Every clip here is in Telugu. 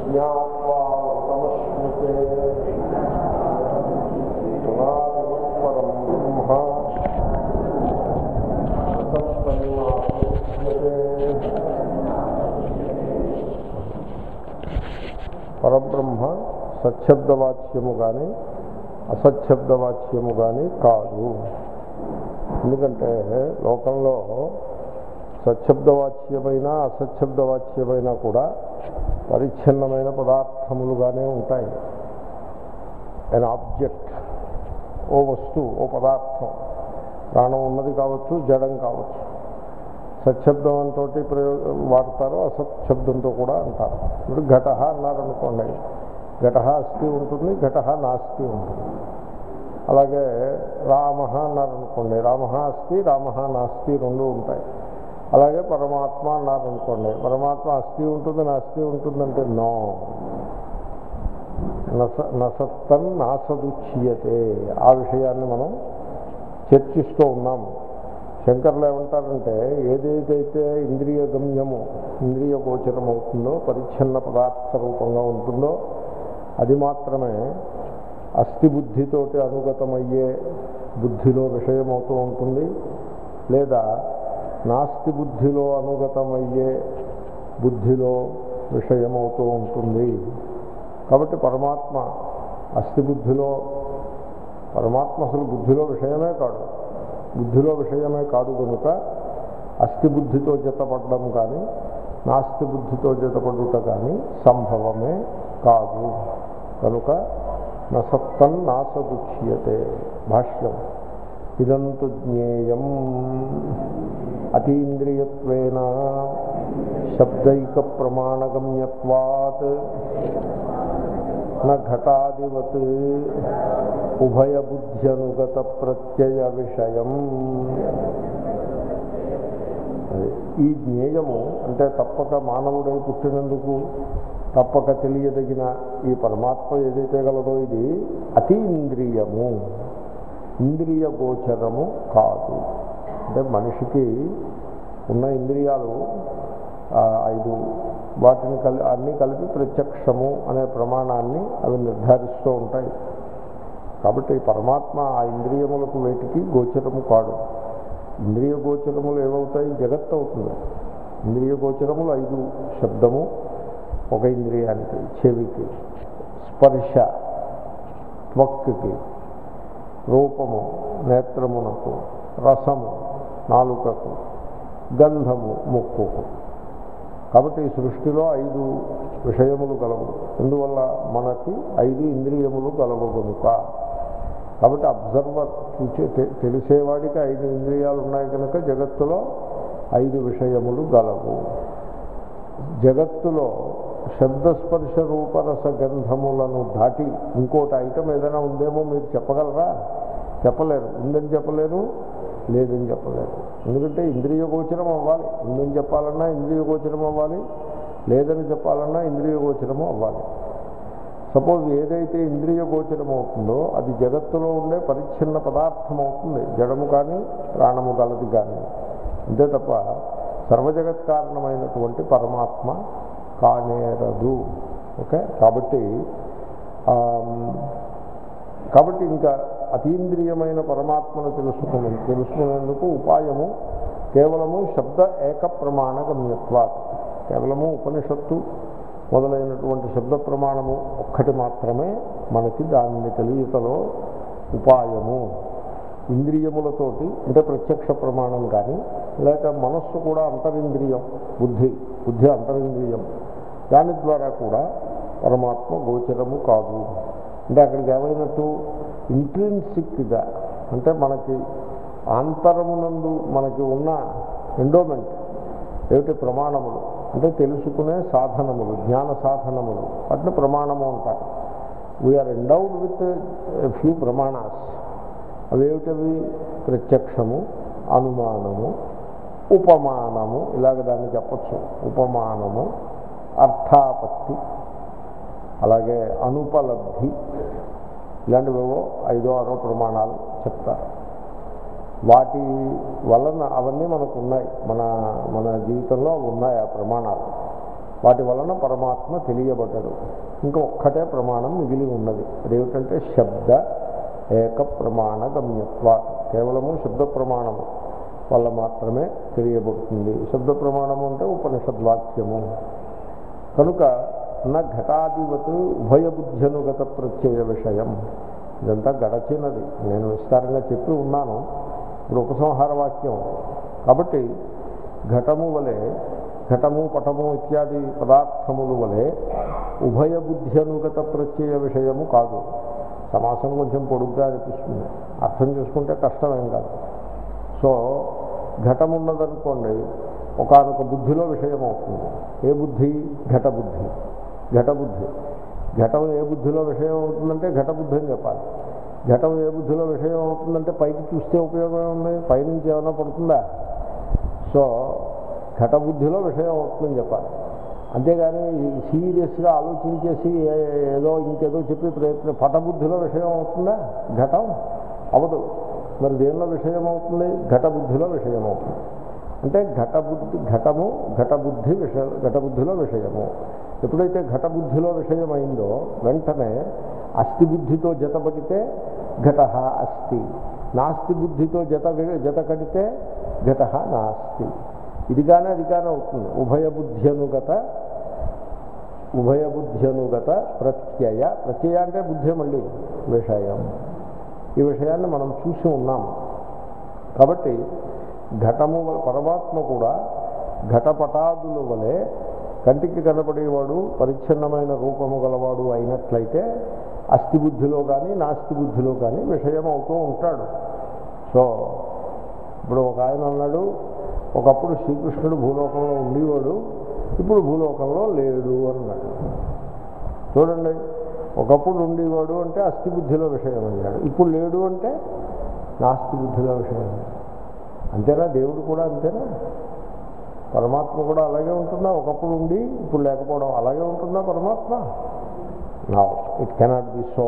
జ్ఞాత్వా తమస్మృతే పునాదిపరం బ్రహ్మ సత్సన్నాస్మృతే పరబ్రహ్మ సత్శబ్దవాచ్యము కానీ అసత్శబ్దవాచ్యము కానీ కాదు ఎందుకంటే లోకంలో సత్శబ్దవాచ్యమైన అసత్శబ్దవాచ్యమైన కూడా పరిచ్ఛిన్నమైన పదార్థములుగానే ఉంటాయి an ఆబ్జెక్ట్ ఓ వస్తువు ఓ పదార్థం ప్రాణం ఉన్నది కావచ్చు జడం కావచ్చు సత్శబ్దం అంతో ప్రయోగ వాడతారు అసత్శబ్దంతో కూడా అంటారు ఇప్పుడు ఘట అన్నారనుకోండి ఘట అస్థి ఉంటుంది ఘట నాస్తి ఉంటుంది అలాగే రామ అన్నారనుకోండి రామ అస్థి రామ నాస్తి రెండు ఉంటాయి అలాగే పరమాత్మ అన్నారనుకోండి పరమాత్మ అస్థి ఉంటుంది నాస్తి ఉంటుందంటే నో నస నసత్తన్ నాసదుచ్యతే ఆ విషయాన్ని మనం చర్చిస్తూ ఉన్నాము శంకర్లు ఏమంటారంటే ఏదేదైతే ఇంద్రియ గమ్యము ఇంద్రియ గోచరం అవుతుందో పరిచ్ఛిన్న పదార్థ రూపంగా ఉంటుందో అది మాత్రమే అస్థి బుద్ధితోటి అనుగతమయ్యే బుద్ధిలో విషయమవుతూ ఉంటుంది లేదా నాస్తి బుద్ధిలో అనుగతమయ్యే బుద్ధిలో విషయమవుతూ ఉంటుంది కాబట్టి పరమాత్మ అస్థి బుద్ధిలో పరమాత్మ అసలు బుద్ధిలో విషయమే కాదు బుద్ధిలో విషయమే కాదు కనుక అస్థి బుద్ధితో జతపడడం కానీ నాస్తి బుద్ధితో జతపడుట కానీ సంభవమే కాదు కనుక నసత్తన్ నాసదుచ్యతే భాష్యం ఇదంతు జ్ఞేయం అతీంద్రియత్వేన శబ్దైక ప్రమాణగమ్యత్వాత్ ఘటాదివత్ ఉభయబుద్ధ్యనుగత ప్రత్యయ విషయం ఈ జ్ఞేయము అంటే తప్పక మానవుడై పుట్టినందుకు తప్పక తెలియదగిన ఈ పరమాత్మ ఏదైతే గలదో ఇది అతీంద్రియము ఇంద్రియ గోచరము కాదు అంటే మనిషికి ఉన్న ఇంద్రియాలు ఐదు వాటిని కలి అన్నీ కలిపి ప్రత్యక్షము అనే ప్రమాణాన్ని అవి నిర్ధారిస్తూ ఉంటాయి కాబట్టి పరమాత్మ ఆ ఇంద్రియములకు వేటికి గోచరము కాడు ఇంద్రియ గోచరములు ఏమవుతాయి జగత్ అవుతుంది ఇంద్రియ గోచరములు ఐదు శబ్దము ఒక ఇంద్రియానికి చెవికి స్పర్శ త్వక్కి రూపము నేత్రమునకు రసము నాలుకకు గంధము ముక్కుకు కాబట్టి ఈ సృష్టిలో ఐదు విషయములు గలవు అందువల్ల మనకి ఐదు ఇంద్రియములు గలవు కనుక కాబట్టి అబ్జర్వర్ చూచే తెలిసేవాడికి ఐదు ఇంద్రియాలు ఉన్నాయి కనుక జగత్తులో ఐదు విషయములు గలవు జగత్తులో శబ్దస్పర్శ రూపరస గంధములను దాటి ఇంకోటి ఐటమ్ ఏదైనా ఉందేమో మీరు చెప్పగలరా చెప్పలేరు ఉందని చెప్పలేరు లేదని చెప్పలేరు ఎందుకంటే ఇంద్రియ గోచరం అవ్వాలి ఉందని చెప్పాలన్నా ఇంద్రియ గోచరం అవ్వాలి లేదని చెప్పాలన్నా ఇంద్రియ గోచరము అవ్వాలి సపోజ్ ఏదైతే ఇంద్రియ గోచరం అవుతుందో అది జగత్తులో ఉండే పరిచ్ఛిన్న పదార్థం అవుతుంది జడము కానీ ప్రాణము గలది కానీ అంతే తప్ప సర్వజగత్ కారణమైనటువంటి పరమాత్మ కానేరదు ఓకే కాబట్టి కాబట్టి ఇంకా అతీంద్రియమైన పరమాత్మను తెలుసుకుని తెలుసుకునేందుకు ఉపాయము కేవలము శబ్ద ఏక ప్రమాణ గమ్యత్వ కేవలము ఉపనిషత్తు మొదలైనటువంటి శబ్ద ప్రమాణము ఒక్కటి మాత్రమే మనకి దానిని తెలియటలో ఉపాయము ఇంద్రియములతోటి అంటే ప్రత్యక్ష ప్రమాణం కానీ లేక మనస్సు కూడా అంతరింద్రియం బుద్ధి బుద్ధి అంతరింద్రియం దాని ద్వారా కూడా పరమాత్మ గోచరము కాదు అంటే అక్కడికి ఏమైనట్టు ఇంట్రెన్సిక్గా అంటే మనకి ఆంతరమునందు మనకి ఉన్న ఎండోమెంట్ ఏమిటి ప్రమాణములు అంటే తెలుసుకునే సాధనములు జ్ఞాన సాధనములు వాటిని ప్రమాణము అంటారు వీఆర్ ఎండౌడ్ విత్ ఫ్యూ ప్రమాణాస్ అవేమిటవి ప్రత్యక్షము అనుమానము ఉపమానము ఇలాగ దాన్ని చెప్పచ్చు ఉపమానము అర్థాపత్తి అలాగే అనుపలబ్ధి ఇలాంటివేవో ఐదో ఆరో ప్రమాణాలు చెప్తారు వాటి వలన అవన్నీ మనకు ఉన్నాయి మన మన జీవితంలో అవి ఉన్నాయి ఆ ప్రమాణాలు వాటి వలన పరమాత్మ తెలియబడ్డాడు ఇంకా ఒక్కటే ప్రమాణం మిగిలి ఉన్నది అదేమిటంటే శబ్ద ఏక ప్రమాణ గమ్యత్వ కేవలము శబ్ద ప్రమాణము వల్ల మాత్రమే తెలియబడుతుంది శబ్ద ప్రమాణము అంటే ఉపనిషద్వాక్యము కనుక నా ఘటాధివత్ ఉభయబుద్ధ్యనుగత ప్రత్యయ విషయం ఇదంతా గడచినది నేను విస్తారంగా చెప్పి ఉన్నాను ఇప్పుడు ఉపసంహార వాక్యం కాబట్టి ఘటము వలె ఘటము పటము ఇత్యాది పదార్థముల వలె ఉభయ బుద్ధ్యనుగత ప్రత్యయ విషయము కాదు సమాసం కొంచెం పొడుగ్గా అనిపిస్తుంది అర్థం చేసుకుంటే కష్టమేం కాదు సో ఘటం ఉన్నదనుకోండి ఒకనొక బుద్ధిలో విషయం అవుతుంది ఏ బుద్ధి ఘట బుద్ధి ఘట బుద్ధి ఘటం ఏ బుద్ధిలో విషయం అవుతుందంటే ఘట బుద్ధి అని చెప్పాలి ఘటం ఏ బుద్ధిలో విషయం అవుతుందంటే పైకి చూస్తే ఉపయోగం ఉంది పైనుంచి ఏమైనా పడుతుందా సో ఘట బుద్ధిలో విషయం అవుతుందని చెప్పాలి అంతేగాని సీరియస్గా ఆలోచించేసి ఏ- ఏదో ఇంకేదో చెప్పి ప్రయత్నం పటబుద్ధిలో విషయం అవుతుందా ఘటం అవదు మరి దేనిలో విషయం అవుతుంది ఘట బుద్ధిలో విషయం అవుతుంది అంటే ఘట బుద్ధి ఘటము ఘట బుద్ధి విషయ ఘట బుద్ధిలో విషయము ఎప్పుడైతే ఘట బుద్ధిలో విషయం అయిందో వెంటనే అస్థి బుద్ధితో జతపడితే ఘట అస్థి నాస్తి బుద్ధితో జత జత కడితే ఘట నాస్తి ఇదిగానే అదిగానే అవుతుంది ఉభయ బుద్ధ్యనుగత ఉభయ బుద్ధ్యనుగత ప్రత్యయ ప్రత్యయ అంటే బుద్ధి మళ్ళీ విషయం ఈ విషయాన్ని మనం చూసి ఉన్నాం కాబట్టి ఘటము వల- పరమాత్మ కూడా ఘటపటాదుల వలె కంటికి కనపడేవాడు పరిచ్ఛిన్నమైన రూపము గలవాడు అయినట్లయితే అస్థి బుద్ధిలో కానీ నాస్తి బుద్ధిలో కానీ విషయం అవుతూ ఉంటాడు సో ఇప్పుడు ఒక ఆయన అన్నాడు ఒకప్పుడు శ్రీకృష్ణుడు భూలోకంలో ఉండేవాడు ఇప్పుడు భూలోకంలో లేడు అన్నాడు చూడండి ఒకప్పుడు ఉండేవాడు అంటే అస్థి బుద్ధిలో విషయం అన్నాడు ఇప్పుడు లేడు అంటే నాస్తి బుద్ధిలో విషయం అన్నాడు. అంతేనా దేవుడు కూడా అంతేనా పరమాత్మ కూడా అలాగే ఉంటుందా ఒకప్పుడు ఉండి ఇప్పుడు లేకపోవడం అలాగే ఉంటుందా పరమాత్మ నా ఇట్ కెనాట్ బి సో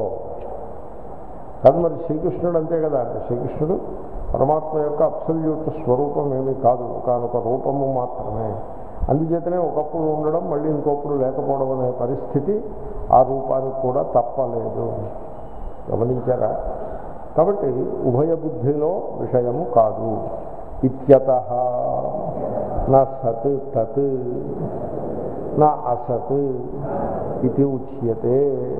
కాదు మరి శ్రీకృష్ణుడు అంతే కదా అంటే శ్రీకృష్ణుడు పరమాత్మ యొక్క అబ్సల్యూట్ స్వరూపం ఏమీ కాదు ఒకనొక రూపము మాత్రమే అందుచేతనే ఒకప్పుడు ఉండడం మళ్ళీ ఇంకొప్పుడు లేకపోవడం అనే పరిస్థితి ఆ రూపానికి కూడా తప్పలేదు గమనించారా కాబట్టి ఉభయ బుద్ధిలో విషయము కాదు ఇత్యత నా సత్ తత్ నా అసత్ ఇది ఉచ్యతే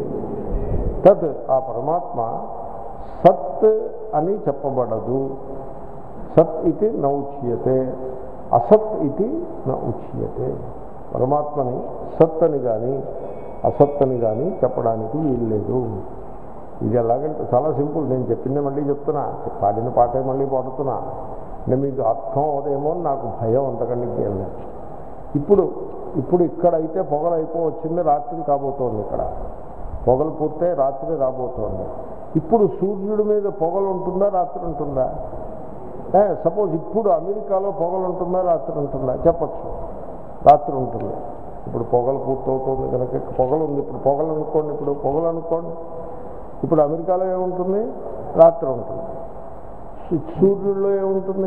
తత్ ఆ పరమాత్మ సత్ అని చెప్పబడదు సత్ ఇది న ఉచ్యతే అసత్ ఇది న ఉచ్యతే పరమాత్మని సత్ అని కానీ అసత్ అని కానీ చెప్పడానికి వీల్లేదు ఇది ఎలాగంటే చాలా సింపుల్ నేను చెప్పిందే మళ్ళీ చెప్తున్నా పాడిన పాటే మళ్ళీ పాడుతున్నా అంటే మీకు అర్థం అవదేమో అని నాకు భయం అంతకంటే ఇంకేం లేదు ఇప్పుడు ఇప్పుడు ఇక్కడైతే పొగలు అయిపోవచ్చింది రాత్రి కాబోతోంది ఇక్కడ పొగలు పూర్తే రాత్రి రాబోతోంది ఇప్పుడు సూర్యుడి మీద పొగలు ఉంటుందా రాత్రి ఉంటుందా సపోజ్ ఇప్పుడు అమెరికాలో పొగలు ఉంటుందా రాత్రి ఉంటుందా చెప్పచ్చు రాత్రి ఉంటుంది ఇప్పుడు పొగలు పూర్తవుతుంది కనుక పొగలు ఉంది ఇప్పుడు పొగలు అనుకోండి ఇప్పుడు పొగలు అనుకోండి ఇప్పుడు అమెరికాలో ఏముంటుంది రాత్రి ఉంటుంది సూ- సూర్యుడిలో ఏముంటుంది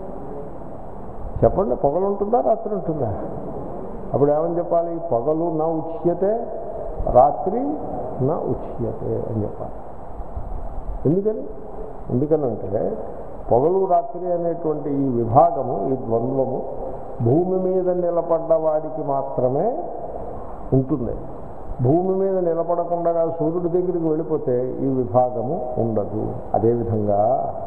చెప్పండి పొగలు ఉంటుందా రాత్రి ఉంటుందా అప్పుడు ఏమని చెప్పాలి పగలు నా ఉచ్యతే రాత్రి నా ఉచ్యతే అని చెప్పాలి ఎందుకని ఎందుకనంటే పొగలు రాత్రి అనేటువంటి ఈ విభాగము ఈ ద్వంద్వము భూమి మీద నిలబడ్డ వాడికి మాత్రమే ఉంటుంది భూమి మీద నిలబడకుండా సూర్యుడి దగ్గరికి వెళ్ళిపోతే ఈ విభాగము ఉండదు అదేవిధంగా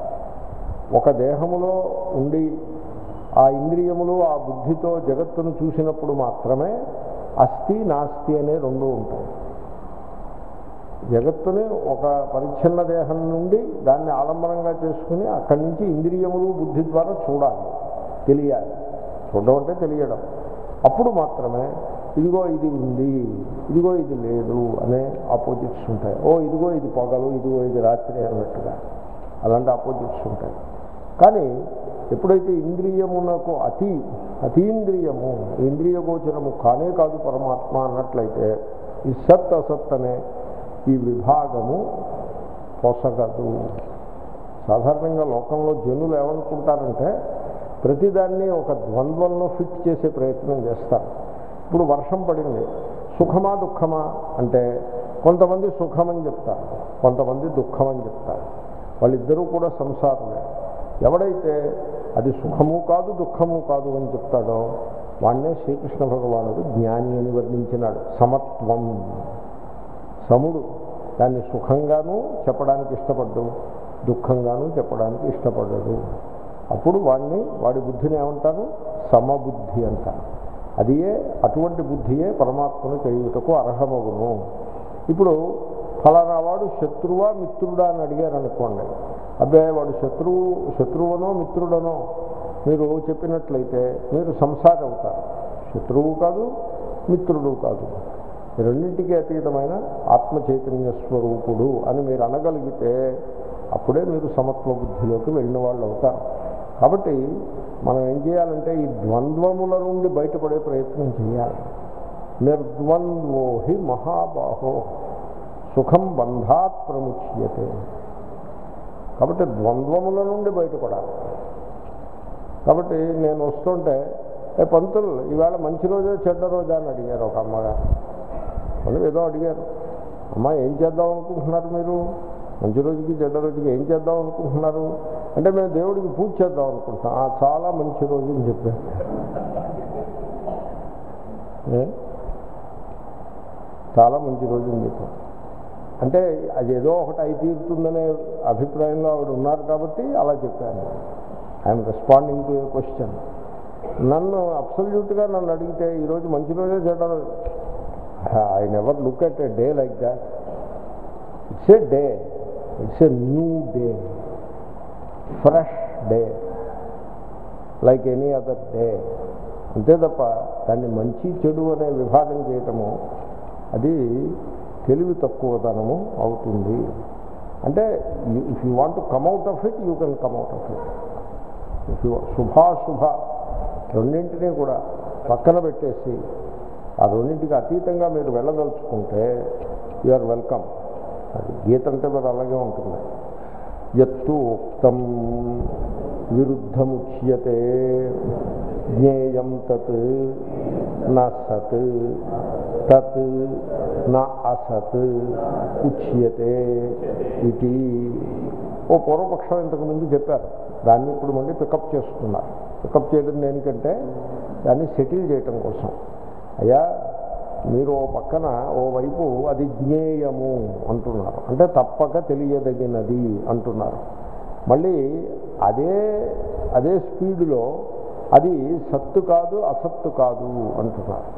ఒక దేహములో ఉండి ఆ ఇంద్రియములు ఆ బుద్ధితో జగత్తును చూసినప్పుడు మాత్రమే అస్థి నాస్తి అనే రెండు ఉంటాయి జగత్తుని ఒక పరిచ్ఛిన్న దేహం నుండి దాన్ని ఆలంబనంగా చేసుకుని అక్కడి నుంచి ఇంద్రియములు బుద్ధి ద్వారా చూడాలి తెలియాలి చూడడం అంటే తెలియడం అప్పుడు మాత్రమే ఇదిగో ఇది ఉంది ఇదిగో ఇది లేదు అనే ఆపోజిట్స్ ఉంటాయి ఓ ఇదిగో ఇది పొగలు ఇదిగో ఇది రాత్రి అన్నట్టుగా అలాంటి ఆపోజిట్స్ ఉంటాయి కానీ ఎప్పుడైతే ఇంద్రియమునకు అతి అతీంద్రియము ఇంద్రియ గోచరము కానే కాదు పరమాత్మ అన్నట్లయితే ఈ సత్ అసత్ అనే ఈ విభాగము పొసగదు సాధారణంగా లోకంలో జనులు ఏమనుకుంటారంటే ప్రతిదాన్ని ఒక ద్వంద్వంలో ఫిట్ చేసే ప్రయత్నం చేస్తారు ఇప్పుడు వర్షం పడింది సుఖమా దుఃఖమా అంటే కొంతమంది సుఖమని చెప్తారు కొంతమంది దుఃఖం అని చెప్తారు వాళ్ళిద్దరూ కూడా సంసారమే ఎవడైతే అది సుఖము కాదు దుఃఖము కాదు అని చెప్తాడో వాణ్ణే శ్రీకృష్ణ భగవానుడు జ్ఞాని అని వర్ణించినాడు సమత్వం సముడు దాన్ని సుఖంగాను చెప్పడానికి ఇష్టపడ్డు దుఃఖంగాను చెప్పడానికి ఇష్టపడ్డాడు అప్పుడు వాడిని వాడి బుద్ధిని ఏమంటారు సమబుద్ధి అంటారు అదియే అటువంటి బుద్ధియే పరమాత్మను తెలియటకు అర్హమగును ఇప్పుడు ఫలానా వాడు శత్రువా మిత్రుడా అని అడిగారు అనుకోండి అబ్బాయి వాడు శత్రువు శత్రువునో మిత్రుడనో మీరు చెప్పినట్లయితే మీరు సంసారి అవుతారు శత్రువు కాదు మిత్రుడు కాదు ఈ రెండింటికి అతీతమైన ఆత్మ చైతన్య స్వరూపుడు అని మీరు అనగలిగితే అప్పుడే మీరు సమత్వ బుద్ధిలోకి వెళ్ళిన వాళ్ళు అవుతారు కాబట్టి మనం ఏం చేయాలంటే ఈ ద్వంద్వముల నుండి బయటపడే ప్రయత్నం చేయాలి నిర్ద్వంద్వో హి మహాబాహో సుఖం బంధాత్ ప్రముచ్యతే కాబట్టి ద్వంద్వముల నుండి బయటపడాలి కాబట్టి నేను వస్తుంటే ఏ పంతులు ఈవేళ మంచి రోజా చెడ్డ రోజా అని అడిగారు ఒక అమ్మగారు వాళ్ళు ఏదో అడిగారు అమ్మ ఏం చేద్దాం అనుకుంటున్నారు మీరు మంచి రోజుకి చెడ్డ రోజుకి ఏం చేద్దాం అనుకుంటున్నారు అంటే మేము దేవుడికి పూజ చేద్దాం అనుకుంటున్నాం "ఆ, చాలా మంచి రోజు అని చెప్పారు ఏ? చాలా మంచి రోజు అని చెప్పారు అంటే అది ఏదో ఒకటి అయి తీరుతుందనే అభిప్రాయంలో ఆవిడ ఉన్నారు కాబట్టి అలా చెప్పాను I'm responding to a question నన్ను అబ్సల్యూట్గా నన్ను అడిగితే ఈరోజు మంచి రోజే చెడ్డ రోజు I never look at a day like that it's a day it's a new day fresh day like any other day అంతే తప్ప దాన్ని మంచి చెడు అనే విభాగం చేయటము అది తెలివి తక్కువతనము అవుతుంది అంటే if you want to come out of it you can come out of it if you శుభాశుభ రెండింటినీ కూడా పక్కన పెట్టేసి ఆ రెండింటికి అతీతంగా మీరు వెళ్ళదలుచుకుంటే యు ఆర్ వెల్కమ్ అది గీత అంటే మరి అలాగే ఉంటుంది ఎత్తు ఉక్తం విరుద్ధముచ్యతే జ్ఞేయం తత్ నా సత్ తత్ నా అసత్ ఉచ్యతే ఇది ఓ పూర్వపక్షం ఇంతకు ముందు చెప్పారు దాన్ని ఇప్పుడు మళ్ళీ పికప్ చేస్తున్నారు పికప్ చేయడం దేనికంటే దాన్ని సెటిల్ చేయటం కోసం అయ్యా మీరు ఓ పక్కన ఓ వైపు అది జ్ఞేయము అంటున్నారు అంటే తప్పక తెలియదగినది అంటున్నారు మళ్ళీ అదే అదే స్పీడ్లో అది సత్తు కాదు అసత్తు కాదు అంటున్నారు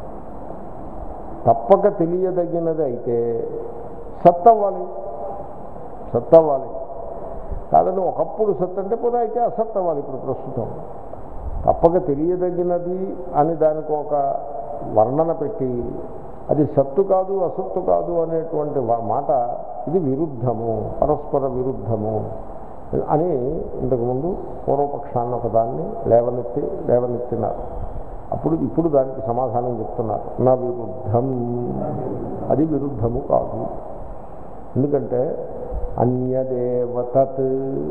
తప్పక తెలియదగినది అయితే సత్ అవ్వాలి సత్ అవ్వాలి కాదని ఒకప్పుడు సత్ అంటే పోతే అయితే అసత్ అవ్వాలి ఇప్పుడు ప్రస్తుతం తప్పక తెలియదగినది అని దానికి ఒక వర్ణన పెట్టి అది సత్తు కాదు అసత్తు కాదు అనేటువంటి వా- మాట ఇది విరుద్ధము పరస్పర విరుద్ధము అని ఇంతకుముందు పూర్వపక్షాన్ని ఒక దాన్ని లేవనెత్తి లేవనెత్తినారు అప్పుడు ఇప్పుడు దానికి సమాధానం చెప్తున్నారు నా విరుద్ధం అది విరుద్ధము కాదు ఎందుకంటే అన్యదేవతత్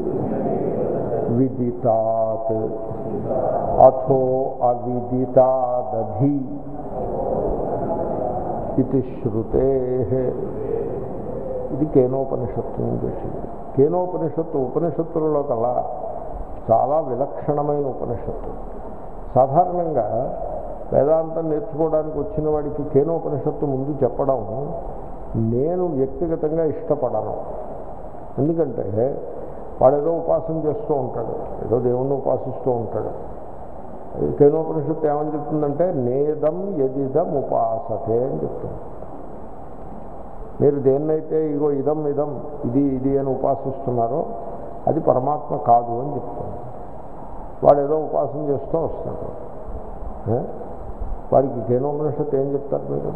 విదితాత్ అథో అవిదితాదధి ఇది శృతే ఇది కేనోపనిషత్తు నుంచి వచ్చింది కేనోపనిషత్తు ఉపనిషత్తులలో కల్లా చాలా విలక్షణమైన ఉపనిషత్తు సాధారణంగా వేదాంతం నేర్చుకోవడానికి వచ్చిన వాడికి కేనోపనిషత్తు ముందు చెప్పడం నేను వ్యక్తిగతంగా ఇష్టపడను ఎందుకంటే వాడు ఏదో ఉపాసన చేస్తూ ఉంటాడు ఏదో దేవుణ్ణి ఉపాసిస్తూ ఉంటాడు కేనోపనిషత్తు ఏమని చెప్తుందంటే నేదం ఎదిదం ఉపాసతే అని చెప్తుంది మీరు దేన్నైతే ఇగో ఇదం ఇదం ఇది ఇది అని ఉపాసిస్తున్నారో అది పరమాత్మ కాదు అని చెప్తుంది వాడు ఏదో ఉపాసన చేస్తూ వస్తాడు ఏ? వాడికి కేనోపనిషత్తు ఏం చెప్తారు మీరు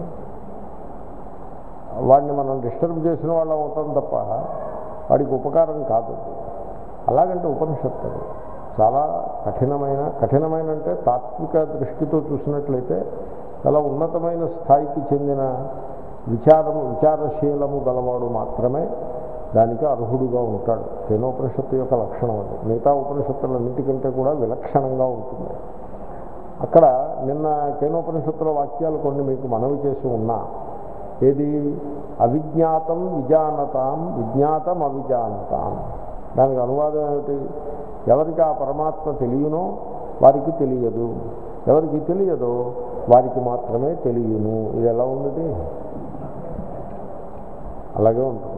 వాడిని మనం డిస్టర్బ్ చేసిన వాళ్ళం అవుతాం తప్ప వాడికి ఉపకారం కాదు అలాగంటే ఉపనిషత్తు అది చాలా కఠినమైన కఠినమైన అంటే తాత్విక దృష్టితో చూసినట్లయితే చాలా ఉన్నతమైన స్థాయికి చెందిన విచారము విచారశీలము గలవాడు మాత్రమే దానికి అర్హుడుగా ఉంటాడు కేనోపనిషత్తు యొక్క లక్షణం అది మిగతా ఉపనిషత్తులన్నిటికంటే కూడా విలక్షణంగా ఉంటుంది అక్కడ నిన్న కేనోపనిషత్తుల వాక్యాలు కొన్ని మీకు మనవి చేసి ఉన్నా ఏది అవిజ్ఞాతం విజానతాం విజ్ఞాతం అవిజానతాం దానికి అనువాదం ఏమిటి ఎవరికి ఆ పరమాత్మ తెలియనో వారికి తెలియదు ఎవరికి తెలియదో వారికి మాత్రమే తెలియను ఇది ఎలా ఉన్నది అలాగే ఉంటుంది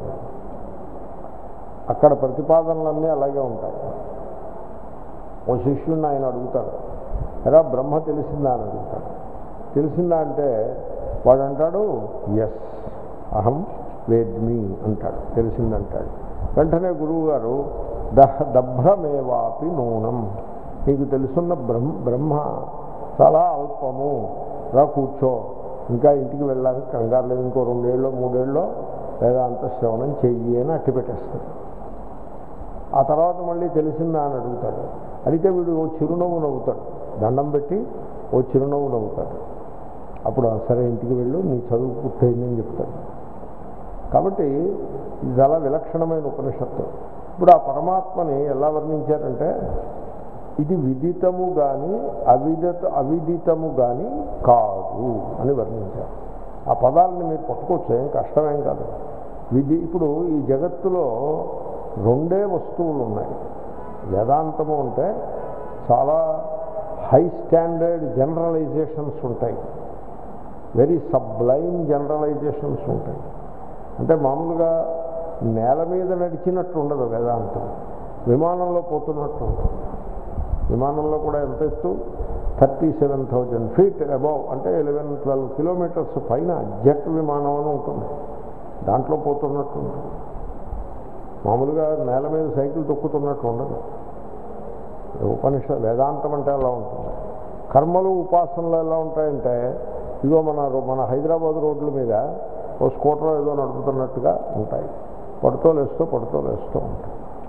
అక్కడ ప్రతిపాదనలన్నీ అలాగే ఉంటాయి ఓ శిష్యుడిని ఆయన అడుగుతాడు ఎరా బ్రహ్మ తెలిసిందా అని అడుగుతాడు తెలిసిందా అంటే వాడు అంటాడు ఎస్ అహం వేద్మి అంటాడు తెలిసిందంటాడు వెంటనే గురువు గారు దహ దభ్రమేవాపి నూనం నీకు తెలుసున్న బ్రహ్మ బ్రహ్మ చాలా అల్పము రా కూర్చో ఇంకా ఇంటికి వెళ్ళడానికి కంగారు లేదు ఇంకో రెండేళ్ళు మూడేళ్ళు వేదాంత శ్రవణం చెయ్యి అని అట్టి పెట్టేస్తాడు ఆ తర్వాత మళ్ళీ తెలిసిందా అని అడుగుతాడు అడిగితే వీడు ఓ చిరునవ్వు నవ్వుతాడు దండం పెట్టి ఓ చిరునవ్వు నవ్వుతాడు అప్పుడు "ఆ, సరే ఇంటికి వెళ్ళు నీ చదువు పూర్తయిందని చెప్తాడు కాబట్టి ఇది చాలా విలక్షణమైన ఉపనిషత్తు ఇప్పుడు ఆ పరమాత్మని ఎలా వర్ణించారంటే ఇది విదితము కానీ అవిదిత అవిదితము కానీ కాదు అని వర్ణించారు ఆ పదాలని మీరు పట్టుకోవచ్చు ఏం కష్టమేం కాదు విధి ఇప్పుడు ఈ జగత్తులో రెండే వస్తువులు ఉన్నాయి వేదాంతము అంటే చాలా హై స్టాండర్డ్ జనరలైజేషన్స్ ఉంటాయి వెరీ సబ్లైమ్ జనరలైజేషన్స్ ఉంటాయి అంటే మామూలుగా నేల మీద నడిచినట్టు ఉండదు వేదాంతం విమానంలో పోతున్నట్టు ఉంటుంది విమానంలో కూడా ఎంత ఎత్తు thirty seven thousand feet above అంటే ఎలెవెన్ ట్వెల్వ్ కిలోమీటర్స్ పైన జెట్ విమానం అని ఉంటుంది దాంట్లో పోతున్నట్టు ఉంటుంది మామూలుగా నేల మీద సైకిల్ తొక్కుతున్నట్టు ఉండదు ఉపనిష వేదాంతం అంటే అలా ఉంటుంది కర్మలు ఉపాసనలు ఎలా ఉంటాయంటే ఇదిగో మన మన హైదరాబాద్ రోడ్ల మీద ఓ స్కూటర్ ఏదో నడుపుతున్నట్టుగా ఉంటాయి పడుతూ లేస్తూ పడుతూ లేస్తూ ఉంటాయి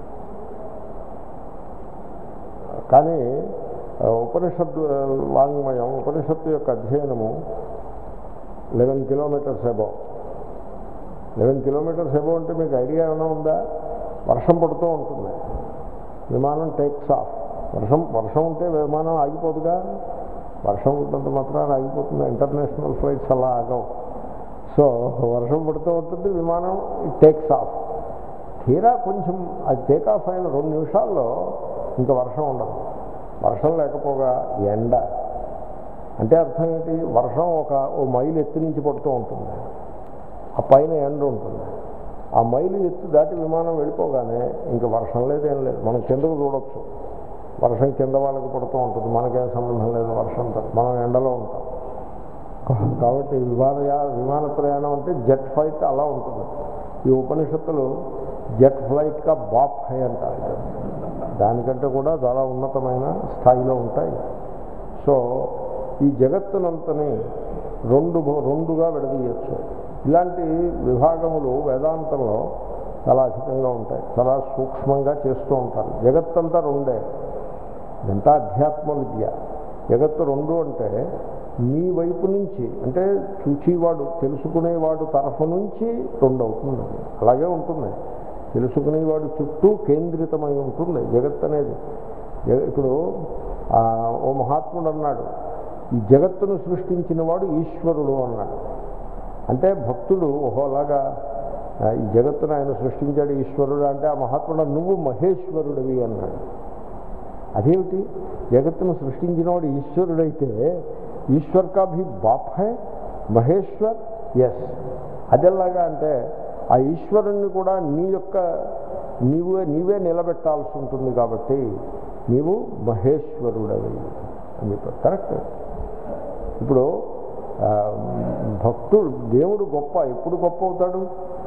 కానీ ఆ, ఉపనిషత్తు ఆ, వాంగ్మయం ఉపనిషత్తు యొక్క అధ్యయనము eleven kilometers above eleven kilometers above అంటే మీకు ఐడియా ఏమైనా ఉందా వర్షం పడుతూ ఉంటుంది విమానం టేక్స్ ఆఫ్ వర్షం వర్షం ఉంటే విమానం ఆగిపోదుగా వర్షం ఉన్నంత మాత్రాన ఆగిపోతుంది ఇంటర్నేషనల్ ఫ్లైట్స్ అలా ఆగవు సో వర్షం పడుతూ ఉంటుంది విమానం ఇట్ టేక్స్ ఆఫ్ తీరా కొంచెం అది టేక్ ఆఫ్ అయిన రెండు నిమిషాల్లో ఇంకా వర్షం ఉండదు వర్షం లేకపోగా ఎండ అంటే అర్థం ఏంటి వర్షం ఒక ఓ మైలు ఎత్తు నుంచి పడుతూ ఉంటుంది ఆ పైన ఎండ ఉంటుంది ఆ మైలు ఎత్తు దాటి విమానం వెళ్ళిపోగానే ఇంకా వర్షం లేదు ఏం లేదు మనం కిందకు చూడొచ్చు వర్షం కింద వాళ్ళకి పడుతూ ఉంటుంది మనకేం సంబంధం లేదు వర్షంతో మనం ఎండలో ఉంటాం కాబట్టి విమాన యా- విమాన ప్రయాణం అంటే జెట్ ఫ్లైట్ అలా ఉంటుంది ఈ ఉపనిషత్తులు జెట్ ఫ్లైట్గా బాప్ హై అంటారు దానికంటే కూడా చాలా ఉన్నతమైన స్థాయిలో ఉంటాయి సో ఈ జగత్తునంతని రెండు భ- రెండుగా విడదీయచ్చు ఇలాంటి విభాగములు వేదాంతంలో చాలా అధికంగా ఉంటాయి చాలా సూక్ష్మంగా చేస్తూ ఉంటారు జగత్తంతా రెండే ఇదంతా అధ్యాత్మ విద్య జగత్తు రెండు అంటే మీ వైపు నుంచి అంటే చూచేవాడు తెలుసుకునేవాడు తరఫు నుంచి రెండు అవుతుంది అది. అలాగే ఉంటుంది తెలుసుకునేవాడు చుట్టూ కేంద్రితమై ఉంటుంది జగత్ అనేది జగ- ఇప్పుడు ఆ, ఓ మహాత్ముడు అన్నాడు ఈ జగత్తును సృష్టించిన వాడు ఈశ్వరుడు అన్నాడు అంటే భక్తుడు ఓహోలాగా ఆ, ఈ జగత్తును ఆయన సృష్టించాడు ఈశ్వరుడు అంటే ఆ మహాత్ముడు నువ్వు మహేశ్వరుడివి అన్నాడు అదేమిటి జగత్తును సృష్టించినవాడు ఈశ్వరుడైతే ఈశ్వర్ కా భీ బాప్ హై మహేశ్వర్ ఎస్ అదెలాగా అంటే ఆ ఈశ్వరుణ్ణి కూడా నీ యొక్క నీవే నీవే నిలబెట్టాల్సి ఉంటుంది కాబట్టి నీవు మహేశ్వరుడవి అని చెప్పారు కరెక్ట్ ఇప్పుడు ఆ, భక్తుడు దేవుడు గొప్ప ఎప్పుడు గొప్ప అవుతాడు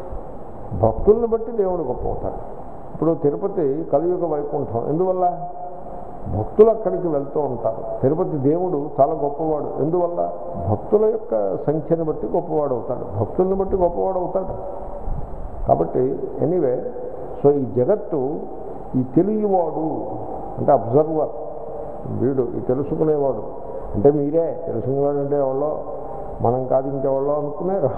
భక్తుల్ని బట్టి దేవుడు గొప్ప అవుతాడు ఇప్పుడు తిరుపతి కలియుగ వైకుంఠం ఎందువల్ల భక్తులు అక్కడికి వెళ్తూ ఉంటారు తిరుపతి దేవుడు చాలా గొప్పవాడు ఎందువల్ల భక్తుల యొక్క సంఖ్యను బట్టి గొప్పవాడు అవుతాడు భక్తుల్ని బట్టి గొప్పవాడు అవుతాడు కాబట్టి ఎనీవే సో ఈ జగత్తు ఈ తెలియవాడు అంటే అబ్జర్వర్ వీడు ఈ తెలుసుకునేవాడు అంటే మీరే తెలుసుకునేవాడు అంటే ఎవరో మనం కాదు ఇంకెవరో అనుకున్నారు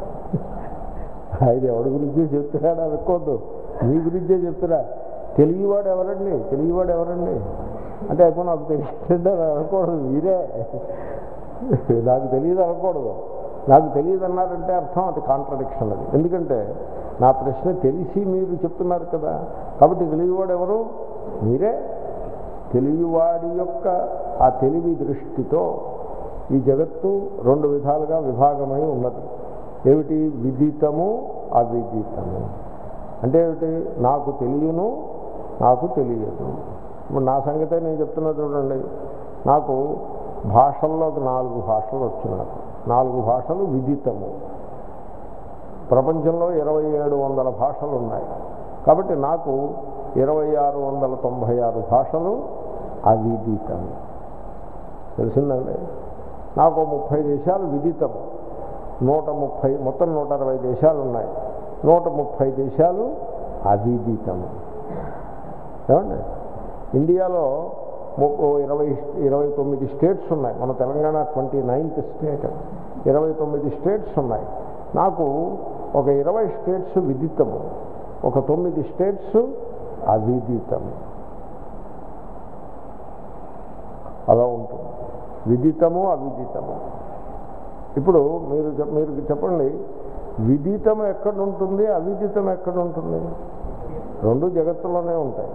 ఆయన ఎవడి గురించి చెప్తున్నాడు అనుకోవద్దు మీ గురించే చెప్తున్నా తెలియవాడు ఎవరండి తెలియవాడు ఎవరండి అంటే ఎక్కువ నాకు తెలియదు అనకూడదు మీరే నాకు తెలియదు అనకూడదు నాకు తెలియదు అన్నారంటే అర్థం అది కాంట్రడిక్షన్ అది ఎందుకంటే నా ప్రశ్న తెలిసి మీరు చెప్తున్నారు కదా కాబట్టి తెలియవాడు ఎవరు మీరే తెలివివాడి యొక్క ఆ తెలివి దృష్టితో ఈ జగత్తు రెండు విధాలుగా విభాగమై ఉన్నది ఏమిటి విదితము అవిదితము అంటే ఏమిటి నాకు తెలియను నాకు తెలియదు ఇప్పుడు నా సంగతే నేను చెప్తున్నా చూడండి నాకు భాషల్లోకి నాలుగు భాషలు వచ్చినాయి నాలుగు భాషలు విదితము ప్రపంచంలో ఇరవై ఏడు వందల భాషలు ఉన్నాయి కాబట్టి నాకు ఇరవై ఆరు వందల తొంభై ఆరు భాషలు అవిదితము తెలిసిందండి నాకు ముప్పై దేశాలు విదితము నూట ముప్పై మొత్తం నూట అరవై దేశాలు ఉన్నాయి నూట ముప్పై దేశాలు అవిదితము ఏమండి ఇండియాలో ము- ఓ ఇరవై ఇరవై తొమ్మిది స్టేట్స్ ఉన్నాయి మన తెలంగాణ ట్వంటీ నైన్త్ స్టేట్ ఇరవై తొమ్మిది స్టేట్స్ ఉన్నాయి నాకు ఒక ఇరవై స్టేట్స్ విదితము ఒక తొమ్మిది స్టేట్స్ అవిదితము అలా ఉంటుంది విదితము అవిదితము ఇప్పుడు మీరు చెప్- మీరు చెప్పండి విదితం ఎక్కడ ఉంటుంది అవిదితం ఎక్కడ ఉంటుంది రెండు జగత్తులోనే ఉంటాయి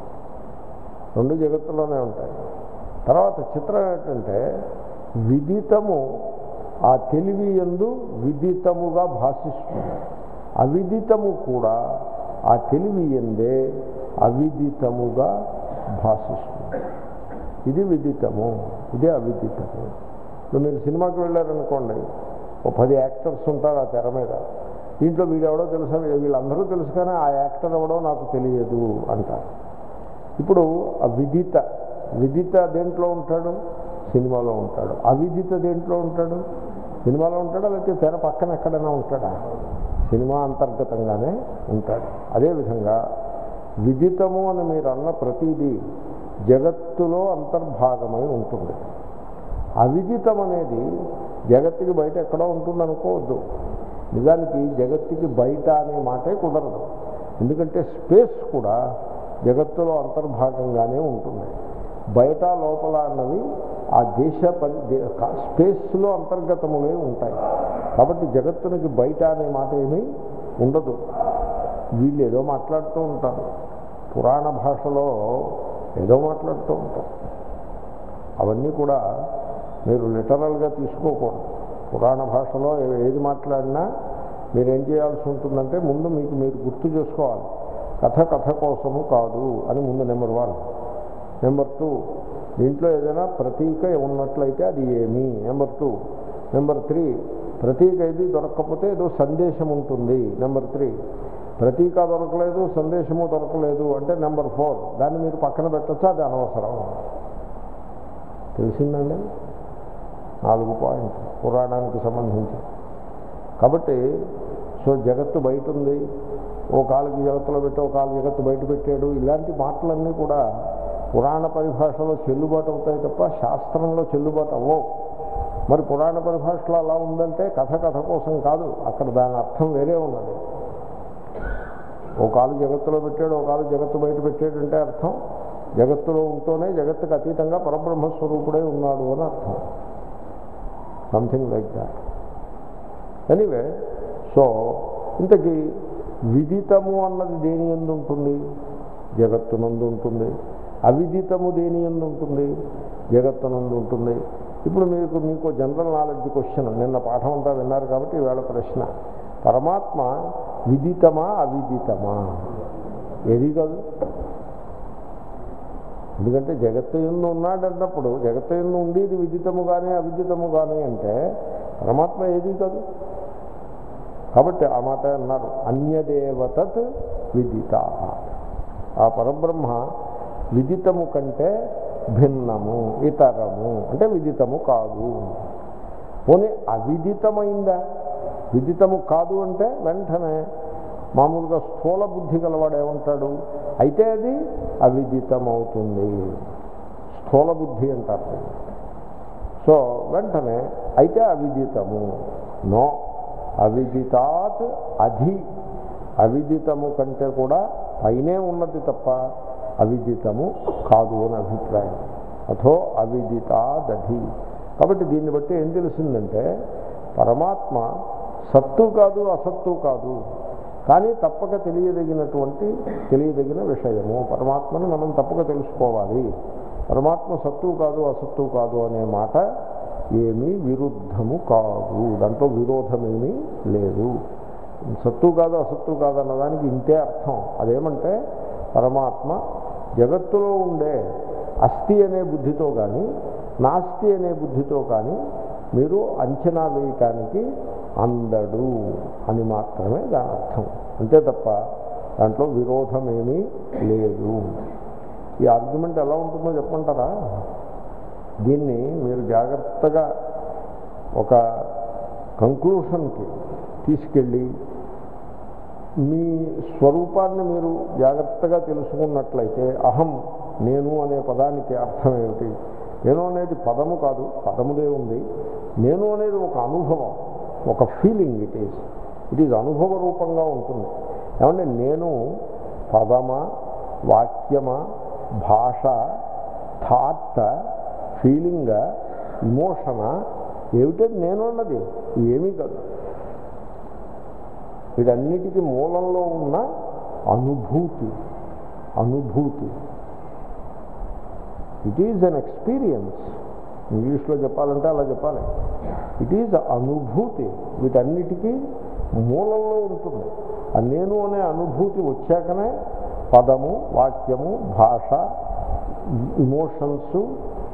రెండు జగత్తులోనే ఉంటాయి తర్వాత చిత్రం ఏంటంటే విదితము ఆ తెలివి ఎందు విదితముగా భాషిస్తుంది అవిదితము కూడా ఆ తెలివి ఎందే అవిదితముగా భాషిస్తుంది ఇది విదితము ఇదే అవిదితము ఇప్పుడు మీరు సినిమాకి వెళ్ళారనుకోండి ఓ పది యాక్టర్స్ ఉంటారు ఆ తెర మీద దీంట్లో వీడెవడో తెలుసా వీళ్ళందరూ తెలుసు కానీ ఆ యాక్టర్ ఎవడో నాకు తెలియదు అంటారు ఇప్పుడు ఆ విదిత విదిత దేంట్లో ఉంటాడు సినిమాలో ఉంటాడు అవిదిత దేంట్లో ఉంటాడు సినిమాలో ఉంటాడా లేకపోతే తెర పక్కన ఎక్కడైనా ఉంటాడా సినిమా అంతర్గతంగానే ఉంటాడు అదేవిధంగా విదితము అని మీరు అన్న ప్రతిదీ జగత్తులో అంతర్భాగమై ఉంటుంది అవిదితం అనేది జగత్తుకి బయట ఎక్కడో ఉంటుంది అనుకోవద్దు నిజానికి జగత్తుకి బయట అనే మాటే కుదరదు ఎందుకంటే స్పేస్ కూడా జగత్తులో అంతర్భాగంగానే ఉంటుంది బయట లోపల అన్నవి ఆ దేశ పరి దే- కా- స్పేస్లో అంతర్గతములే ఉంటాయి కాబట్టి జగత్తునికి బయట అనే మాట ఏమీ ఉండదు వీళ్ళు ఏదో మాట్లాడుతూ ఉంటారు పురాణ భాషలో ఏదో మాట్లాడుతూ ఉంటారు అవన్నీ కూడా మీరు లిటరల్గా తీసుకోకూడదు పురాణ భాషలో ఏ- ఏది మాట్లాడినా మీరు ఏం చేయాల్సి ఉంటుందంటే ముందు మీకు మీరు గుర్తు చేసుకోవాలి కథ కథ కోసము కాదు అని ముందు నెంబర్ వన్ నెంబర్ టూ దీంట్లో ఏదైనా ప్రతీక ఉన్నట్లయితే అది ఏమి నెంబర్ టూ నెంబర్ త్రీ ప్రతీక ఏది దొరకకపోతే ఏదో సందేశం ఉంటుంది నెంబర్ త్రీ ప్రతీక దొరకలేదు సందేశము దొరకలేదు అంటే నెంబర్ ఫోర్ దాన్ని మీరు పక్కన పెట్టచ్చా అది అనవసరం తెలిసిందండి నాలుగు పాయింట్ పురాణానికి సంబంధించి కాబట్టి సో జగత్తు బయట ఉంది ఓ కాలుకి జగత్తులో పెట్టి ఓ కాలు జగత్తు బయట పెట్టాడు ఇలాంటి మాటలన్నీ కూడా పురాణ పరిభాషలో చెల్లుబాటు అవుతాయి తప్ప శాస్త్రంలో చెల్లుబాటు అవ్వవు మరి పురాణ పరిభాషలో అలా ఉందంటే కథ కథ కోసం కాదు అక్కడ దాని అర్థం వేరే ఉన్నది ఓ కాలు జగత్తులో పెట్టాడు ఓ కాలు జగత్తు బయట పెట్టాడు అంటే అర్థం జగత్తులో ఉంటూనే జగత్తుకు అతీతంగా పరబ్రహ్మస్వరూపుడే ఉన్నాడు అని అర్థం something like that anyway so ఇంతకీ విదితము అన్నది దేని ఎందు ఉంటుంది జగత్తునందు ఉంటుంది అవిదితము దేని ఎందు ఉంటుంది జగత్తునందు ఉంటుంది ఇప్పుడు మీకు మీకు జనరల్ నాలెడ్జ్ క్వశ్చన్ నిన్న పాఠం అంతా విన్నారు కాబట్టి ఈవేళ ప్రశ్న పరమాత్మ విదితమా అవిదితమా ఏది కాదు ఎందుకంటే జగత్తు ఎందు ఉన్నాడన్నప్పుడు జగత్తు ఎందు ఉండేది విదితము కానీ అవిదితము కానీ అంటే పరమాత్మ ఏది కాదు కాబట్టి ఆ మాట అన్నారు అన్యదేవతత్ విదిత ఆ పరబ్రహ్మ విదితము కంటే భిన్నము ఇతరము అంటే విదితము కాదు పోనీ అవిదితమైందా విదితము కాదు అంటే వెంటనే మామూలుగా స్థూల బుద్ధి గలవాడు ఏమంటాడు అయితే అది అవిదితమవుతుంది స్థూల బుద్ధి అంటారు దీన్ని. సో వెంటనే అయితే అవిదితము నో అవిదితాత్ అధి అవిదితము కంటే కూడా పైనే ఉన్నది తప్ప అవిదితము కాదు అని అభిప్రాయం అథో అవిదితాదధి కాబట్టి దీన్ని బట్టి ఏం తెలిసిందంటే పరమాత్మ సత్తు కాదు అసత్తు కాదు కానీ తప్పక తెలియదగినటువంటి తెలియదగిన విషయము పరమాత్మని మనం తప్పక తెలుసుకోవాలి పరమాత్మ సత్తు కాదు అసత్తు కాదు అనే మాట ఏమీ విరుద్ధము కాదు దాంట్లో విరోధమేమీ లేదు సత్తు కాదు అసత్తు కాదు అన్నదానికి ఇంతే అర్థం అదేమంటే పరమాత్మ జగత్తులో ఉండే అస్థి అనే బుద్ధితో కానీ నాస్తి అనే బుద్ధితో కానీ మీరు అంచనా వేయటానికి అందడు అని మాత్రమే దాని అర్థం అంతే తప్ప దాంట్లో విరోధమేమీ లేదు ఈ ఆర్గ్యుమెంట్ ఎలా ఉంటుందో చెప్పమంటారా దీన్ని మీరు జాగ్రత్తగా ఒక కంక్లూషన్కి తీసుకెళ్ళి మీ స్వరూపాన్ని మీరు జాగ్రత్తగా తెలుసుకున్నట్లయితే అహం నేను అనే పదానికి అర్థం ఏమిటి నేను అనేది పదము కాదు పదముదే ఉంది నేను అనేది ఒక అనుభవం ఒక feeling it is it is అనుభవ రూపంగా ఉంటుంది ఏమంటే నేను పదమ వాక్యమ భాష థాట్ ఫీలింగ్ ఇమోషనా ఏమిటది నేను అన్నది ఏమీ కాదు వీటన్నిటికీ మూలంలో ఉన్న అనుభూతి అనుభూతి ఇట్ ఈజ్ అన్ ఎక్స్పీరియన్స్ ఇంగ్లీష్లో చెప్పాలంటే అలా చెప్పాలి ఇట్ ఈజ్ అనుభూతి వీటన్నిటికీ మూలంలో ఉంటుంది ఆ నేను అనే అనుభూతి వచ్చాకనే పదము వాక్యము భాష ఇమోషన్స్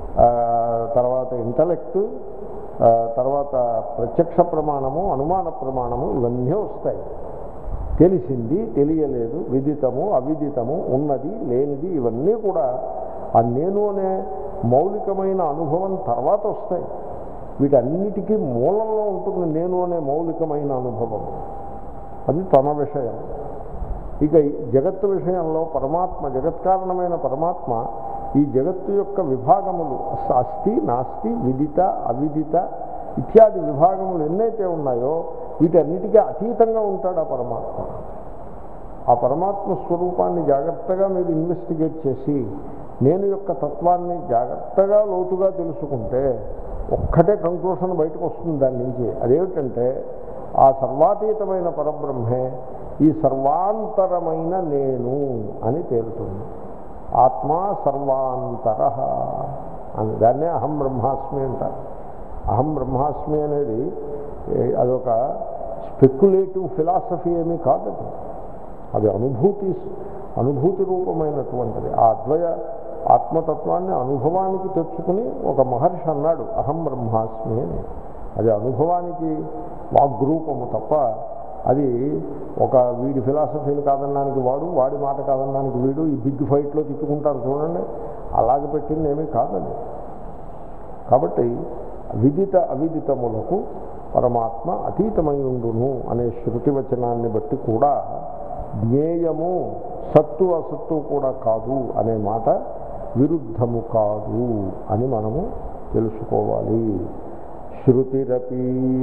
తర్వాత ఇంటలెక్ట్ తర్వాత ప్రత్యక్ష ప్రమాణము అనుమాన ప్రమాణము ఇవన్నీ వస్తాయి తెలిసింది తెలియలేదు విదితము అవిదితము ఉన్నది లేనిది ఇవన్నీ కూడా ఆ నేను అనే మౌలికమైన అనుభవం తర్వాత వస్తాయి వీటన్నిటికీ మూలంలో ఉంటుంది నేను అనే మౌలికమైన అనుభవం అది తన విషయం ఇక ఈ జగత్తు విషయంలో పరమాత్మ జగత్కారణమైన పరమాత్మ ఈ జగత్తు యొక్క విభాగములు అస్థి నాస్తి విదిత అవిదిత ఇత్యాది విభాగములు ఎన్నైతే ఉన్నాయో వీటన్నిటికీ అతీతంగా ఉంటాడు ఆ పరమాత్మ ఆ పరమాత్మ స్వరూపాన్ని జాగ్రత్తగా మీరు ఇన్వెస్టిగేట్ చేసి నేను యొక్క తత్వాన్ని జాగ్రత్తగా లోతుగా తెలుసుకుంటే ఒక్కటే కంక్లూషన్ బయటకు వస్తుంది దాని నుంచి అదేమిటంటే ఆ సర్వాతీతమైన పరబ్రహ్మే ఈ సర్వాంతరమైన నేను అని తేలుతుంది ఆత్మా సర్వాంతర అని దాన్నే అహం బ్రహ్మాస్మి అంటారు అహం బ్రహ్మాస్మి అనేది ఏ- అదొక స్పెక్యులేటివ్ ఫిలాసఫీ ఏమీ కాదది అది అనుభూతి అనుభూతి రూపమైనటువంటిది ఆ అద్వయ ఆత్మతత్వాన్ని అనుభవానికి తెచ్చుకుని ఒక మహర్షి అన్నాడు అహం బ్రహ్మాస్మి అని అది అనుభవానికి వాగ్రూపము తప్ప అది ఒక వీడి ఫిలాసఫీని కాదనడానికి వాడు వాడి మాట కాదనడానికి వీడు ఈ బిగ్ ఫైట్లో తిట్టుకుంటారు చూడండి అలాగే పెట్టింది ఏమీ కాదని కాబట్టి విదిత అవిదితములకు పరమాత్మ అతీతమై ఉండును అనే శృతి వచనాన్ని బట్టి కూడా జ్ఞేయము సత్తు అసత్తు కూడా కాదు అనే మాట విరుద్ధము కాదు అని మనము తెలుసుకోవాలి శృతిరపి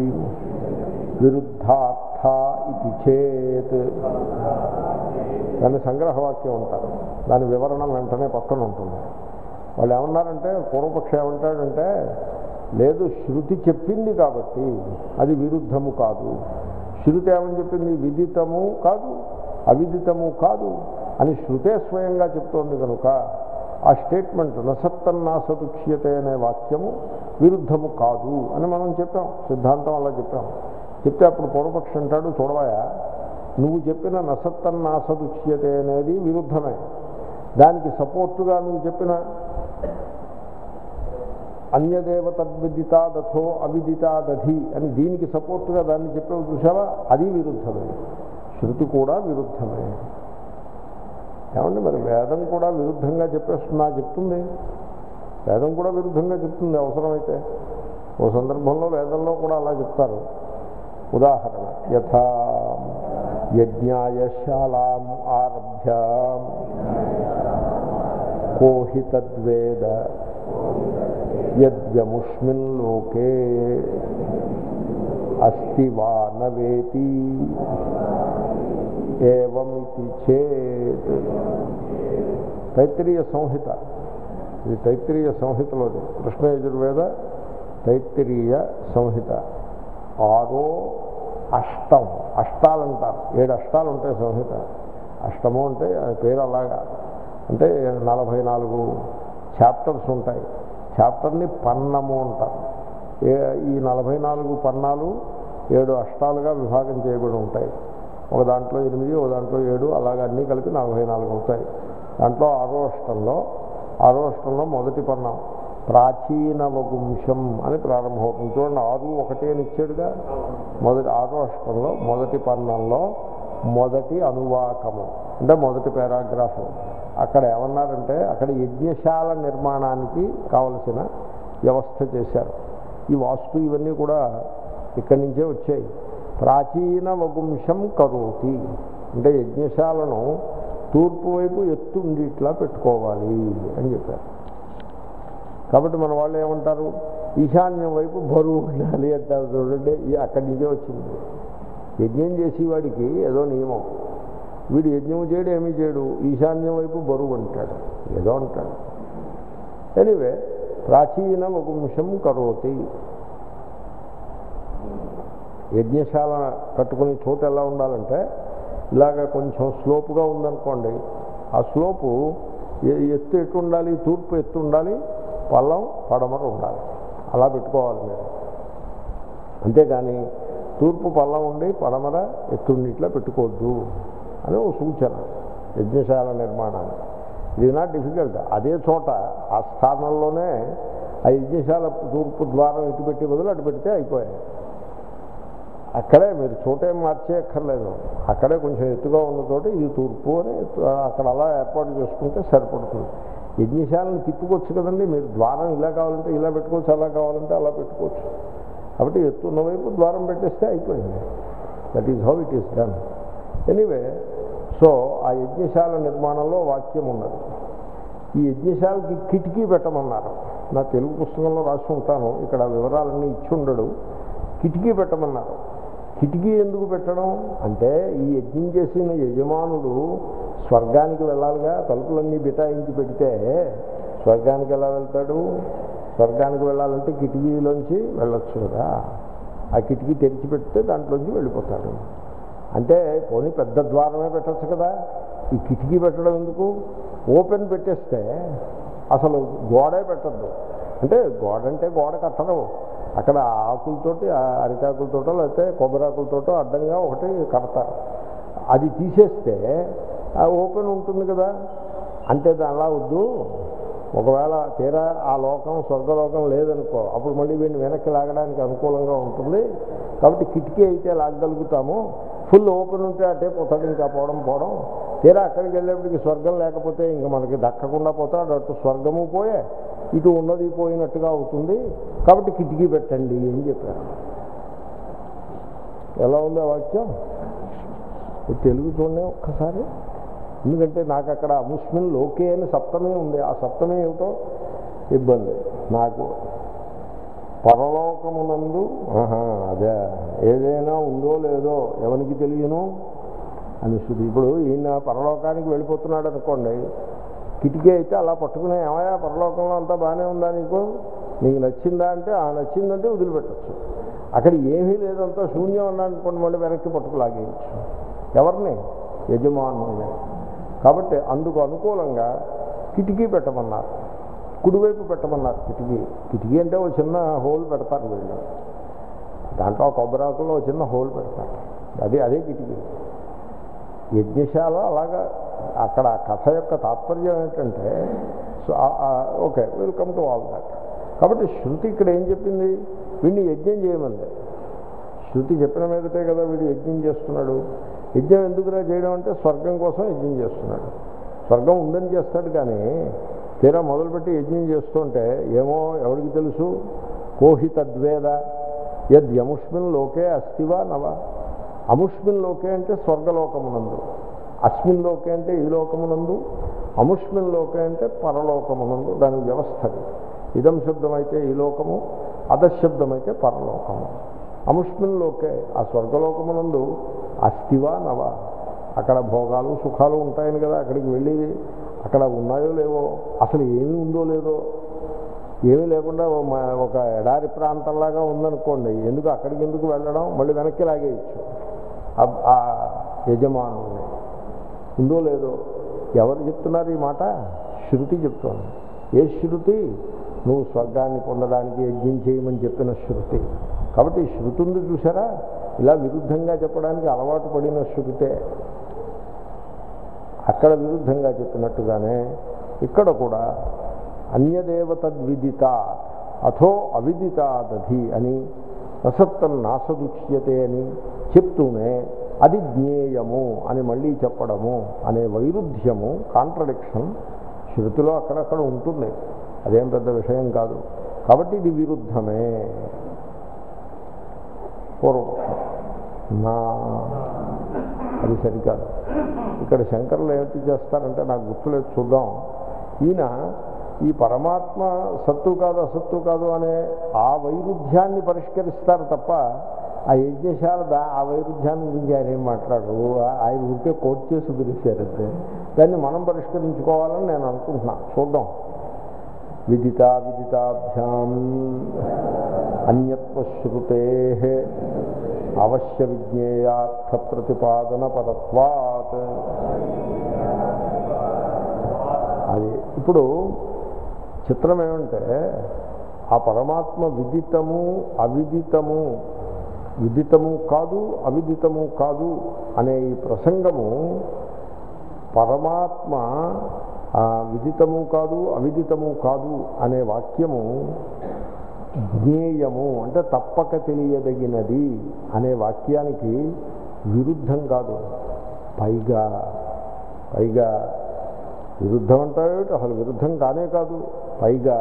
విరుద్ధార్థ ఇది చేత్ దాన్ని సంగ్రహవాక్యం అంటారు దాని వివరణ వెంటనే పక్కన ఉంటుంది వాళ్ళు ఏమన్నారంటే పూర్వపక్ష ఏమంటాడంటే లేదు శృతి చెప్పింది కాబట్టి అది విరుద్ధము కాదు శృతి ఏమని చెప్పింది విదితము కాదు అవిదితము కాదు అని శృతే స్వయంగా చెప్తోంది కనుక ఆ స్టేట్మెంట్ నసత్తన్నాసదుక్ష్యతే అనే వాక్యము విరుద్ధము కాదు అని మనం చెప్పాం సిద్ధాంతం అలా చెప్పాం చెప్తే అప్పుడు పూర్వపక్షి అంటాడు చూడవాయా నువ్వు చెప్పిన నసత్తన్నాసదుక్ష్యతే అనేది విరుద్ధమే దానికి సపోర్టుగా నువ్వు చెప్పిన అన్యదేవ తద్విదితాదథో అవిదితాదధి అని దీనికి సపోర్టుగా దాన్ని చెప్పావు చూసావా అది విరుద్ధమే శృతి కూడా విరుద్ధమే ఏమండి మరి వేదం కూడా విరుద్ధంగా చెప్పేస్తున్నా చెప్తుంది వేదం కూడా విరుద్ధంగా చెప్తుంది అవసరమైతే ఓ సందర్భంలో వేదంలో కూడా అలా చెప్తారు ఉదాహరణ యథా యజ్ఞాయశాలాం ఆరభ్య కోహి తద్వేద యద్యముష్మిన్ లోకే అస్తి వా నవేతి ఏవమితి చేత్ తైత్తిరీయ సంహిత ఇది తైత్తిరీయ సంహితలోది కృష్ణ యజుర్వేద తైత్తిరీయ సంహిత ఆరో అష్టం అష్టాలంటారు ఏడు అష్టాలు ఉంటాయి సంహిత అష్టము అంటే అది పేరు అలాగా అంటే నలభై నాలుగు చాప్టర్స్ ఉంటాయి చాప్టర్ని పన్నము అంటారు ఏ- ఈ నలభై నాలుగు పన్నాలు ఏడు అష్టాలుగా విభాగం చేయబడి ఉంటాయి ఒక దాంట్లో ఎనిమిది ఒక దాంట్లో ఏడు అలాగ అన్నీ కలిపి నలభై నాలుగు అవుతాయి దాంట్లో ఆరో అష్టంలో ఆరో అష్టంలో మొదటి పన్నం ప్రాచీన వగుంశం అని ప్రారంభమవుతుంది చూడండి ఆరు ఒకటే అని ఇచ్చాడుగా మొదటి ఆరో అష్టంలో మొదటి పన్నంలో మొదటి అనువాకము అంటే మొదటి పారాగ్రాఫ్ అక్కడ ఏమన్నారంటే అక్కడ యజ్ఞశాల నిర్మాణానికి కావలసిన వ్యవస్థ చేశారు ఈ వాస్తు ఇవన్నీ కూడా ఇక్కడి నుంచే వచ్చాయి ప్రాచీన వగుంశం కరోతి అంటే యజ్ఞశాలను తూర్పు వైపు ఎత్తు ఉండిట్లా పెట్టుకోవాలి అని చెప్పారు కాబట్టి మన వాళ్ళు ఏమంటారు ఈశాన్యం వైపు బరువు ఉండాలి అంటారు చూడండి ఇది అక్కడి నుంచే వచ్చింది యజ్ఞం చేసేవాడికి ఏదో నియమం వీడు యజ్ఞం చేయడు ఏమీ చేయడు ఈశాన్యం వైపు బరువు అంటాడు ఏదో అంటాడు ఎనివే ప్రాచీన వగుంశం కరోతి యజ్ఞశాల కట్టుకునే చోటు ఎలా ఉండాలంటే ఇలాగ కొంచెం స్లోపుగా ఉందనుకోండి ఆ స్లోపు ఎ- ఎత్తు ఎటు ఉండాలి తూర్పు ఎత్తు ఉండాలి పల్లం పడమర ఉండాలి అలా పెట్టుకోవాలి మీరు అంతేగాని తూర్పు పల్లం ఉండి పడమర ఎత్తుండిట్లా పెట్టుకోవద్దు అని ఓ సూచన యజ్ఞశాల నిర్మాణానికి ఇది నాట్ డిఫికల్ట్ అదే చోట ఆ స్థానంలోనే ఆ యజ్ఞశాల తూర్పు ద్వారం ఇటు పెట్టి బదులు అటు పెడితే అయిపోయాయి అక్కడే మీరు చోటేం మార్చేయక్కర్లేదు అక్కడే కొంచెం ఎత్తుగా ఉన్న చోట ఇది తూర్పు అని ఎత్తు- అక్కడ అలా ఏర్పాటు చేసుకుంటే సరిపడుతుంది యజ్ఞశాలను తిప్పుకోవచ్చు కదండి మీరు ద్వారం ఇలా కావాలంటే ఇలా పెట్టుకోవచ్చు అలా కావాలంటే అలా పెట్టుకోవచ్చు కాబట్టి ఎత్తున్న వైపు ద్వారం పెట్టేస్తే అయిపోయింది that is how it is done anyway so ఆ యజ్ఞశాల నిర్మాణంలో వాక్యం ఉన్నది ఈ యజ్ఞశాలకి కిటికీ పెట్టమన్నారు నా తెలుగు పుస్తకంలో రాసి ఉంటాను ఇక్కడ ఆ వివరాలన్నీ ఇచ్చి ఉండడు కిటికీ పెట్టమన్నారు కిటికీ ఎందుకు పెట్టడం అంటే ఈ యజ్ఞం చేసిన యజమానుడు స్వర్గానికి వెళ్ళాలిగా తలుపులన్నీ బిటాయించి పెడితే స్వర్గానికి ఎలా వెళ్తాడు స్వర్గానికి వెళ్ళాలంటే కిటికీలోంచి వెళ్ళొచ్చు కదా ఆ కిటికీ తెరిచి పెడితే దాంట్లోంచి వెళ్ళిపోతాడు అంటే పోనీ పెద్ద ద్వారమే పెట్టచ్చు కదా ఈ కిటికీ పెట్టడం ఎందుకు ఓపెన్ పెట్టేస్తే అసలు గోడే పెట్టద్దు అంటే గోడ అంటే గోడ కట్టరు అక్కడ ఆకులతోటి ఆ అరిటాకులతోటో లేకపోతే కొబ్బరాకులతోటో అడ్డంగా ఒకటి కడతారు అది తీసేస్తే ఆ ఓపెన్ ఉంటుంది కదా అంటే దా- అలా వద్దు ఒకవేళ తీరా ఆ లోకం స్వర్గలోకం లేదనుకో అప్పుడు మళ్ళీ వీడిని వెనక్కి లాగడానికి అనుకూలంగా ఉంటుంది కాబట్టి కిటికీ అయితే లాగగలుగుతాము ఫుల్ ఓపెన్ ఉంటే అటే పోతాడు ఇంకా పోవడం పోవడం తీరా అక్కడికి వెళ్ళేప్పటికి స్వర్గం లేకపోతే ఇంకా మనకి దక్కకుండా పోతాడు అటు స్వర్గము పోయే ఇటు ఉన్నది పోయినట్టుగా అవుతుంది కాబట్టి కిటికీ పెట్టండి అని చెప్పారు ఎలా ఉంది ఆ వాక్యం ఈ తెలుగు చూడండి ఒక్కసారి ఎందుకంటే నాకు అక్కడ ముస్లిం లోకే అని సప్తమే ఉంది ఆ సప్తమే ఏమిటో ఇబ్బంది నాకు పరలోకమునందు ఆహా, అదే ఏదైనా ఉందో లేదో ఎవరికి తెలియను అని శృతి ఇప్పుడు ఈయన పరలోకానికి వెళ్ళిపోతున్నాడు అనుకోండి కిటికీ అయితే అలా పట్టుకునే ఏమయ్యా పరలోకంలో అంతా బాగానే ఉందా నీకు నీకు నచ్చిందా అంటే ఆ నచ్చిందంటే వదిలిపెట్టచ్చు అక్కడ ఏమీ లేదంతా శూన్యం అన్నా అనుకోండి మళ్ళీ వెనక్కి పట్టుకు లాగేయచ్చు ఎవరిని యజమానుని కాబట్టి అందుకు అనుకూలంగా కిటికీ పెట్టమన్నారు కుడివైపు పెట్టమన్నారు కిటికీ కిటికీ అంటే ఒక చిన్న హోల్ పెడతారు వీళ్ళు దాంట్లో కొబ్బరాకులో ఒక చిన్న హోల్ పెడతారు అది అదే కిటికీ యజ్ఞశాల అలాగా అక్కడ ఆ కథ యొక్క తాత్పర్యం ఏంటంటే so okay welcome to all that కాబట్టి శృతి ఇక్కడ ఏం చెప్పింది వీడిని యజ్ఞం చేయమంది శృతి చెప్పిన మీదటే కదా వీడు యజ్ఞం చేస్తున్నాడు యజ్ఞం ఎందుకురా చేయడం అంటే స్వర్గం కోసం యజ్ఞం చేస్తున్నాడు స్వర్గం ఉందని చేస్తాడు కానీ తీరా మొదలుపెట్టి యజ్ఞం చేస్తుంటే ఏమో ఎవరికి తెలుసు కోహి తద్వేద యద్ యముష్మిన్ లోకే అస్తివా నవ అముష్మిన్ లోకే అంటే స్వర్గలోకమునందు అస్మిన్ లోకే అంటే ఈ లోకమునందు అముష్మిన్ లోకే అంటే పరలోకమునందు దాని వ్యవస్థ అది. ఇదం శబ్దమైతే ఈ లోకము అధశబ్దమైతే పరలోకము అముష్మిన్ లోకే ఆ స్వర్గలోకమునందు అస్థివా నవ అక్కడ భోగాలు సుఖాలు ఉంటాయని కదా అక్కడికి వెళ్ళి అక్కడ ఉన్నాయో లేవో అసలు ఏమీ ఉందో లేదో ఏమీ లేకుండా ఓ మ- ఒక ఎడారి ప్రాంతంలాగా ఉందనుకోండి ఎందుకు అక్కడికి ఎందుకు వెళ్ళడం మళ్ళీ వెనక్కి లాగేయచ్చు ఆ- ఆ యజమానుని ఉందో లేదో ఎవరు చెప్తున్నారు ఈ మాట శృతి చెప్తోంది ఏ శృతి నువ్వు స్వర్గాన్ని పొందడానికి యజ్ఞం చేయమని చెప్పిన శృతి కాబట్టి ఈ శృతి ఉంది చూసారా ఇలా విరుద్ధంగా చెప్పడానికి అలవాటు పడిన శృతే అక్కడ విరుద్ధంగా చెప్పినట్టుగానే ఇక్కడ కూడా అన్యదేవతద్విదిత అథో అవిదితాదధి అని అసత్తం నాసదుచ్యతే అని చెప్తూనే అది జ్ఞేయము అని మళ్ళీ చెప్పడము అనే వైరుధ్యము కాంట్రడిక్షన్ శృతిలో అక్కడక్కడ ఉంటుంది అదేం పెద్ద విషయం కాదు కాబట్టి ఇది విరుద్ధమే పూర్వపక్షం నా అది సరికాదు ఇక్కడ శంకరులు ఏమిటి చేస్తారంటే నాకు గుర్తులేదు చూద్దాం ఈయన ఈ పరమాత్మ సత్తు కాదు అసత్తు కాదు అనే ఆ వైరుధ్యాన్ని పరిష్కరిస్తారు తప్ప ఆ యజ్ఞశాల దా ఆ వైరుధ్యాన్ని గురించి ఆయన ఏం మాట్లాడరు ఆ- ఆయన ఊరికే కోట్ చేసి పిలిచారంటే దాన్ని మనం పరిష్కరించుకోవాలని నేను అనుకుంటున్నా చూద్దాం విదిత విదితాభ్యాం అన్యత్వశ్రుతే అవశ్య విజ్ఞేయార్థ ప్రతిపాదన పదత్వాత్ అది ఇప్పుడు చిత్రం ఏమంటే ఆ పరమాత్మ విదితము అవిదితము విదితము కాదు అవిదితము కాదు అనే ఈ ప్రసంగము పరమాత్మ ఆ, విదితము కాదు అవిదితము కాదు అనే వాక్యము జ్ఞేయము అంటే తప్పక తెలియదగినది అనే వాక్యానికి విరుద్ధం కాదు పైగా పైగా విరుద్ధం అంటావేమిటి అసలు విరుద్ధం కానే కాదు పైగా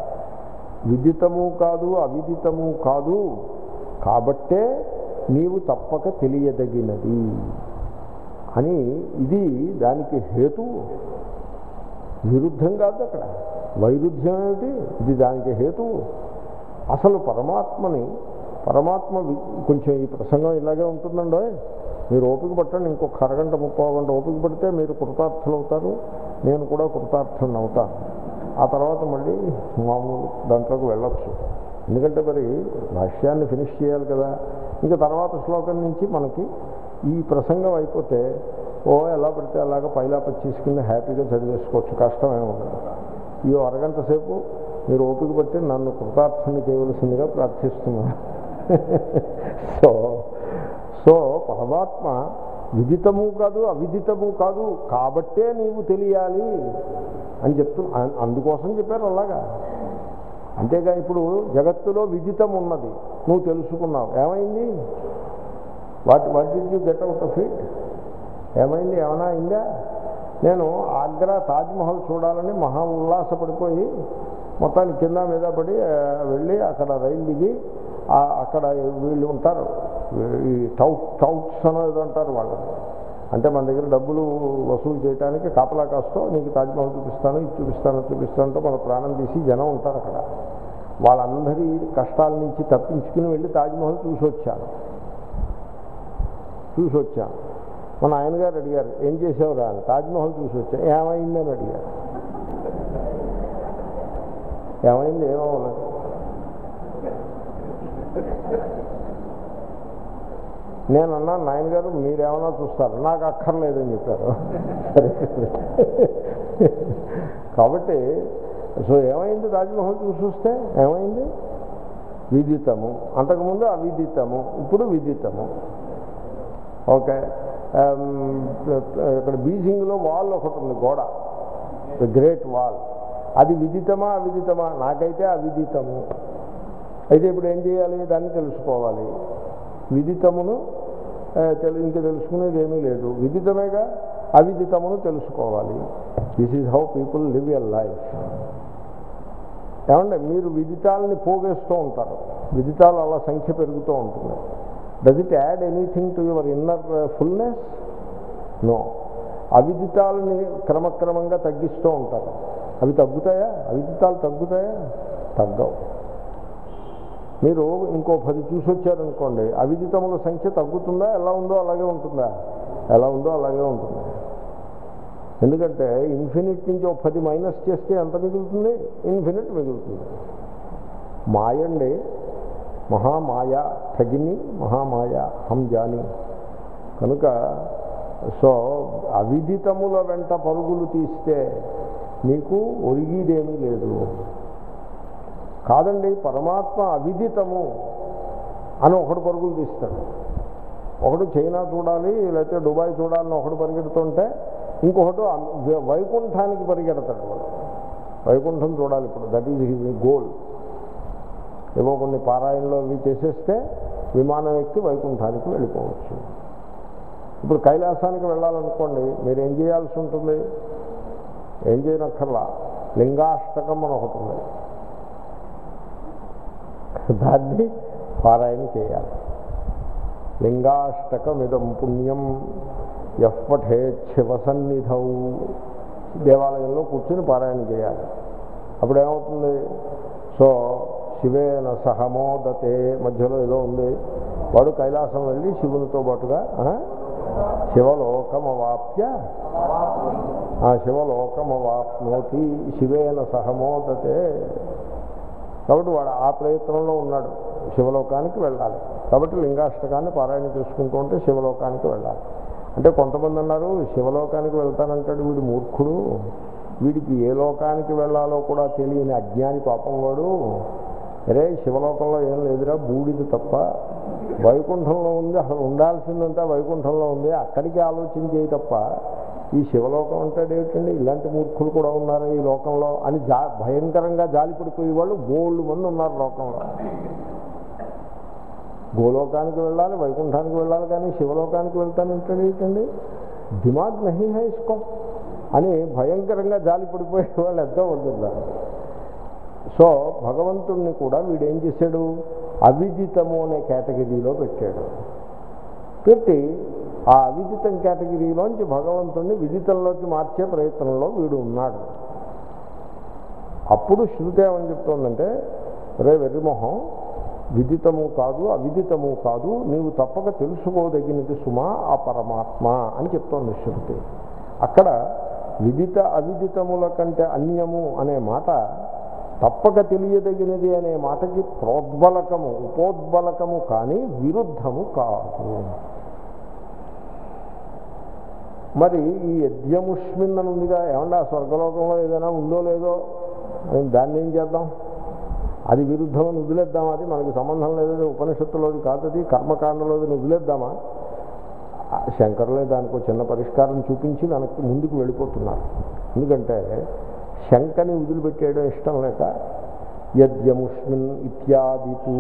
విదితము కాదు అవిదితము కాదు కాబట్టే నీవు తప్పక తెలియదగినది అని ఇది దానికి హేతు విరుద్ధం కాదు అక్కడ వైరుధ్యం ఏమిటి ఇది దానికి హేతువు అసలు పరమాత్మని పరమాత్మ వి- కొంచెం ఈ ప్రసంగం ఇలాగే ఉంటుందండో మీరు ఓపిక పట్టండి ఇంకొక అరగంట ముప్పై గంట ఓపిక పడితే మీరు కృతార్థులు అవుతారు నేను కూడా కృతార్థుని అవుతాను ఆ తర్వాత మళ్ళీ మామూలు దాంట్లోకి వెళ్ళొచ్చు ఎందుకంటే మరి భాష్యాన్ని ఫినిష్ చేయాలి కదా ఇంకా తర్వాత శ్లోకం నుంచి మనకి ఈ ప్రసంగం అయిపోతే ఓ ఎలా పడితే అలాగా పైలా పచ్చేసుకుని హ్యాపీగా చదివేసుకోవచ్చు కష్టమే ఉండదు ఈ అరగంట సేపు మీరు ఓపిక పట్టి నన్ను కృతార్థుని చేయవలసిందిగా ప్రార్థిస్తున్నాను సో సో పరమాత్మ విదితము కాదు అవిదితము కాదు కాబట్టే నీవు తెలియాలి అని చెప్తు అం- అందుకోసం చెప్పారు అలాగా అంతేగా ఇప్పుడు జగత్తులో విదితం ఉన్నది నువ్వు తెలుసుకున్నావు ఏమైంది what what did you get out of it ఏమైంది ఏమైనా అయిందా నేను ఆగ్రా తాజ్మహల్ చూడాలని మహా ఉల్లాసపడిపోయి మొత్తానికి కింద మీద పడి ఆ, వెళ్ళి అక్కడ రైలు దిగి ఆ, అక్కడ వీళ్ళు ఉంటారు ఈ టౌట్ టౌట్స్ అనేది అంటారు వాళ్ళని అంటే మన దగ్గర డబ్బులు వసూలు చేయడానికి కాపలా కాస్తో నీకు తాజ్మహల్ చూపిస్తాను ఇది చూపిస్తాను అది చూపిస్తాను అంటే మన ప్రాణం తీసి జనం ఉంటారు అక్కడ వాళ్ళందరి కష్టాల నుంచి తప్పించుకుని వెళ్ళి తాజ్మహల్ చూసి వచ్చాను చూసి వచ్చాను మన ఆయనగారు అడిగారు ఏం చేసావురా అని తాజ్మహల్ చూసి వచ్చా ఏమైందని అడిగారు ఏమైంది ఏమవ్వలేదు నేను అన్నాను నాయన గారు మీరేమన్నా చూస్తారు నాకు అక్కర్లేదని చెప్పారు సరే కాబట్టి సో ఏమైంది తాజ్మహల్ చూసి వస్తే ఏమైంది విదితము అంతకుముందు అవిదితము ఇప్పుడు విదితము ఓకే ఆమ్, ఇక్కడ బీజింగ్లో వాల్ ఒకటి ఉంది గోడ ద గ్రేట్ వాల్ అది విదితమా అవిదితమా నాకైతే అవిదితము అయితే ఇప్పుడు ఏం చేయాలి దాన్ని తెలుసుకోవాలి విదితమును ఆ, తెలు ఇంకా తెలుసుకునేది ఏమీ లేదు విదితమేగా అవిదితమును తెలుసుకోవాలి this is how people live a life ఏమంటే మీరు విదితాలని పోగేస్తూ ఉంటారు విదితాలు అలా సంఖ్య పెరుగుతూ ఉంటుంది does it add anything to your inner fullness no అవిదితాలని క్రమక్రమంగా తగ్గిస్తూ ఉంటారు అవి తగ్గుతాయా అవిదితాలు తగ్గుతాయా తగ్గవు మీరు ఇంకో పది చూసి వచ్చారనుకోండి అవిదితముల సంఖ్య తగ్గుతుందా ఎలా ఉందో అలాగే ఉంటుందా ఎలా ఉందో అలాగే ఉంటుంది ఎందుకంటే ఇన్ఫినిట్ నుంచి ఒక పది మైనస్ చేస్తే ఎంత మిగులుతుంది ఇన్ఫినిట్ మిగులుతుంది మాయ అండి మహామాయ తగిని మహామాయ హం జాని కనుక సో అవిదితముల వెంట పరుగులు తీస్తే నీకు ఒరిగిదేమీ లేదు కాదండి పరమాత్మ అవిదితము అని ఒకడు పరుగులు తీస్తాడు ఒకడు చైనా చూడాలి లేకపోతే దుబాయ్ చూడాలని ఒకడు పరిగెడుతుంటే ఇంకొకటి అం- వైకుంఠానికి పరిగెడతాడు వాడు వైకుంఠం చూడాలి ఇప్పుడు దట్ ఈజ్ హిజ్ గోల్ ఏవో కొన్ని పారాయణలో అవి చేసేస్తే విమానం ఎక్కి వైకుంఠానికి వెళ్ళిపోవచ్చు ఇప్పుడు కైలాసానికి వెళ్ళాలనుకోండి మీరు ఏం చేయాల్సి ఉంటుంది ఏం చేయనక్కర్లా లింగాష్టకం అని ఒకటి ఉంది దాన్ని పారాయణ చేయాలి లింగాష్టకమిదం పుణ్యం ఎప్పటే శివసన్నిధౌ దేవాలయంలో కూర్చుని పారాయణ చేయాలి అప్పుడు ఏమవుతుంది సో శివేన సహమోదతే మధ్యలో ఏదో ఉంది వాడు కైలాసం వెళ్ళి శివునితో పాటుగా ఆ, శివలోకమవాప్య ఆ శివలోకమవాప్నోతి శివేన సహమోదతే కాబట్టి వాడు ఆ ప్రయత్నంలో ఉన్నాడు శివలోకానికి వెళ్ళాలి కాబట్టి లింగాష్టకాన్ని పారాయణ చేసుకుంటూ ఉంటే శివలోకానికి వెళ్ళాలి అంటే కొంతమంది అన్నారు శివలోకానికి వెళ్తానంటాడు వీడు మూర్ఖుడు వీడికి ఏ లోకానికి వెళ్ళాలో కూడా తెలియని అజ్ఞాని పాపం వాడు అరే శివలోకంలో ఏం లేదురా బూడిది తప్ప వైకుంఠంలో ఉంది అసలు ఉండాల్సిందంతా వైకుంఠంలో ఉంది అక్కడికి ఆలోచించే తప్ప ఈ శివలోకం అంటాడు ఏమిటండి ఇలాంటి మూర్ఖులు కూడా ఉన్నారు ఈ లోకంలో అని జా భయంకరంగా జాలిపడిపోయే వాళ్ళు బోల్డ్ మంది ఉన్నారు లోకంలో గోలోకానికి వెళ్ళాలి వైకుంఠానికి వెళ్ళాలి కానీ శివలోకానికి వెళ్తానంటాడు ఏంటండి దిమాగ్ నహి హై ఇసుకో అని భయంకరంగా జాలి పడిపోయే వాళ్ళు ఎంతో ఉంటున్నారు సో భగవంతుణ్ణి కూడా వీడేం చేశాడు అవిదితము అనే కేటగిరీలో పెట్టాడు పెట్టి ఆ అవిదితం కేటగిరీలోంచి భగవంతుణ్ణి విదితంలోకి మార్చే ప్రయత్నంలో వీడు ఉన్నాడు అప్పుడు శృతి ఏమని చెప్తోందంటే రే వెర్రిమొహం విదితము కాదు అవిదితము కాదు నీవు తప్పక తెలుసుకోదగినది సుమా ఆ పరమాత్మ అని చెప్తోంది శృతి అక్కడ విదిత అవిదితముల కంటే అన్యము అనే మాట తప్పక తెలియదగినది అనే మాటకి ప్రోద్బలకము ఉపోద్బలకము కానీ విరుద్ధము కాదు మరి ఈ యజ్ఞముష్మిన్ అని ఉందిగా ఏమన్నా ఆ స్వర్గలోకంలో ఏదైనా ఉందో లేదో అని దాన్ని ఏం చేద్దాం అది విరుద్ధమని వదిలేద్దామా అది మనకి సంబంధం లేదు ఉపనిషత్తులోది కాదు అది కర్మకాండలోది వదిలేద్దామా ఆ శంకరులే దానికి ఒక చిన్న పరిష్కారం చూపించి వెనక్కి ముందుకు వెళ్ళిపోతున్నారు ఎందుకంటే శంకని వదిలిపెట్టేయడం ఇష్టం లేక యద్యముష్మిన్ ఇత్యాదితు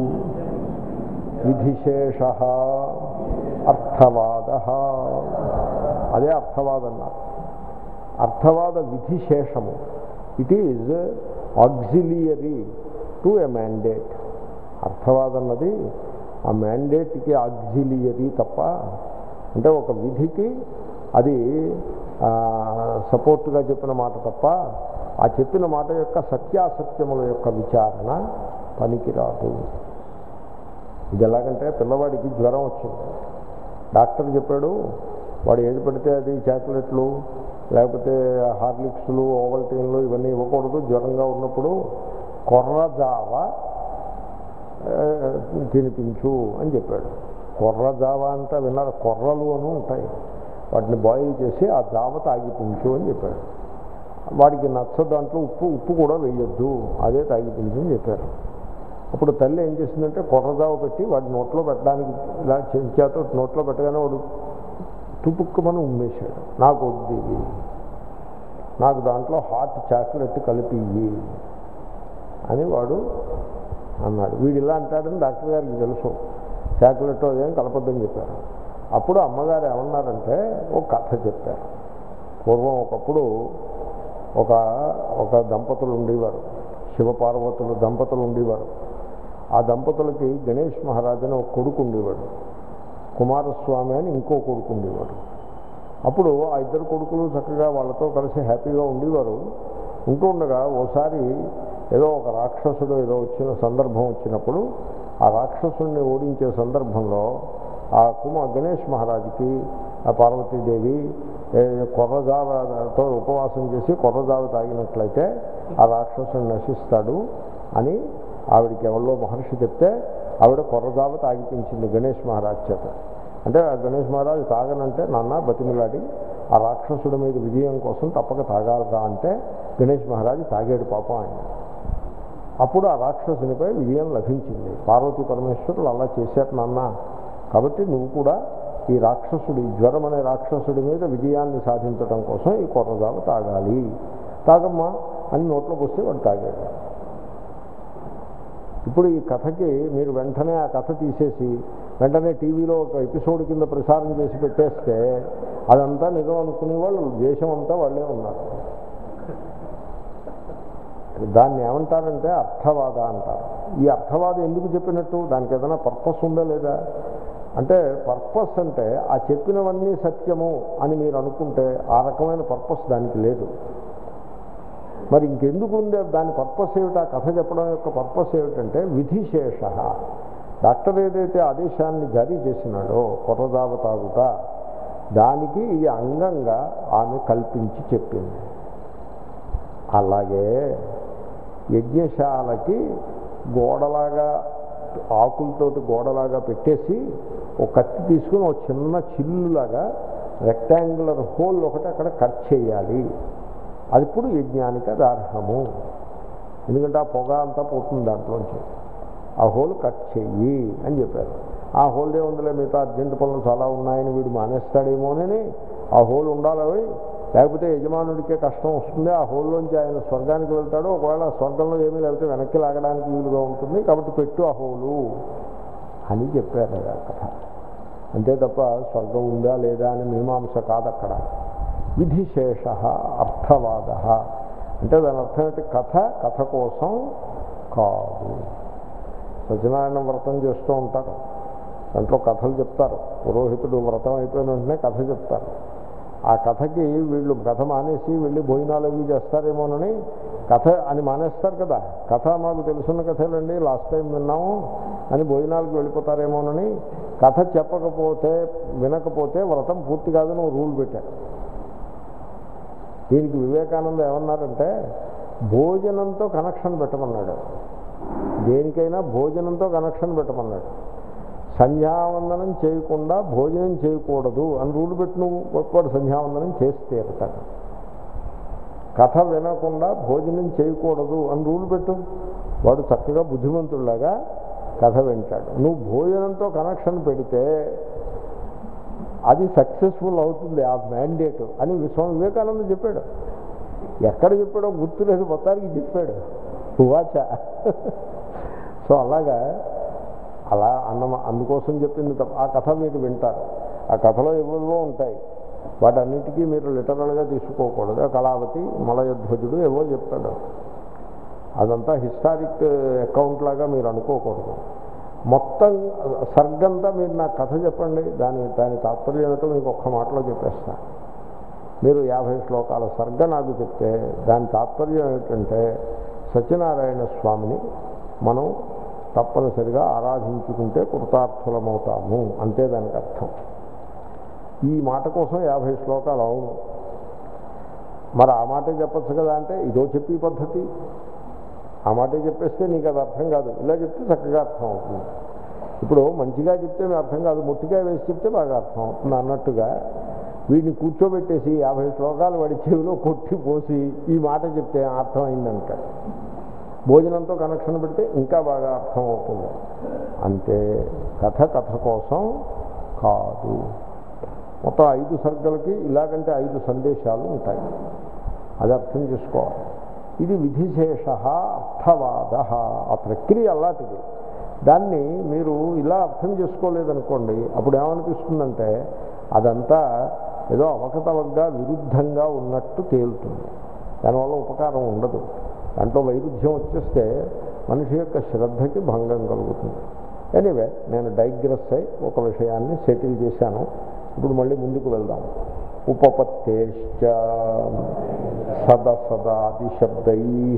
విధిశేష అర్థవాద అదే అర్థవాదం అన్నారు అర్థవాద విధిశేషము it is auxiliary to a mandate అర్థవాదం అన్నది ఆ మ్యాండేట్కి ఆక్సిలియరీ తప్ప అంటే ఒక విధికి అది సపోర్ట్గా చెప్పిన మాట తప్ప ఆ చెప్పిన మాట యొక్క సత్యాసత్యముల యొక్క విచారణ పనికిరాదు ఇది ఎలాగంటే పిల్లవాడికి జ్వరం వచ్చింది డాక్టర్ చెప్పాడు వాడు ఏది పెడితే అది చాక్లెట్లు లేకపోతే హార్లిక్స్లు ఓవల్టీన్లు ఇవన్నీ ఇవ్వకూడదు జ్వరంగా ఉన్నప్పుడు కొర్ర జావ ఆ, తినిపించు అని చెప్పాడు కొర్ర జావ అంతా విన్నారు కొర్రలు అని ఉంటాయి వాటిని బాయిల్ చేసి ఆ జావ తాగిపించు అని చెప్పాడు వాడికి నచ్చ దాంట్లో ఉప్పు ఉప్పు కూడా వేయొద్దు అదే తాగిపించు అని చెప్పారు అప్పుడు తల్లి ఏం చేసిందంటే కొర్రజావ పెట్టి వాడి నోట్లో పెట్టడానికి ఇలా చెంచాతో నోట్లో పెట్టగానే వాడు తుపుక్కుమని ఉమ్మేశాడు నాకు వద్దు ఇది నాకు దాంట్లో హాట్ చాక్లెట్ కలిపి ఇయ్యి అని వాడు అన్నాడు వీడు ఇలా అంటాడని డాక్టర్ గారికి తెలుసు చాక్లెట్ అదేం కలపొద్దని చెప్పారు అప్పుడు అమ్మగారు ఏమన్నారంటే ఒక కథ చెప్పారు పూర్వం ఒకప్పుడు ఒక ఒక దంపతులు ఉండేవారు శివపార్వతులు దంపతులు ఉండేవారు ఆ దంపతులకి గణేష్ మహారాజ్ అని ఒక కొడుకు ఉండేవాడు కుమారస్వామి అని ఇంకో కొడుకు ఉండేవాడు అప్పుడు ఆ ఇద్దరు కొడుకులు చక్కగా వాళ్ళతో కలిసి హ్యాపీగా ఉండేవారు ఉంటూ ఉండగా ఓసారి ఏదో ఒక రాక్షసుడు ఏదో వచ్చిన సందర్భం వచ్చినప్పుడు ఆ రాక్షసుడిని ఓడించే సందర్భంలో ఆ కుమార్ గణేష్ మహారాజుకి ఆ పార్వతీదేవి ఏ కొర్రజావతో ఉపవాసం చేసి కొర్రజావ తాగినట్లయితే ఆ రాక్షసుడు నశిస్తాడు అని ఆవిడకి ఎవరిలో మహర్షి చెప్తే ఆవిడ కొర్రజావ తాగిపించింది గణేష్ మహారాజ్ చేత అంటే ఆ గణేష్ మహారాజ్ తాగనంటే నాన్న బతిమిలాడి ఆ రాక్షసుడి మీద విజయం కోసం తప్పక తాగాలరా అంటే గణేష్ మహారాజ్ తాగాడు పాపం ఆయన అప్పుడు ఆ రాక్షసునిపై విజయం లభించింది పార్వతీ పరమేశ్వరులు అలా చేశారు నాన్న కాబట్టి నువ్వు కూడా ఈ రాక్షసుడి జ్వరం అనే రాక్షసుడి మీద విజయాన్ని సాధించడం కోసం ఈ కొర్రజావ తాగాలి తాగమ్మా అని నోట్లోకి వస్తే వాడు తాగాడు ఇప్పుడు ఈ కథకి మీరు వెంటనే ఆ కథ తీసేసి వెంటనే టీవీలో ఒక ఎపిసోడ్ కింద ప్రసారం చేసి పెట్టేస్తే అదంతా నిజం అనుకునే వాళ్ళు దేశం అంతా వాళ్ళే ఉన్నారు దాన్ని ఏమంటారంటే అర్థవాద అంటారు ఈ అర్థవాదం ఎందుకు చెప్పినట్టు దానికి ఏదైనా పర్పస్ ఉందా లేదా అంటే పర్పస్ అంటే ఆ చెప్పినవన్నీ సత్యము అని మీరు అనుకుంటే ఆ రకమైన పర్పస్ దానికి లేదు మరి ఇంకెందుకు ఉంది దాని పర్పస్ ఏమిటి ఆ కథ చెప్పడం యొక్క పర్పస్ ఏమిటంటే విధిశేష డాక్టర్ ఏదైతే ఆదేశాన్ని జారీ చేసినాడో కొరదావ తాగుట దానికి ఇది అంగంగా ఆమె కల్పించి చెప్పింది అలాగే యజ్ఞశాలకి గోడలాగా ఆకులతోటి గోడలాగా పెట్టేసి ఒక కత్తి తీసుకుని ఒక చిన్న చిల్లులాగా రెక్టాంగులర్ హోల్ ఒకటి అక్కడ కట్ చేయాలి అది ఇప్పుడు యజ్ఞానికి అది అర్హము ఎందుకంటే ఆ పొగ అంతా పోతుంది దాంట్లోంచి ఆ హోల్ కట్ చెయ్యి అని చెప్పారు ఆ హోల్ ఏముందిలే మిగతా అర్జెంట్ పనులు చాలా ఉన్నాయని వీడు మానేస్తాడేమోనని ఆ హోల్ ఉండాలి అవి లేకపోతే యజమానుడికే కష్టం వస్తుంది ఆ హోల్లోంచి ఆయన స్వర్గానికి వెళ్తాడు ఒకవేళ స్వర్గంలో ఏమీ లేకపోతే వెనక్కి లాగడానికి వీలుగా ఉంటుంది కాబట్టి పెట్టు ఆ హోలు అని చెప్పారు ఆ కథ అంతే తప్ప స్వర్గం ఉందా లేదా అని మీమాంస కాదు అక్కడ విధిశేష అర్థవాద అంటే దాని అర్థం ఏంటి కథ కథ కోసం కాదు సత్యనారాయణ వ్రతం చేస్తూ ఉంటారు దాంట్లో కథలు చెప్తారు పురోహితుడు వ్రతం అయిపోయిన వెంటనే కథ చెప్తారు ఆ కథకి వీళ్ళు కథ మానేసి వెళ్ళి భోజనాలు అవి చేస్తారేమోనని కథ అని మానేస్తారు కదా కథ మాకు తెలుసున్న కథలండి లాస్ట్ టైం విన్నాము అని భోజనాలకు వెళ్ళిపోతారేమోనని కథ చెప్పకపోతే వినకపోతే వ్రతం పూర్తి కాదని ఓ రూల్ పెట్టారు దీనికి వివేకానంద ఏమన్నారంటే భోజనంతో కనెక్షన్ పెట్టమన్నాడు దేనికైనా భోజనంతో కనెక్షన్ పెట్టమన్నాడు సంధ్యావందనం చేయకుండా భోజనం చేయకూడదు అని రూల్ పెట్టి నువ్వు వాడు సంధ్యావందనం చేసి తీరుతాడు కథ వినకుండా భోజనం చేయకూడదు అని రూల్ పెట్టు వాడు చక్కగా బుద్ధిమంతుడిలాగా కథ వింటాడు నువ్వు భోజనంతో కనెక్షన్ పెడితే అది సక్సెస్ఫుల్ అవుతుంది ఆ మ్యాండేట్ అని స్వామి వివేకానంద చెప్పాడు ఎక్కడ చెప్పాడో గుర్తులేదు మొత్తానికి చెప్పాడు వాచ సో అలాగా అలా అన్న అందుకోసం చెప్పింది తప్ప ఆ కథ మీరు వింటారు ఆ కథలో ఏవేవో ఉంటాయి వాటన్నిటికీ మీరు లిటరల్గా తీసుకోకూడదు కళావతి మలయధ్వజుడు ఏవో చెప్తాడు అదంతా హిస్టారిక్ అకౌంట్ లాగా మీరు అనుకోకూడదు మొత్తం సర్గంతా మీరు నాకు కథ చెప్పండి దాని దాని తాత్పర్యం ఏమిటో మీకు ఒక్క మాటలో చెప్పేస్తా మీరు యాభై శ్లోకాల సర్గ నాకు చెప్తే దాని తాత్పర్యం ఏమిటంటే సత్యనారాయణ స్వామిని మనం తప్పనిసరిగా ఆరాధించుకుంటే కృతార్థులమవుతాము అంతే దానికి అర్థం ఈ మాట కోసం యాభై శ్లోకాలు అవును మరి ఆ మాటే చెప్పచ్చు కదా అంటే ఇదో చెప్పి పద్ధతి ఆ మాటే చెప్పేస్తే నీకు అది అర్థం కాదు ఇలా చెప్తే చక్కగా అర్థం అవుతుంది ఇప్పుడు మంచిగా చెప్తే మీ అర్థం కాదు ముట్టిగా వేసి చెప్తే బాగా అర్థం అవుతుంది అన్నట్టుగా వీడిని కూర్చోబెట్టేసి యాభై శ్లోకాలు వాడి చెవిలో కొట్టి పోసి ఈ మాట చెప్తే అర్థమైందంట భోజనంతో కనెక్షన్ పెడితే ఇంకా బాగా అర్థం అవుతుంది అంతే కథ కథ కోసం కాదు మొత్తం ఐదు సర్గలకి ఇలాగంటే ఐదు సందేశాలు ఉంటాయి అది అర్థం చేసుకోవాలి ఇది విధిశేష అర్థవాద ఆ ప్రక్రియ అలాంటిది దాన్ని మీరు ఇలా అర్థం చేసుకోలేదనుకోండి అప్పుడు ఏమనిపిస్తుందంటే అదంతా ఏదో అవకతవగ్గా విరుద్ధంగా ఉన్నట్టు తేలుతుంది దానివల్ల ఉపకారం ఉండదు దాంట్లో వైరుధ్యం వచ్చేస్తే మనిషి యొక్క శ్రద్ధకి భంగం కలుగుతుంది ఎనీవే నేను డైగ్రెస్ అయి ఒక విషయాన్ని సెటిల్ చేశాను ఇప్పుడు మళ్ళీ ముందుకు వెళ్దాం ఉపపత్తేశ్చ సదసదాది శబ్దై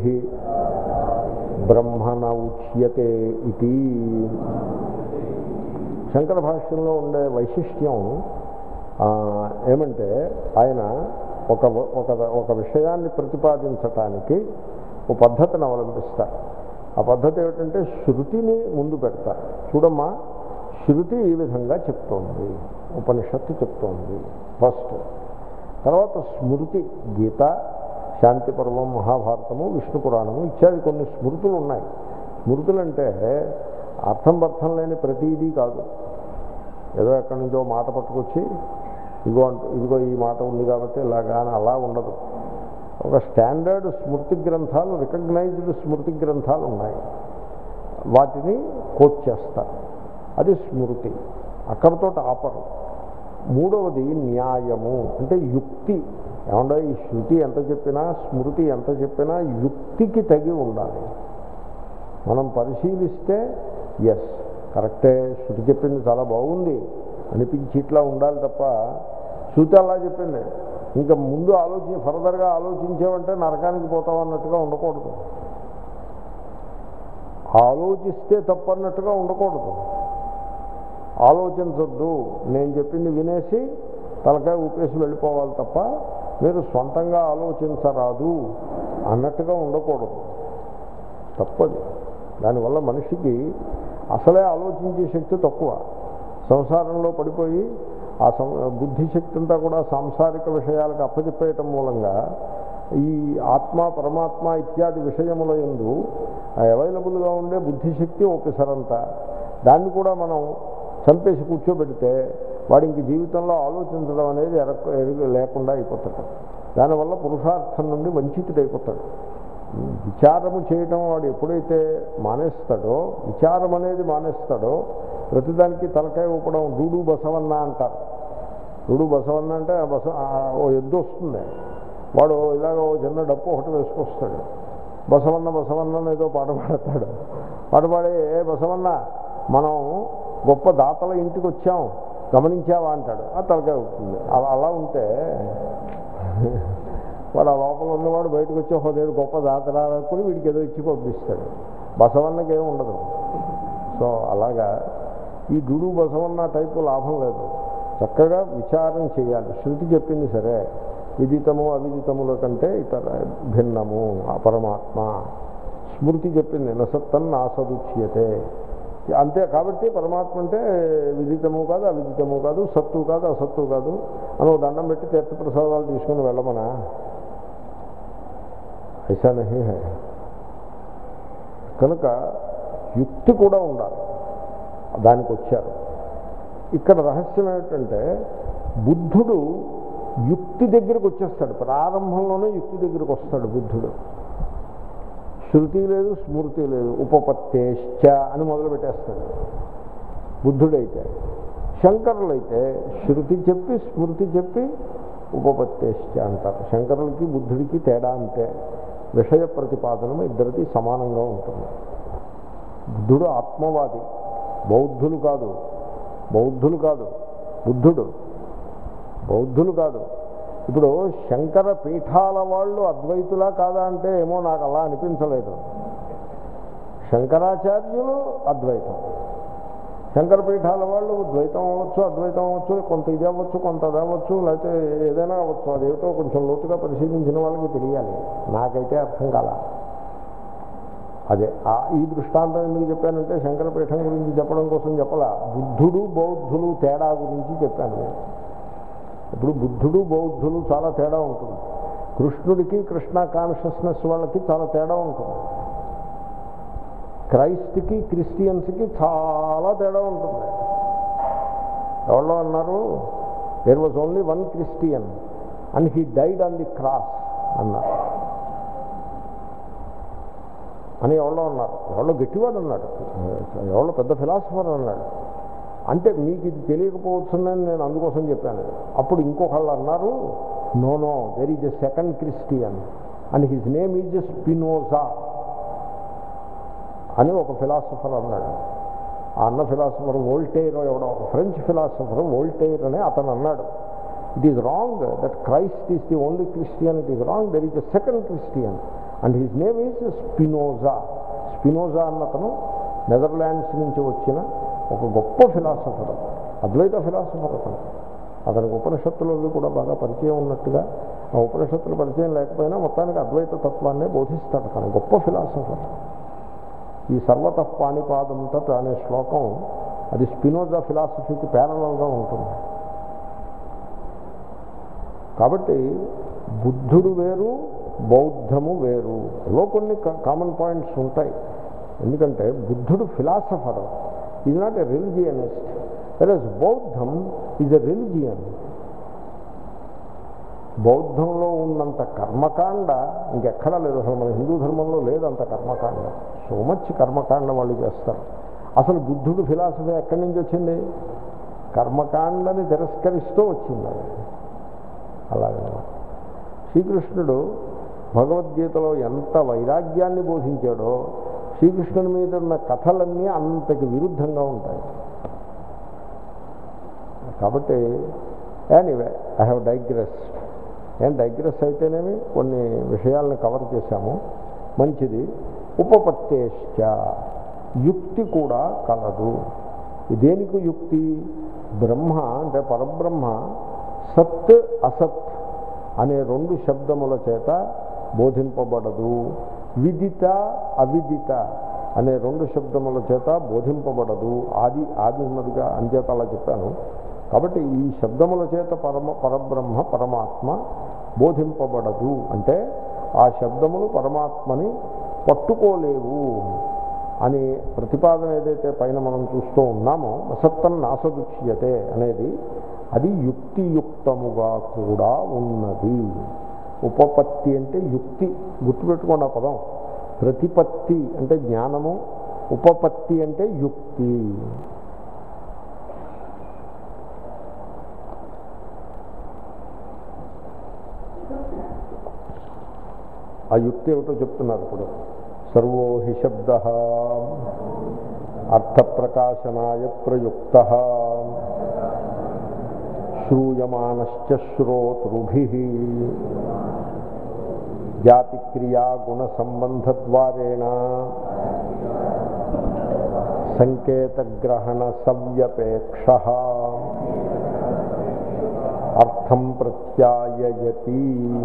బ్రహ్మణ ఉచ్యతే ఇది శంకర భాష్యంలో ఉండే వైశిష్ట్యం ఆ, ఏమంటే ఆయన ఒక ఒక ఒక విషయాన్ని ప్రతిపాదించటానికి ఒక పద్ధతిని అవలంబిస్తారు ఆ పద్ధతి ఏమిటంటే శృతిని ముందు పెడతారు చూడమ్మా శృతి ఈ విధంగా చెప్తోంది ఉపనిషత్తు చెప్తోంది ఫస్ట్ తర్వాత స్మృతి గీత శాంతి పర్వం మహాభారతము విష్ణు పురాణము ఇత్యాది కొన్ని స్మృతులు ఉన్నాయి స్మృతులు అంటే అర్థం అర్థం లేని ప్రతీదీ కాదు ఏదో ఎక్కడి నుంచో మాట పట్టుకొచ్చి ఇదిగో అంటూ ఇదిగో ఈ మాట ఉంది కాబట్టి ఇలాగా అని అలా ఉండదు ఒక స్టాండర్డ్ స్మృతి గ్రంథాలు రికగ్నైజ్డ్ స్మృతి గ్రంథాలు ఉన్నాయి వాటిని కోట్ చేస్తారు అది స్మృతి అక్కడితో ఆపరు మూడవది న్యాయము అంటే యుక్తి ఏమంటే ఈ శృతి ఎంత చెప్పినా స్మృతి ఎంత చెప్పినా యుక్తికి తగి ఉండాలి మనం పరిశీలిస్తే ఎస్ కరెక్టే శృతి చెప్పింది చాలా బాగుంది అనిపించి ఇట్లా ఉండాలి తప్ప శృతి అలా చెప్పింది ఇంకా ముందు ఆలోచి ఫర్దర్గా ఆలోచించామంటే నరకానికి పోతాం అన్నట్టుగా ఉండకూడదు ఆలోచిస్తే తప్పన్నట్టుగా ఉండకూడదు ఆలోచించొద్దు నేను చెప్పింది వినేసి తలకాయ ఊపేసి వెళ్ళిపోవాలి తప్ప మీరు సొంతంగా ఆలోచించరాదు అన్నట్టుగా ఉండకూడదు తప్పది దానివల్ల మనిషికి అసలే ఆలోచించే శక్తి తక్కువ సంసారంలో పడిపోయి ఆ సం బుద్ధిశక్తి అంతా కూడా సాంసారిక విషయాలకు అప్పచెప్పేయటం మూలంగా ఈ ఆత్మ పరమాత్మ ఇత్యాది విషయముల ఎందు అవైలబుల్గా ఉండే బుద్ధిశక్తి ఓపెసరంతా దాన్ని కూడా మనం చంపేసి కూర్చోబెడితే వాడి ఇంక జీవితంలో ఆలోచించడం అనేది ఎరక ఎరుగు లేకుండా అయిపోతాడు దానివల్ల పురుషార్థం నుండి వంచితుడైపోతాడు విచారము చేయటం వాడు ఎప్పుడైతే మానేస్తాడో విచారం అనేది మానేస్తాడో ప్రతిదానికి తలకాయ ఊపడం డూడు బసవన్న అంటారు డూడు బసవన్న అంటే ఆ బస ఆ ఓ ఎద్దు వస్తుంది వాడు ఇలాగ ఓ చిన్న డప్పు ఒకటి వేసుకొస్తాడు బసవన్న బసవన్న అని ఏదో పాట పాడతాడు పాట పాడి ఏ బసవన్న మనం గొప్ప దాతల ఇంటికి వచ్చాం గమనించావా అంటాడు ఆ తలకాయ ఊపుతుంది అలా అలా ఉంటే వాడు ఆ లోపల ఉన్నవాడు బయటకు వచ్చి హోదేడు గొప్ప దాతరాలనుకుని వీడికి ఏదో ఇచ్చి పంపిస్తాడు బసవన్నకి ఏమి ఉండదు సో అలాగా ఈ గుడు బసవన్న టైపు లాభం లేదు చక్కగా విచారం చేయాలి శృతి చెప్పింది సరే విదితము అవిదితముల కంటే ఇతర భిన్నము ఆ పరమాత్మ స్మృతి చెప్పింది నసత్తన్ నాసదుచ్యతే అంతే కాబట్టి పరమాత్మ అంటే విదితము కాదు అవిదితము కాదు సత్తు కాదు అసత్తు కాదు అని ఓ దండం పెట్టి తీర్థప్రసాదాలు తీసుకుని వెళ్ళమనా ఐసా నహి హై కనుక యుక్తి కూడా ఉండాలి దానికి వచ్చారు ఇక్కడ రహస్యం ఏమిటంటే బుద్ధుడు యుక్తి దగ్గరికి వచ్చేస్తాడు ప్రారంభంలోనే యుక్తి దగ్గరికి వస్తాడు బుద్ధుడు శృతి లేదు స్మృతి లేదు ఉపపత్తేశ్చ అని మొదలు పెట్టేస్తాడు బుద్ధుడైతే శంకరులైతే శృతి చెప్పి స్మృతి చెప్పి ఉపపత్తేశ్చ అంటారు శంకరులకి బుద్ధుడికి తేడా అంతే విషయ ప్రతిపాదనం ఇద్దరికి సమానంగా ఉంటుంది బుద్ధుడు ఆత్మవాది బౌద్ధులు కాదు బౌద్ధులు కాదు బుద్ధుడు బౌద్ధులు కాదు ఇప్పుడు శంకర పీఠాల వాళ్ళు అద్వైతులా కాదా అంటే ఏమో నాకు అలా అనిపించలేదు శంకరాచార్యులు అద్వైతం శంకర పీఠాల వాళ్ళు ద్వైతం అవ్వచ్చు అద్వైతం అవ్వచ్చు కొంత ఇది అవ్వచ్చు కొంత అది అవ్వచ్చు లేకపోతే ఏదైనా అవ్వచ్చు అదేమిటో కొంచెం లోతుగా పరిశీలించిన వాళ్ళకి తెలియాలి నాకైతే అర్థం కాల అదే ఆ ఈ దృష్టాంతం ఎందుకు చెప్పానంటే శంకరపీఠం గురించి చెప్పడం కోసం చెప్పలా బుద్ధుడు బౌద్ధులు తేడా గురించి చెప్పాను నేను ఇప్పుడు బుద్ధుడు బౌద్ధులు చాలా తేడా ఉంటుంది కృష్ణుడికి కృష్ణ కాన్షియస్నెస్ వాళ్ళకి చాలా తేడా ఉంటుంది క్రైస్ట్కి క్రిస్టియన్స్కి చాలా తేడా ఉంటుంది ఎవరో అన్నారు there was only one Christian and he died on the cross అన్నారు అని ఎవరో అన్నారు ఎవరో గట్టివాడు అన్నాడు ఎవరో పెద్ద ఫిలాసఫర్ అన్నాడు అంటే మీకు ఇది తెలియకపోవచ్చునని నేను అందుకోసం చెప్పాను అప్పుడు ఇంకొకళ్ళు అన్నారు no no there is a second Christian and his name is Spinoza అని ఒక ఫిలాసఫర్ అన్నాడు ఆ అన్న ఫిలాసఫర్ వోల్టైర్ ఎవడో ఫ్రెంచ్ ఫిలాసఫర్ వోల్టైర్ అని అతను అన్నాడు it is wrong that Christ is the only Christian it is wrong there is a second Christian and his name is Spinoza Spinoza అన్నతను నెదర్లాండ్స్ నుంచి వచ్చిన ఒక గొప్ప ఫిలాసఫర్ అద్వైత ఫిలాసఫర్ అతను అతనికి ఉపనిషత్తులు అవి కూడా బాగా పరిచయం ఉన్నట్టుగా ఆ ఉపనిషత్తుల పరిచయం లేకపోయినా మొత్తానికి అద్వైత తత్వాన్నే బోధిస్తాడు తన గొప్ప ఫిలాసఫర్ ఈ సర్వత పాణిపాదం తత్ అనే శ్లోకం అది స్పినోజా ఫిలాసఫీకి ప్యారలల్గా ఉంటుంది కాబట్టి బుద్ధుడు వేరు బౌద్ధము వేరు లో కొన్ని కామన్ పాయింట్స్ ఉంటాయి ఎందుకంటే బుద్ధుడు philosopher is not a religionist versus బౌద్ధం ఈజ్ ఎ రిలిజియన్ బౌద్ధంలో ఉన్నంత కర్మకాండ ఇంకెక్కడా లేదు అసలు మన హిందూ ధర్మంలో లేదు అంత కర్మకాండ సో మచ్ కర్మకాండ వాళ్ళు చేస్తారు అసలు బుద్ధుడు ఫిలాసఫీ ఎక్కడి నుంచి వచ్చింది కర్మకాండని తిరస్కరిస్తూ వచ్చింది అది అలాగనమాట శ్రీకృష్ణుడు భగవద్గీతలో ఎంత వైరాగ్యాన్ని బోధించాడో శ్రీకృష్ణుని మీద ఉన్న కథలన్నీ అంతకి విరుద్ధంగా ఉంటాయి కాబట్టి ఎనీవే ఐ హ్యావ్ డైగ్రెస్ ఏం డైగ్రెస్ అయితేనేమి కొన్ని విషయాలను కవర్ చేశాము మంచిది ఉపపత్తేశ్చ యుక్తి కూడా కలదు దేనికి యుక్తి బ్రహ్మ అంటే పరబ్రహ్మ సత్ అసత్ అనే రెండు శబ్దముల చేత బోధింపబడదు విదిత అవిదిత అనే రెండు శబ్దముల చేత బోధింపబడదు ఆది ఆది ఉన్నదిగా అంచేత అలా చెప్పాను కాబట్టి ఈ శబ్దముల చేత పరమ పరబ్రహ్మ పరమాత్మ బోధింపబడదు అంటే ఆ శబ్దములు పరమాత్మని పట్టుకోలేవు అని ప్రతిపాదన ఏదైతే పైన మనం చూస్తూ ఉన్నామో అసత్తం నాసదుచ్యతే అనేది అది యుక్తియుక్తముగా కూడా ఉన్నది ఉపపత్తి అంటే యుక్తి గుర్తుపెట్టుకోండి ఆ పదం ప్రతిపత్తి అంటే జ్ఞానము ఉపపత్తి అంటే యుక్తి ఆ యుక్తి ఏమిటో చెప్తున్నారు ఇప్పుడు సర్వో హి శబ్ద అర్థప్రకాశనాయ ప్రయుక్త శ్రూయమానశ్చ శ్రోతృభి జాతిక్రియా గుణ సంబంధద్వారేణ సంకేతగ్రహణ సవ్యపేక్ష అర్థం ప్రత్యాయయతి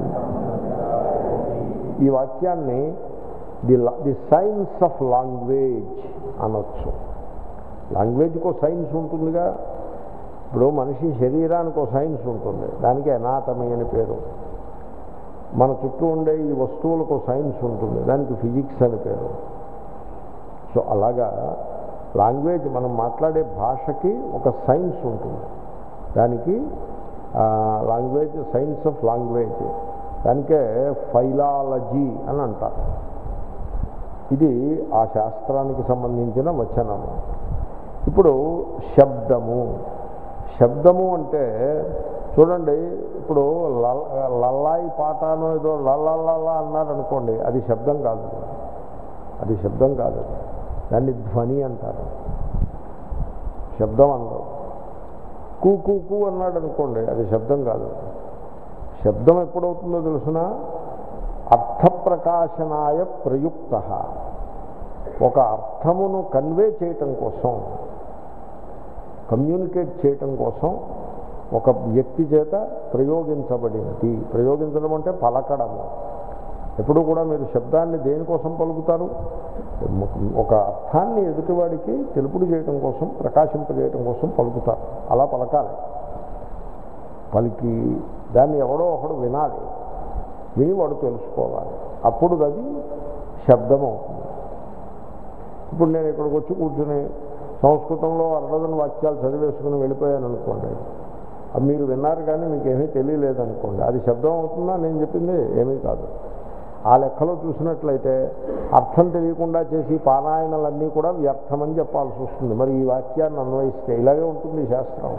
ఈ వాక్యాన్ని the the science of language అనొచ్చు లాంగ్వేజ్కి ఒక సైన్స్ ఉంటుందిగా ఇప్పుడు మనిషి శరీరానికి ఒక సైన్స్ ఉంటుంది దానికి ఎనాటమీ అని పేరు మన చుట్టూ ఉండే ఈ వస్తువులకు ఒక సైన్స్ ఉంటుంది దానికి ఫిజిక్స్ అని పేరు సో అలాగా లాంగ్వేజ్ మనం మాట్లాడే భాషకి ఒక సైన్స్ ఉంటుంది దానికి లాంగ్వేజ్ సైన్స్ ఆఫ్ లాంగ్వేజ్ దానికే ఫైలాలజీ అని అంటారు ఇది ఆ శాస్త్రానికి సంబంధించిన వచనము ఇప్పుడు శబ్దము శబ్దము అంటే చూడండి ఇప్పుడు లల్ లల్లాయి పాటను ఏదో లల్లల్లా అన్నారనుకోండి అది శబ్దం కాదు అది శబ్దం కాదు దాన్ని ధ్వని అంటారు శబ్దం అనరు కూ కూ కూ అన్నాడు అనుకోండి అది శబ్దం కాదు శబ్దం ఎప్పుడవుతుందో తెలుసిన అర్థప్రకాశనాయ ప్రయుక్త ఒక అర్థమును కన్వే చేయటం కోసం కమ్యూనికేట్ చేయటం కోసం ఒక వ్యక్తి చేత ప్రయోగించబడినది ప్రయోగించడం అంటే పలకడము ఎప్పుడు కూడా మీరు శబ్దాన్ని దేనికోసం పలుకుతారు ఒక అర్థాన్ని ఎదుటివాడికి తెలుపుడు చేయటం కోసం ప్రకాశింపజేయటం కోసం పలుకుతారు అలా పలకాలి పలికి దాన్ని ఎవడో ఒకడు వినాలి విని వాడు తెలుసుకోవాలి అప్పుడు అది శబ్దం అవుతుంది ఇప్పుడు నేను ఇక్కడికి వచ్చి కూర్చుని సంస్కృతంలో అరడదని వాక్యాలు చదివేసుకుని వెళ్ళిపోయాను అనుకోండి అది మీరు విన్నారు కానీ మీకు ఏమీ తెలియలేదనుకోండి అది శబ్దం అవుతుందా నేను చెప్పింది ఏమీ కాదు ఆ లెక్కలో చూసినట్లయితే అర్థం తెలియకుండా చేసి పారాయణలన్నీ కూడా వ్యర్థమని చెప్పాల్సి వస్తుంది మరి ఈ వాక్యాన్ని అన్వయిస్తే ఇలాగే ఉంటుంది శాస్త్రం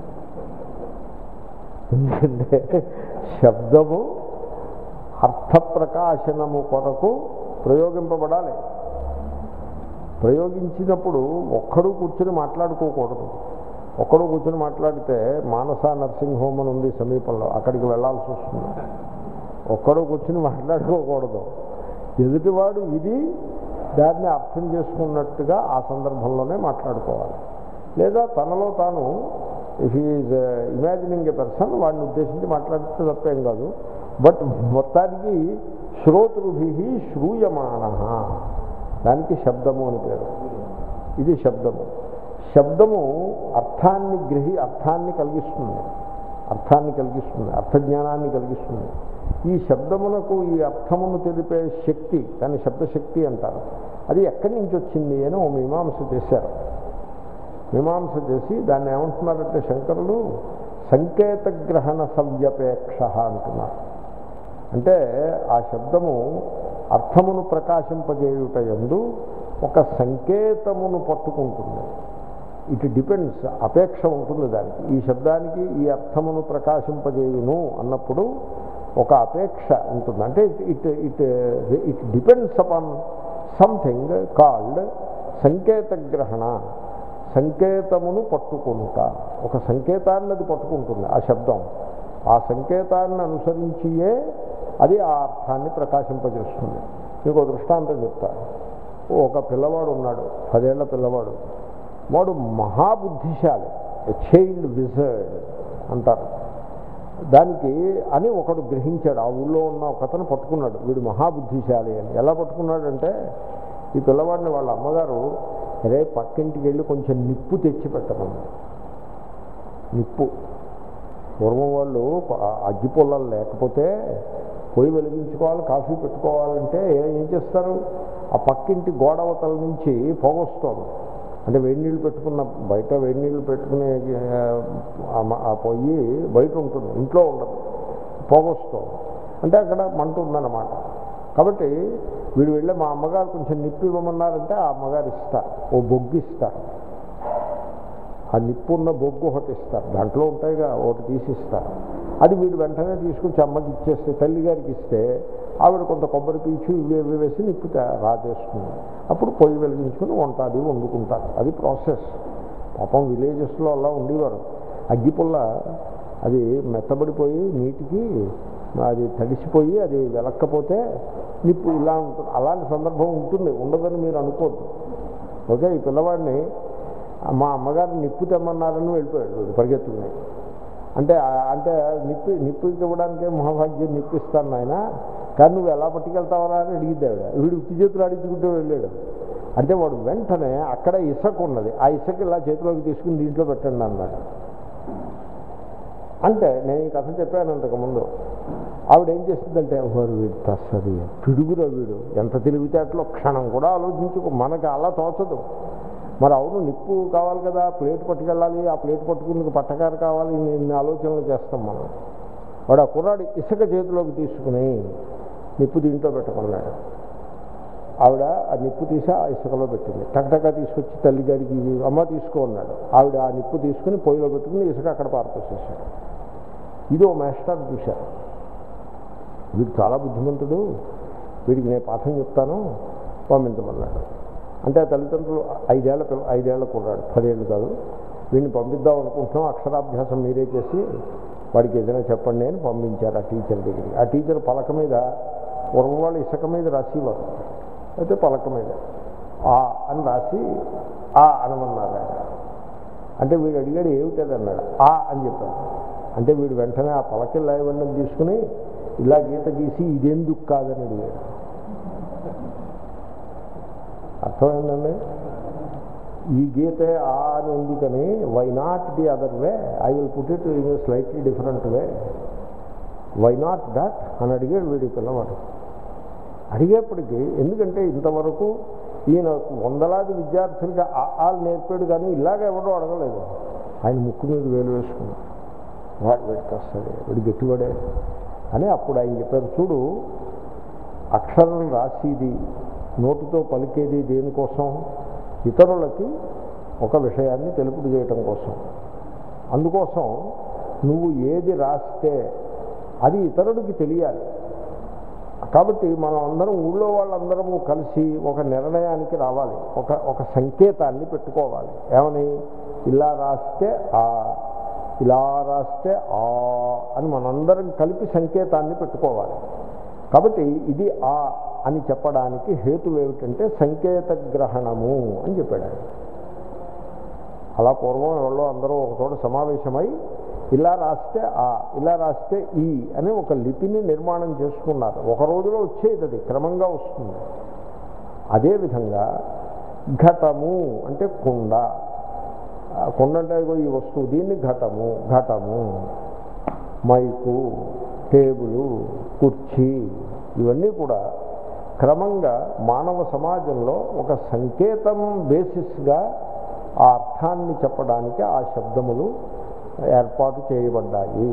ఎందుకంటే శబ్దము అర్థ ప్రకాశనము కొరకు ప్రయోగింపబడాలి ప్రయోగించినప్పుడు ఒక్కడు కూర్చుని మాట్లాడుకోకూడదు ఒక్కడు కూర్చుని మాట్లాడితే మానస నర్సింగ్ హోమ్ అని ఉంది సమీపంలో అక్కడికి వెళ్ళాల్సి వస్తుంది ఒక్కడు కూర్చుని మాట్లాడుకోకూడదు ఎదుటివాడు ఇది దాన్ని అర్థం చేసుకున్నట్టుగా ఆ సందర్భంలోనే మాట్లాడుకోవాలి లేదా తనలో తాను if is imagining a person వాడిని ఉద్దేశించి మాట్లాడితే తప్పేం కాదు బట్ మొత్తానికి శ్రోతృభి శ్రూయమాణ దానికి శబ్దము అని పేరు ఇది శబ్దము శబ్దము అర్థాన్ని గ్రహి అర్థాన్ని కలిగిస్తుంది అర్థాన్ని కలిగిస్తుంది అర్థజ్ఞానాన్ని కలిగిస్తుంది ఈ శబ్దమునకు ఈ అర్థమును తెలిపే శక్తి దాన్ని శబ్దశక్తి అంటారు అది ఎక్కడి నుంచి వచ్చింది అని ఓ మీమాంస చేశారు మీమాంస చేసి దాన్ని ఏమంటున్నారంటే శంకరులు సంకేత గ్రహణ సవ్యపేక్ష అంటున్నారు అంటే ఆ శబ్దము అర్థమును ప్రకాశింపజేయుట ఎందు ఒక సంకేతమును పట్టుకుంటుంది ఇట్ డిపెండ్స్ అపేక్ష ఉంటుంది దానికి ఈ శబ్దానికి ఈ అర్థమును ప్రకాశింపజేయును అన్నప్పుడు ఒక అపేక్ష ఉంటుంది అంటే it it it depends upon something called సంకేత గ్రహణ సంకేతమును పట్టుకుంటా ఒక సంకేతాన్ని అది పట్టుకుంటుంది ఆ శబ్దం ఆ సంకేతాన్ని అనుసరించియే అది ఆ అర్థాన్ని ప్రకాశింపజేస్తుంది మీకు దృష్టాంతం చెప్తా ఒక పిల్లవాడు ఉన్నాడు పదేళ్ల పిల్లవాడు వాడు మహాబుద్ధిశాలి చైల్డ్ విజర్డ్ అంటారు దానికి అని ఒకడు గ్రహించాడు ఆ ఊళ్ళో ఉన్న ఒకతను పట్టుకున్నాడు వీడు మహాబుద్ధిశాలి అని ఎలా పట్టుకున్నాడంటే ఈ పిల్లవాడిని వాళ్ళ అమ్మగారు రే పక్కింటికి వెళ్ళి కొంచెం నిప్పు తెచ్చి పెట్టమని నిప్పు పూర్వం వాళ్ళు అగ్గి పొలాలు లేకపోతే పొయ్యి వెలిగించుకోవాలి కాఫీ పెట్టుకోవాలంటే ఏం చేస్తారు ఆ పక్కింటి గోడవతల నుంచి పొగొస్తుంది అంటే వేడి నీళ్ళు పెట్టుకున్న బయట వేడి నీళ్ళు పెట్టుకునే ఆ పొయ్యి బయట ఉంటుంది ఇంట్లో ఉండదు పొగొస్తుంది అంటే అక్కడ మంట ఉందన్నమాట కాబట్టి వీడు వెళ్ళి మా అమ్మగారు కొంచెం నిప్పు ఇవ్వమన్నారంటే ఆ అమ్మగారు ఇస్తారు ఓ బొగ్గు ఇస్తారు ఆ నిప్పు ఉన్న బొగ్గు ఒకటి ఇస్తారు దాంట్లో ఉంటాయిగా ఒకటి తీసిస్తారు అది వీడు వెంటనే తీసుకొచ్చి అమ్మకి ఇచ్చేస్తే తల్లిగారికి ఇస్తే ఆవిడ కొంత కొబ్బరి పీచు ఇవి ఇవి వేసి నిప్పు రాజేస్తుంది అప్పుడు పొయ్యి వెలిగించుకుని వంట అది వండుకుంటారు అది ప్రాసెస్ పాపం విలేజెస్లో అలా ఉండేవారు అగ్గిపుల్ల అది మెత్తబడిపోయి నీటికి అది తడిసిపోయి అది వెలక్కపోతే నిప్పు ఇలా ఉంటుంది అలాంటి సందర్భం ఉంటుంది ఉండదని మీరు అనుకోద్దు ఓకే ఈ పిల్లవాడిని మా అమ్మగారు నిప్పు తెమ్మన్నారని వెళ్ళిపోయాడు పరిగెత్తుకుని అంటే అంటే నిప్పు నిప్పు ఇవ్వడానికే మహాభాగ్యం నిప్పిస్తాను ఆయన కానీ నువ్వు ఎలా పట్టుకెళ్తావరా అని అడిగింది ఆవిడ వీడు ఉత్తి చేతులు అడిగించుకుంటూ వెళ్ళాడు అంటే వాడు వెంటనే అక్కడ ఇసుక ఉన్నది ఆ ఇసుక ఇలా చేతిలోకి తీసుకుని దీంట్లో పెట్టండి అన్నాడు అంటే నేను ఈ కథ చెప్పాను అంతకుముందు ఆవిడ ఏం చేస్తుందంటే వారు వీడు తస్సది పిడుగురా వీడు ఎంత తెలివితేటలో క్షణం కూడా ఆలోచించుకో మనకి అలా తోచదు మరి అవును నిప్పు కావాలి కదా ప్లేట్ పట్టుకెళ్ళాలి ఆ ప్లేట్ పట్టుకుని పట్టకారు కావాలి ఇన్ని ఆలోచనలు చేస్తాం మనం వాడు ఆ కుర్రాడు ఇసుక చేతిలోకి తీసుకుని నిప్పు దీంట్లో పెట్టుకున్నాడు ఆవిడ ఆ నిప్పు తీసి ఆ ఇసుకలో పెట్టింది టక్టగా తీసుకొచ్చి తల్లిగారికి అమ్మ తీసుకో అన్నాడు ఆవిడ ఆ నిప్పు తీసుకుని పొయ్యిలో పెట్టుకుని ఇసుక అక్కడ పార్పేసేసాడు ఇది ఓ మాస్టర్ చూశారు వీడు చాలా బుద్ధిమంతుడు వీడికి నేను పాఠం చెప్తాను పంపించమన్నాడు అంటే ఆ తల్లిదండ్రులు ఐదేళ్ల పిల్ల ఐదేళ్ల కుర్రాడు పదేళ్ళు కాదు వీడిని పంపిద్దాం అనుకుంటున్నాం అక్షరాభ్యాసం మీరే చేసి వాడికి ఏదైనా చెప్పండి అని పంపించారు ఆ టీచర్ దగ్గరికి ఆ టీచర్ పలక మీద పూర్వం వాళ్ళు ఇసుక మీద రాసేవారు అయితే పలక మీద ఆ అని రాసి ఆ అనమన్నారు ఆయన అంటే వీడు అడిగాడు ఏమిటది అన్నాడు ఆ అని చెప్పాడు అంటే వీడు వెంటనే ఆ పలకిల్లా ఇవ్వండి తీసుకుని ఇలా గీత గీసి ఇదెందుకు కాదని అడిగాడు అర్థమైందండి ఈ గీతే ఆ అని ఎందుకని why not the other way I will put it in slightly different way why not that అని అడిగాడు వీడి పిల్లవాడు అడిగేప్పటికీ ఎందుకంటే ఇంతవరకు ఈయన వందలాది విద్యార్థులకి ఆలు నేర్పాడు కానీ ఇలాగ ఎవడో అడగలేదు ఆయన ముక్కు మీద వేలు వేసుకున్నాడు వాడు వీడికి వస్తాడు వీడు గట్టివాడే అని అప్పుడు ఆయన చెప్పారు చూడు అక్షరం రాసేది నోటితో పలికేది దేనికోసం ఇతరులకి ఒక విషయాన్ని తెలుపుడు చేయటం కోసం అందుకోసం నువ్వు ఏది రాస్తే అది ఇతరుడికి తెలియాలి కాబట్టి మనం అందరం ఊళ్ళో వాళ్ళందరము కలిసి ఒక నిర్ణయానికి రావాలి ఒక ఒక సంకేతాన్ని పెట్టుకోవాలి ఏమని ఇలా రాస్తే ఆ ఇలా రాస్తే ఆ అని మనందరం కలిపి సంకేతాన్ని పెట్టుకోవాలి కాబట్టి ఇది ఆ అని చెప్పడానికి హేతు ఏమిటంటే సంకేత గ్రహణము అని చెప్పాడు ఆయన అలా పూర్వం ఎవరో అందరూ ఒక చోట సమావేశమై ఇలా రాస్తే ఆ ఇలా రాస్తే ఈ అని ఒక లిపిని నిర్మాణం చేసుకున్నారు ఒక రోజులో వచ్చేది అది క్రమంగా వస్తుంది అదేవిధంగా ఘటము అంటే కుండ ఆ కుండ అంటే ఇదిగో ఈ వస్తువు దీన్ని ఘటము ఘటము మైకు టేబులు కుర్చీ ఇవన్నీ కూడా క్రమంగా మానవ సమాజంలో ఒక సంకేతం బేసిస్గా ఆ అర్థాన్ని చెప్పడానికి ఆ శబ్దములు ఏర్పాటు చేయబడ్డాయి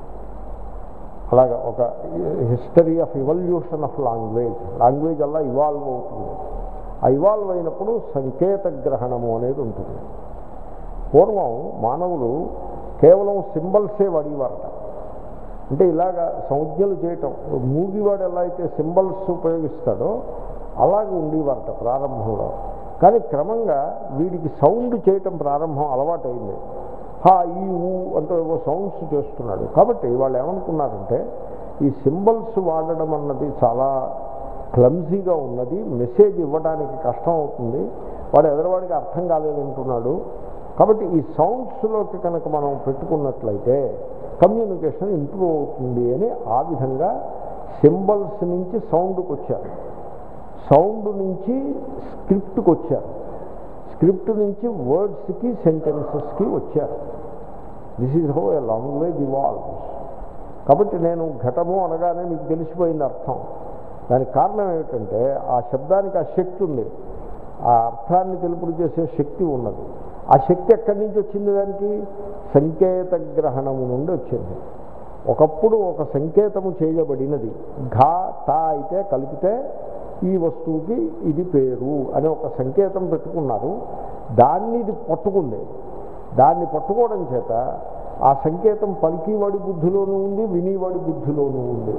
అలాగా ఒక history of evolution of language language అలా ఇవాల్వ్ అవుతుంది ఆ ఇవాల్వ్ అయినప్పుడు సంకేత గ్రహణము అనేది ఉంటుంది పూర్వం మానవులు కేవలం సింబల్సే వాడేవారట అంటే ఇలాగా సంజ్ఞలు చేయటం మూగివాడు ఎలా అయితే సింబల్స్ ఉపయోగిస్తాడో అలాగే ఉండేవారట ప్రారంభంలో కానీ క్రమంగా వీడికి సౌండ్ చేయటం ప్రారంభం అలవాటైంది హా ఈ ఊ అంటూ ఏవో సౌండ్స్ చేస్తున్నాడు కాబట్టి వాళ్ళు ఏమనుకున్నారంటే ఈ సింబల్స్ వాడడం అన్నది చాలా క్లమ్జీగా ఉన్నది మెసేజ్ ఇవ్వడానికి కష్టం అవుతుంది వాడు ఎదరవాడికి అర్థం కాలేదంటున్నాడు కాబట్టి ఈ సౌండ్స్లోకి కనుక మనం పెట్టుకున్నట్లయితే కమ్యూనికేషన్ ఇంప్రూవ్ అవుతుంది అని ఆ విధంగా సింబల్స్ నుంచి సౌండ్కి వచ్చారు సౌండ్ నుంచి స్క్రిప్ట్కి వచ్చారు స్క్రిప్ట్ నుంచి వర్డ్స్కి సెంటెన్సెస్కి వచ్చారు this is how a language evolves కాబట్టి నేను ఘటము అనగానే మీకు తెలిసిపోయింది అర్థం దానికి కారణం ఏమిటంటే ఆ శబ్దానికి ఆ శక్తి ఉంది ఆ అర్థాన్ని తెలుపుడు చేసే శక్తి ఉన్నది ఆ శక్తి ఎక్కడి నుంచి వచ్చింది దానికి సంకేత గ్రహణము నుండి వచ్చింది ఒకప్పుడు ఒక సంకేతము చేయబడినది ఘా టా అయితే కలిపితే ఈ వస్తువుకి ఇది పేరు అని ఒక సంకేతం పెట్టుకున్నారు దాన్ని ఇది పట్టుకుంది దాన్ని పట్టుకోవడం చేత ఆ సంకేతం పలికివాడి బుద్ధిలోనూ ఉంది వినివాడి బుద్ధిలోనూ ఉంది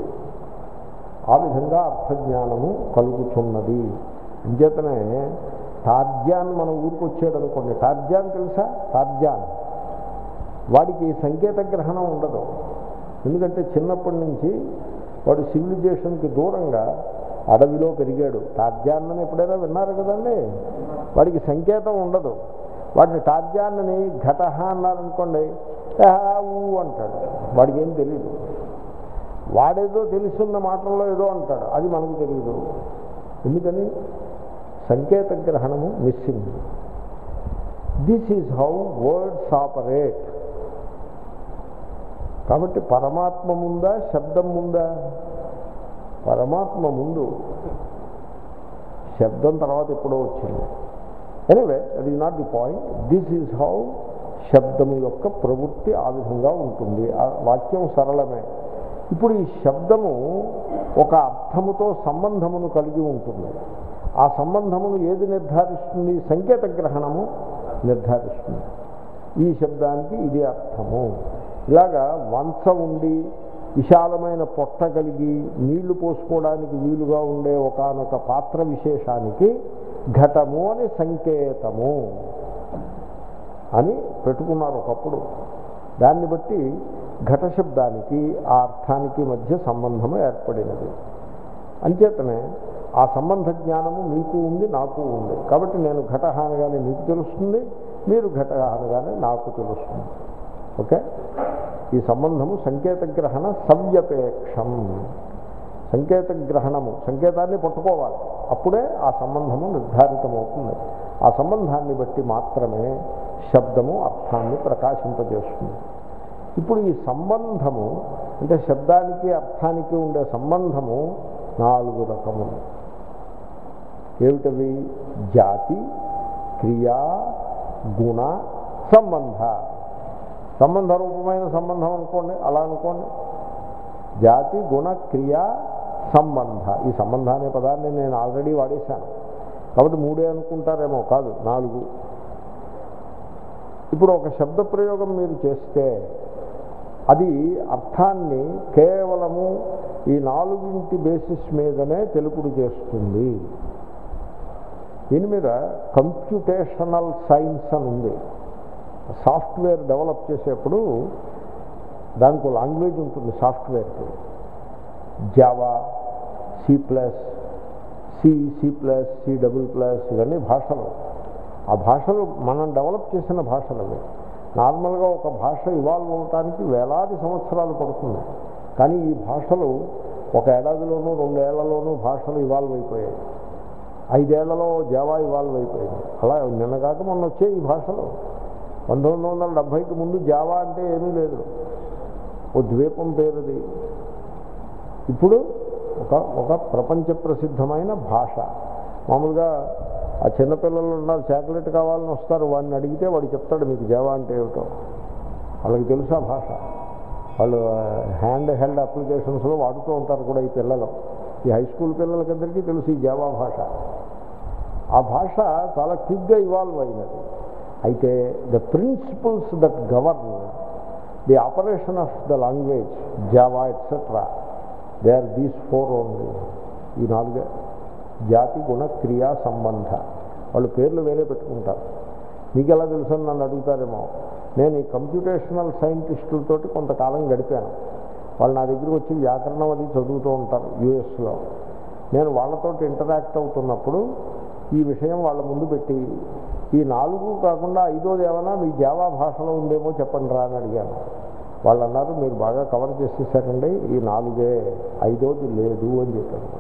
ఆ విధంగా అర్థజ్ఞానము కలుగుతున్నది అంచేతనే టార్జాన్ మన ఊరికి వచ్చాడు అనుకోండి టార్జాన్ తెలుసా టార్జాన్ వాడికి సంకేత గ్రహణం ఉండదు ఎందుకంటే చిన్నప్పటి నుంచి వాడు సివిలైజేషన్కి దూరంగా అడవిలో పెరిగాడు టార్జాన్ ఎప్పుడైనా విన్నారు కదండి వాడికి సంకేతం ఉండదు వాడిని టార్జాన్ని ఘటహ అన్నారనుకోండి "ఆహా, ఊ అంటాడు వాడికి ఏం తెలియదు వాడేదో తెలుసున్న మాటల్లో ఏదో అంటాడు అది మనకు తెలియదు ఎందుకని సంకేత గ్రహణము missing this is how words operate కాబట్టి పరమాత్మ ముందా శబ్దం ముందా పరమాత్మ ముందు శబ్దం తర్వాత ఎప్పుడో వచ్చింది ఎనివే అది not the point this is how శబ్దము యొక్క ప్రవృత్తి ఆ విధంగా ఉంటుంది ఆ వాక్యం సరళమే ఇప్పుడు ఈ శబ్దము ఒక అర్థముతో సంబంధమును కలిగి ఉంటుంది ఆ సంబంధమును ఏది నిర్ధారిస్తుంది సంకేత గ్రహణము నిర్ధారిస్తుంది ఈ శబ్దానికి ఇది అర్థము ఇలాగా వంచ ఉండి విశాలమైన పొట్ట కలిగి నీళ్లు పోసుకోవడానికి వీలుగా ఉండే ఒకనొక పాత్ర విశేషానికి ఘటము అని సంకేతము అని పెట్టుకున్నారు ఒకప్పుడు దాన్ని బట్టి ఘట శబ్దానికి ఆ అర్థానికి మధ్య సంబంధము ఏర్పడినది అంచేతనే ఆ సంబంధ జ్ఞానము మీకు ఉంది నాకు ఉంది కాబట్టి నేను ఘట అనగానే మీకు తెలుస్తుంది మీరు ఘట అనగానే నాకు తెలుస్తుంది ఓకే ఈ సంబంధము సంకేత గ్రహణ సవ్యపేక్షం సంకేత గ్రహణము సంకేతాన్ని పట్టుకోవాలి అప్పుడే ఆ సంబంధము నిర్ధారితమవుతుంది ఆ సంబంధాన్ని బట్టి మాత్రమే శబ్దము అర్థాన్ని ప్రకాశింపజేస్తుంది ఇప్పుడు ఈ సంబంధము అంటే శబ్దానికి అర్థానికి ఉండే సంబంధము నాలుగు రకములు ఏమిటవి జాతి క్రియా గుణ సంబంధ సంబంధ రూపమైన సంబంధం అనుకోండి అలా అనుకోండి జాతి గుణ క్రియ సంబంధ ఈ సంబంధ అనే పదాన్ని నేను ఆల్రెడీ వాడేశాను కాబట్టి మూడే అనుకుంటారేమో కాదు నాలుగు ఇప్పుడు ఒక శబ్ద ప్రయోగం మీరు చేస్తే అది అర్థాన్ని కేవలము ఈ నాలుగింటి బేసిస్ మీదనే తెలుపుడు చేస్తుంది దీని మీద కంప్యూటేషనల్ సైన్స్ అని ఉంది సాఫ్ట్వేర్ డెవలప్ చేసేప్పుడు దానికి ఒక లాంగ్వేజ్ ఉంటుంది సాఫ్ట్వేర్కి Java C plus C C plus C double plus ఇవన్నీ భాషలు ఆ భాషలు మనం డెవలప్ చేసిన భాషలు అవి నార్మల్గా ఒక భాష ఇవాల్వ్ అవటానికి వేలాది సంవత్సరాలు పడుతుంది కానీ ఈ భాషలు ఒక ఏడాదిలోనూ రెండేళ్లలోనూ భాషలు ఇవాల్వ్ అయిపోయాయి ఐదేళ్లలో జావా ఇవాల్వ్ అయిపోయింది అలా నిన్నగాక మొన్న వచ్చే ఈ భాషలు పంతొమ్మిది వందల డెబ్భైకి ముందు జావా అంటే ఏమీ లేదు ఓ ద్వీపం పేరుది ఇప్పుడు ఒక ఒక ప్రపంచ ప్రసిద్ధమైన భాష మామూలుగా ఆ చిన్నపిల్లలు ఉన్నారు చాక్లెట్ కావాలని వస్తారు వాడిని అడిగితే వాడు చెప్తాడు మీకు జావా అంటే ఏమిటో వాళ్ళకి తెలుసు ఆ భాష వాళ్ళు హ్యాండ్ హెల్డ్ అప్లికేషన్స్లో వాడుతూ ఉంటారు కూడా ఈ పిల్లలు ఈ హై స్కూల్ పిల్లలకందరికీ తెలుసు ఈ జావా భాష ఆ భాష చాలా క్విక్గా ఇవాల్వ్ అయినది అయితే the principles that govern the operation of the language Java etcetera they are these four only ఈ నాలుగే జాతి గుణ క్రియా సంబంధ వాళ్ళు పేర్లు వేరే పెట్టుకుంటారు మీకు ఎలా తెలుసు అని నన్ను అడుగుతారేమో నేను ఈ కంప్యూటేషనల్ సైంటిస్టులతోటి కొంతకాలం గడిపాను వాళ్ళు నా దగ్గరికి వచ్చి వ్యాకరణం అది చదువుతూ ఉంటారు యూఎస్లో నేను వాళ్ళతో ఇంటరాక్ట్ అవుతున్నప్పుడు ఈ విషయం వాళ్ళ ముందు పెట్టి ఈ నాలుగు కాకుండా ఐదోది ఏమైనా మీ జావా భాషలో ఉందేమో చెప్పండి రా అని అడిగాను వాళ్ళు అన్నారు మీరు బాగా కవర్ చేసేసారండి ఈ నాలుగే ఐదోది లేదు అని చెప్పాను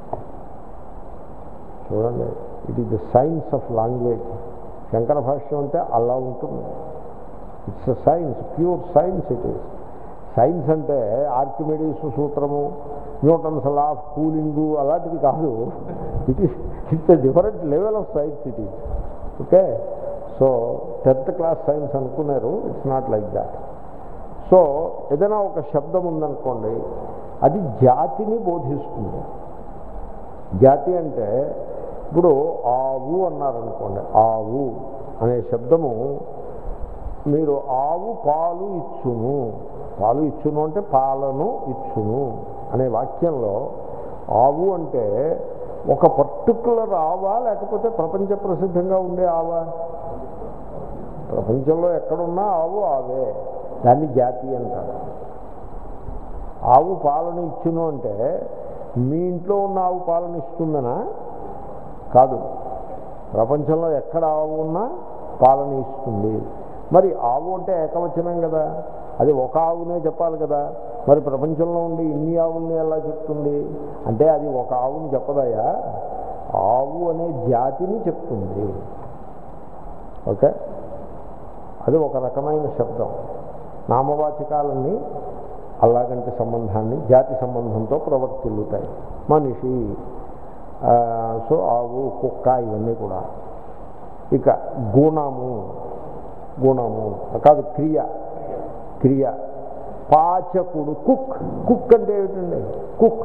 చూడండి it is the science of language Shankara భాష్యం అంటే అలా ఉంటుంది it's a science pure science it is science అంటే ఆర్కిమెడీస్ సూత్రము న్యూటన్స్ లా ఆఫ్ కూలింగు అలాంటిది కాదు it is it's a different level of science it is okay so tenth class science అనుకున్నారు it's not like that so ఏదైనా ఒక శబ్దం ఉందనుకోండి అది జాతిని బోధిస్తుంది జాతి అంటే ఇప్పుడు ఆవు అన్నారనుకోండి ఆవు అనే శబ్దము మీరు ఆవు పాలు ఇచ్చును పాలు ఇచ్చును అంటే పాలను ఇచ్చును అనే వాక్యంలో ఆవు అంటే ఒక పర్టికులర్ ఆవా లేకపోతే ప్రపంచ ప్రసిద్ధంగా ఉండే ఆవా ప్రపంచంలో ఎక్కడున్నా ఆవు ఆవే దాన్ని జాతి అంటారు ఆవు పాలను ఇచ్చును అంటే మీ ఇంట్లో ఉన్న ఆవు పాలను ఇస్తుందనా కాదు ప్రపంచంలో ఎక్కడ ఆవు ఉన్నా పాలన ఇస్తుంది మరి ఆవు అంటే ఏకవచనం కదా అది ఒక ఆవునే చెప్పాలి కదా మరి ప్రపంచంలో ఉండి ఇన్ని ఆవుల్ని ఎలా చెప్తుంది అంటే అది ఒక ఆవుని చెప్పదయా ఆవు అనే జాతిని చెప్తుంది ఓకే అది ఒక రకమైన శబ్దం నామవాచకాలన్నీ అలాగంటి సంబంధాన్ని జాతి సంబంధంతో ప్రవర్తిల్లుతాయి మనిషి ఆ, సో ఆవు కుక్క ఇవన్నీ కూడా ఇక గుణము గుణము కాదు క్రియ క్రియ పాచకుడు కుక్ కుక్ అంటే ఏమిటండి కుక్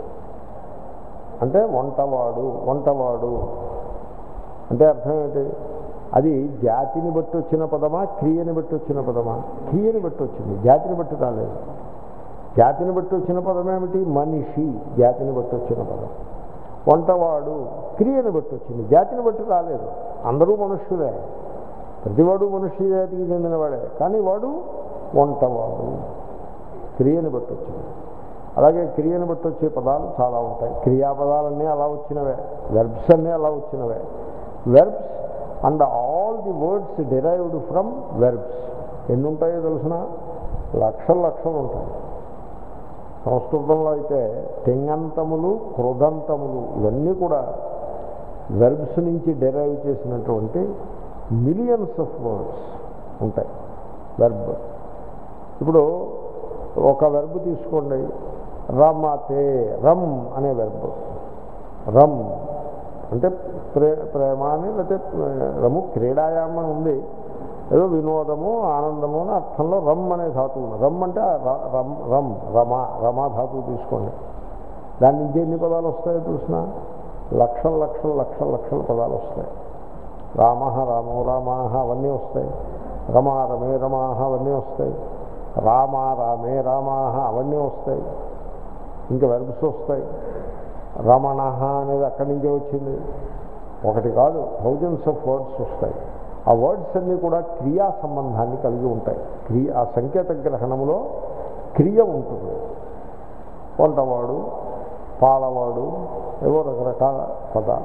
అంటే వంటవాడు వంటవాడు అంటే అర్థం ఏంటి అది జాతిని బట్టి వచ్చిన పదమా క్రియని బట్టి వచ్చిన పదమా క్రియని బట్టి వచ్చింది జాతిని బట్టి రాలేదు జాతిని బట్టి వచ్చిన పదం ఏమిటి మనిషి జాతిని బట్టి వచ్చిన పదం వంటవాడు క్రియను బట్టి వచ్చింది జాతిని బట్టి రాలేదు అందరూ మనుష్యులే ప్రతివాడు మనుష్య జాతికి చెందినవాడే కానీ వాడు వంటవాడు క్రియను బట్టి వచ్చింది అలాగే క్రియను బట్టి వచ్చే పదాలు చాలా ఉంటాయి క్రియాపదాలన్నీ అలా వచ్చినవే వెర్బ్స్ అన్నీ అలా వచ్చినవే verbs and all the words derived from verbs ఎన్ని ఉంటాయో తెలిసిన లక్షలు లక్షలు ఉంటాయి సంస్కృతంలో అయితే తెంగంతములు కృదంతములు ఇవన్నీ కూడా వెర్బ్స్ నుంచి డెరైవ్ చేసినటువంటి మిలియన్స్ ఆఫ్ వర్డ్స్ ఉంటాయి వెర్బ్ ఇప్పుడు ఒక వెర్బ్ తీసుకోండి రమతే రమ్ అనే వెర్బ్ రమ్ అంటే ప్రే ప్రేమ అని లేకపోతే రము క్రీడాయామం అని ఉంది ఏదో వినోదము ఆనందము అని అర్థంలో రమ్ అనే ధాతువు ఉంది. రమ్ అంటే ఆ ర- రమ్ రమ్ రమ రమా ధాతువు తీసుకోండి దాని నుంచి ఎన్ని పదాలు వస్తాయో చూసిన లక్షల లక్షల లక్షల లక్షల పదాలు వస్తాయి రామ రామో రామాహ అవన్నీ వస్తాయి రమా రమే రమాహ అవన్నీ వస్తాయి రామ రామే రామాహ అవన్నీ వస్తాయి ఇంకా వెర్బ్స్ వస్తాయి రమణ అనేది అక్కడి నుంచే వచ్చింది ఒకటి కాదు థౌజండ్స్ ఆఫ్ వర్డ్స్ వస్తాయి ఆ వర్డ్స్ అన్నీ కూడా క్రియా సంబంధాన్ని కలిగి ఉంటాయి క్రియ ఆ సంకేత గ్రహణంలో క్రియ ఉంటుంది వంటవాడు పాలవాడు ఏవో రకరకాల పదాలు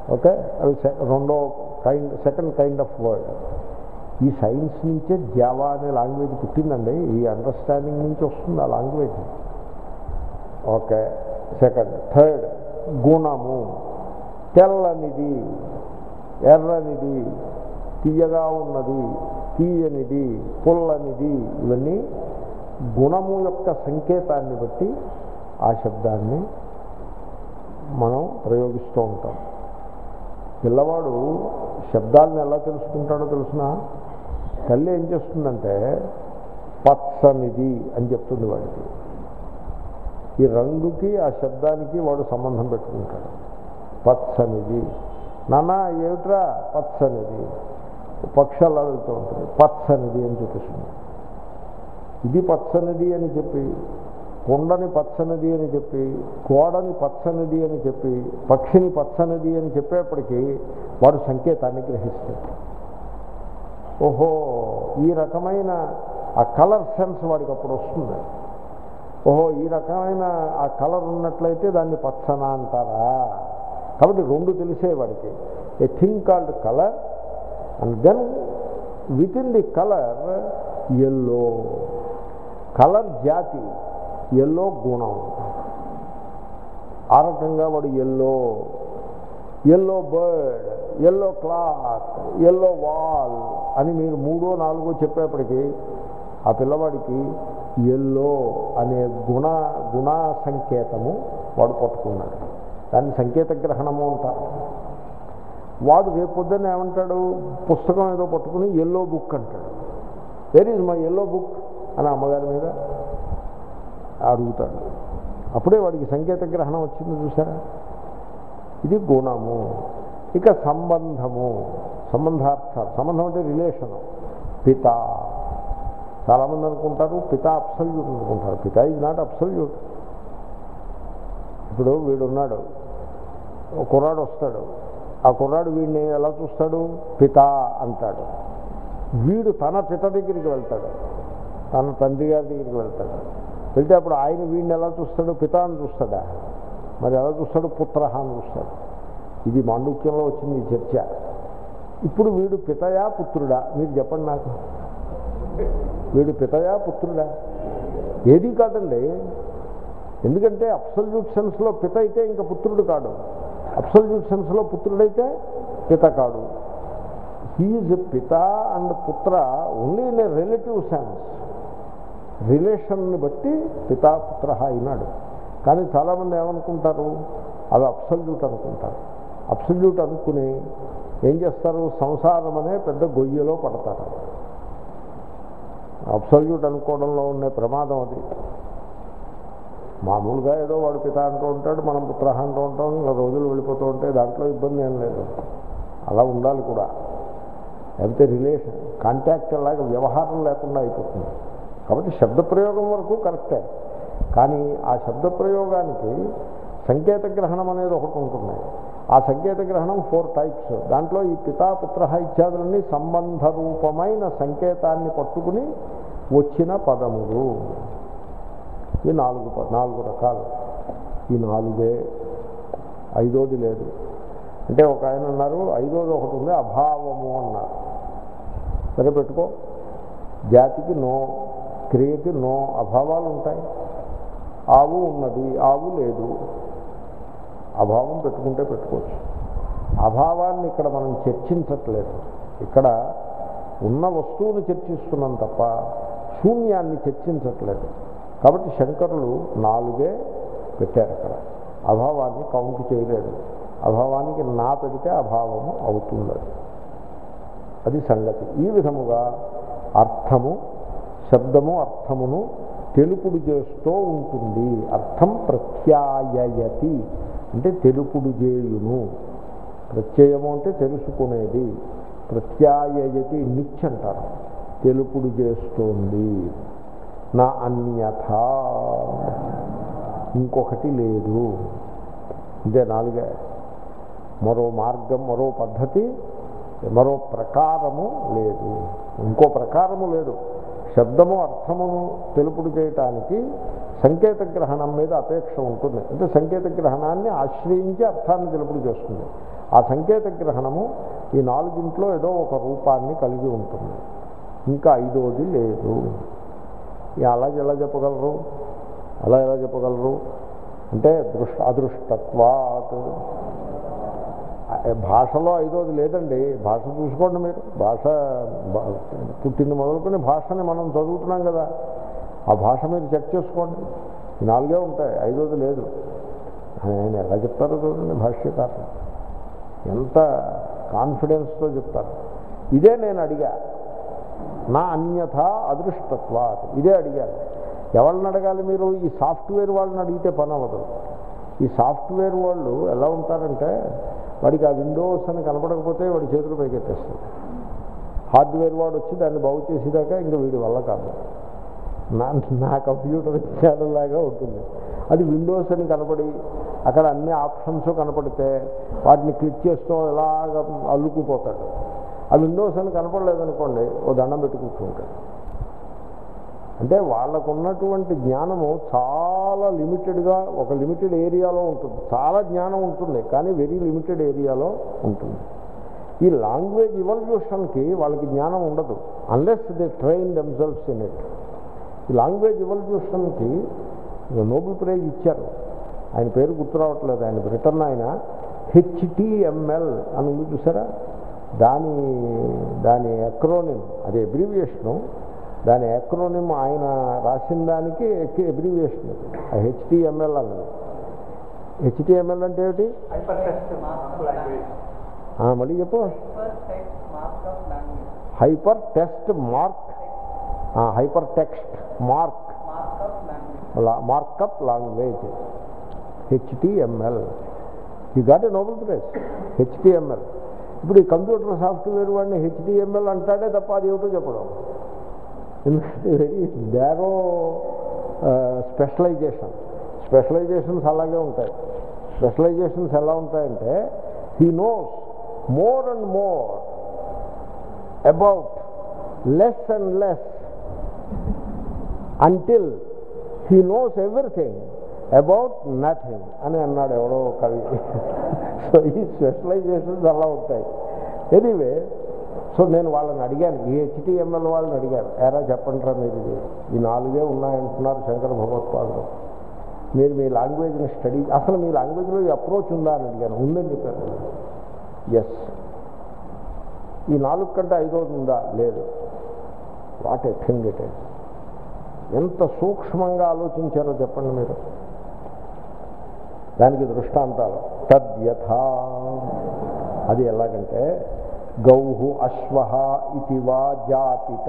ఓకే అవి సె- రెండో kind second kind of word ఈ సైన్స్ నుంచే జావా అనే లాంగ్వేజ్ పుట్టిందండి ఈ అండర్స్టాండింగ్ నుంచి వస్తుంది ఆ లాంగ్వేజ్ ఓకే సెకండ్ థర్డ్ గుణము తెల్లనిది ఎర్రనిది తీయగా ఉన్నది తీయనిది పుల్లనిది ఇవన్నీ గుణము యొక్క సంకేతాన్ని బట్టి ఆ శబ్దాన్ని మనం ప్రయోగిస్తూ ఉంటాం పిల్లవాడు శబ్దాలను ఎలా తెలుసుకుంటాడో తెలిసిన తల్లి ఏం చేస్తుందంటే పచ్చనిది అని చెప్తుంది వాడికి ఈ రంగుకి ఆ శబ్దానికి వాడు సంబంధం పెట్టుకుంటాడు పచ్చనిది నాన్న ఏమిట్రా పచ్చనిది పక్షి అలా వెళ్తూ ఉంటుంది పచ్చనిది అని చూపిస్తుంది ఇది పచ్చనిది అని చెప్పి కొండని పచ్చనిది అని చెప్పి గోడని పచ్చనిది అని చెప్పి పక్షిని పచ్చనిది అని చెప్పేప్పటికీ వాడు సంకేతాన్ని గ్రహిస్తాడు ఓహో ఈ రకమైన ఆ కలర్ సెన్స్ వాడికి అప్పుడు వస్తుంది ఓహో ఈ రకమైన ఆ కలర్ ఉన్నట్లయితే దాన్ని పచ్చన అంటారా కాబట్టి రెండు తెలిసే వాడికి a thing called colour and then with in the colour yellow colour జాతి ఎల్లో గుణం ఆ రకంగా వాడు yellow yellow bird yellow cloth yellow wall అని మీరు మూడో నాలుగో చెప్పేప్పటికీ ఆ పిల్లవాడికి ఎల్లో అనే గుణ గుణ సంకేతము వాడు పట్టుకున్నాడు దాన్ని సంకేత గ్రహణము అంటారు వాడు రేపు పొద్దున్న ఏమంటాడు పుస్తకం ఏదో పట్టుకుని ఎల్లో బుక్ అంటాడు where is my yellow book అని అమ్మగారి మీద అడుగుతాడు అప్పుడే వాడికి సంకేత గ్రహణం వచ్చింది చూసారా ఇది గుణము ఇక సంబంధము సంబంధార్థాలు సంబంధం అంటే రిలేషను పిత చాలామంది అనుకుంటారు పిత అప్సల్యూట్ అనుకుంటారు పిత ఈజ్ నాట్ అప్సల్యూట్ ఇప్పుడు వీడున్నాడు ఒక కుర్రాడు వస్తాడు ఆ కుర్రాడు వీడిని ఎలా చూస్తాడు పిత అంటాడు వీడు తన పిత దగ్గరికి వెళ్తాడు తన తండ్రి గారి దగ్గరికి వెళ్తాడు వెళ్తే అప్పుడు ఆయన వీడిని ఎలా చూస్తాడు పిత అని చూస్తాడా మరి ఎలా చూస్తాడు పుత్ర అని చూస్తాడు ఇది మాండుక్యంలో వచ్చింది ఈ చర్చ ఇప్పుడు వీడు పితయా పుత్రుడా మీరు చెప్పండి నాకు వీడు పితయా పుత్రుడా ఏది కాదండి ఎందుకంటే అబ్సల్యూట్ సెన్స్లో పిత అయితే ఇంకా పుత్రుడు కాడు అబ్సల్యూట్ సెన్స్లో పుత్రుడైతే పిత కాడు హీఈజ్ పిత అండ్ పుత్ర only in a relative sense రిలేషన్ని బట్టి పితా పుత్ర అయినాడు కానీ చాలామంది ఏమనుకుంటారు అవి అబ్సల్యూట్ అనుకుంటారు అబ్సల్యూట్ అనుకుని ఏం చేస్తారు సంసారం అనే పెద్ద గొయ్యలో పడతారు అబ్సల్యూట్ అనుకోవడంలో ఉండే ప్రమాదం అది మామూలుగా ఏదో వాడు పిత అంటూ ఉంటాడు మనం పుత్ర అంటూ ఉంటాం ఇంకా రోజులు వెళ్ళిపోతూ ఉంటే దాంట్లో ఇబ్బంది ఏం లేదు అలా ఉండాలి కూడా లేకపోతే రిలేషన్ కాంటాక్ట్ లాగా వ్యవహారం లేకుండా అయిపోతుంది కాబట్టి శబ్ద ప్రయోగం వరకు కరెక్టే కానీ ఆ శబ్ద ప్రయోగానికి సంకేత గ్రహణం అనేది ఒకటి ఉంటుంది ఆ సంకేత గ్రహణం ఫోర్ టైప్స్ దాంట్లో ఈ పితాపుత్ర ఇత్యాదులన్నీ సంబంధ రూపమైన సంకేతాన్ని పట్టుకుని వచ్చిన పదములు ఈ నాలుగు ప- నాలుగు రకాలు ఈ నాలుగే ఐదోది లేదు అంటే ఒక ఆయన అన్నారు ఐదోది ఒకటి ఉంది అభావము అన్నారు సరే పెట్టుకో జాతికి నో క్రియకి నో అభావాలు ఉంటాయి ఆవు ఉన్నది ఆవు లేదు అభావం పెట్టుకుంటే పెట్టుకోవచ్చు అభావాన్ని ఇక్కడ మనం చర్చించట్లేదు ఇక్కడ ఉన్న వస్తువుని చర్చిస్తున్నాం తప్ప శూన్యాన్ని చర్చించట్లేదు కాబట్టి శంకరులు నాలుగే పెట్టారు అక్కడ అభావాన్ని కౌంట్ చేయలేడు అభావానికి నా పెడితే అభావము అవుతుంది అది. అది సంగతి ఈ విధముగా అర్థము శబ్దము అర్థమును తెలుపుడు చేస్తూ ఉంటుంది అర్థం ప్రత్యాయయతి అంటే తెలుపుడు చేయును ప్రత్యయము అంటే తెలుసుకునేది ప్రత్యాయయతి నిచ్ అంటారు తెలుపుడు చేస్తోంది నా అన్యథ ఇంకొకటి లేదు ఇదే నాలుగే మరో మార్గం మరో పద్ధతి మరో ప్రకారము లేదు ఇంకో ప్రకారము లేదు శబ్దము అర్థమును తెలుపుడు చేయటానికి సంకేత గ్రహణం మీద అపేక్ష ఉంటుంది అంటే సంకేత గ్రహణాన్ని ఆశ్రయించి అర్థాన్ని తెలుపుడు చేస్తుంది ఆ సంకేత గ్రహణము ఈ నాలుగింట్లో ఏదో ఒక రూపాన్ని కలిగి ఉంటుంది ఇంకా ఐదోది లేదు ఇక అలా ఎలా చెప్పగలరు అలా ఎలా చెప్పగలరు అంటే దృష్ట అదృష్టత్వాత్ ఆ, భాషలో ఐదోది లేదండి భాష చూసుకోండి మీరు భాష బా- పుట్టింది మొదలుకొని భాషని మనం చదువుతున్నాం కదా ఆ భాష మీరు చెక్ చేసుకోండి ఈ నాలుగే ఉంటాయి ఐదోది లేదు ఆయన ఎలా చెప్తారో చూడండి భాష్యకారులు ఎంత కాన్ఫిడెన్స్తో చెప్తారు ఇదే నేను అడిగా నా అన్యథ అదృష్టత్వాత్ ఇదే అడిగాను ఎవరిని అడగాలి మీరు ఈ సాఫ్ట్వేర్ వాళ్ళని అడిగితే పని అవ్వదు ఈ సాఫ్ట్వేర్ వాళ్ళు ఎలా ఉంటారంటే వాడికి ఆ విండోస్ అని కనపడకపోతే వాడి చేతులు పైకెత్తేస్తుంది హార్డ్వేర్ వాడు వచ్చి దాన్ని బాగు చేసేదాకా ఇంకా వీడి వల్ల కాదు నా నా కంప్యూటర్ లాగా ఉంటుంది అది విండోస్ అని కనపడి అక్కడ అన్ని ఆప్షన్స్ కనపడితే వాటిని క్లిక్ చేస్తూ ఇలాగ అల్లుకుపోతాడు ఆ విండోస్ అని కనపడలేదనుకోండి ఓ దండం పెట్టి కూర్చుంటాడు అంటే వాళ్ళకు ఉన్నటువంటి జ్ఞానము చాలా లిమిటెడ్గా ఒక లిమిటెడ్ ఏరియాలో ఉంటుంది చాలా జ్ఞానం ఉంటుంది కానీ వెరీ లిమిటెడ్ ఏరియాలో ఉంటుంది ఈ లాంగ్వేజ్ ఇవల్యూషన్కి వాళ్ళకి జ్ఞానం ఉండదు unless they train themselves in it ఈ లాంగ్వేజ్ ఇవల్యూషన్కి నోబెల్ ప్రైజ్ ఇచ్చారు ఆయన పేరు గుర్తు రావట్లేదు ఆయన బ్రిటన్ ఆయన హెచ్టిఎంఎల్ అని ఉంది చూసారా దాని దాని ఎక్రోనిమ్ అది ఎబ్రివియేషను దాని ఎక్రోనిమ్ ఆయన రాసిన దానికి ఎబ్రివియేషన్ ఆ హెచ్టిఎంఎల్ అన్నది హెచ్టిఎంఎల్ అంటే ఏమిటి Hypertext mask language. ఆ, మళ్ళీ చెప్పు Hypertext mask of language. Hyper test mark hyper text mark Mask of language. Markup language HTML ఈ got a Nobel prize HTML ఇప్పుడు ఈ కంప్యూటర్ సాఫ్ట్వేర్ వాడిని హెచ్డిఎంఎల్ అంటాడే తప్ప అది ఏమిటో చెప్పడం ఎందుకంటే వెరీ డారో స్పెషలైజేషన్ స్పెషలైజేషన్స్ అలాగే ఉంటాయి స్పెషలైజేషన్స్ ఎలా ఉంటాయంటే he knows more and more about less and less until he knows everything about nothing అని అన్నాడు ఎవడో కవి సో ఈ స్పెషలైజేషన్స్ అలా ఉంటాయి ఎనీవే సో నేను వాళ్ళని అడిగాను ఈ హెచ్టిఎంఎల్ వాళ్ళని అడిగాను ఎరా చెప్పండిరా మీరు ఇది ఈ నాలుగే ఉన్నాయంటున్నారు శంకర భగవత్పాదులు మీరు మీ లాంగ్వేజ్ని స్టడీ అసలు మీ లాంగ్వేజ్లో ఈ అప్రోచ్ ఉందా అని అడిగాను ఉందని చెప్పారు ఎస్ ఈ నాలుగు కంటే ఐదోది ఉందా లేదు what a thing it is ఎంత సూక్ష్మంగా ఆలోచించారో చెప్పండి మీరు దానికి దృష్టాంతాలు తద్యథ అది ఎలాగంటే గౌహు అశ్వ ఇది వా జాతిత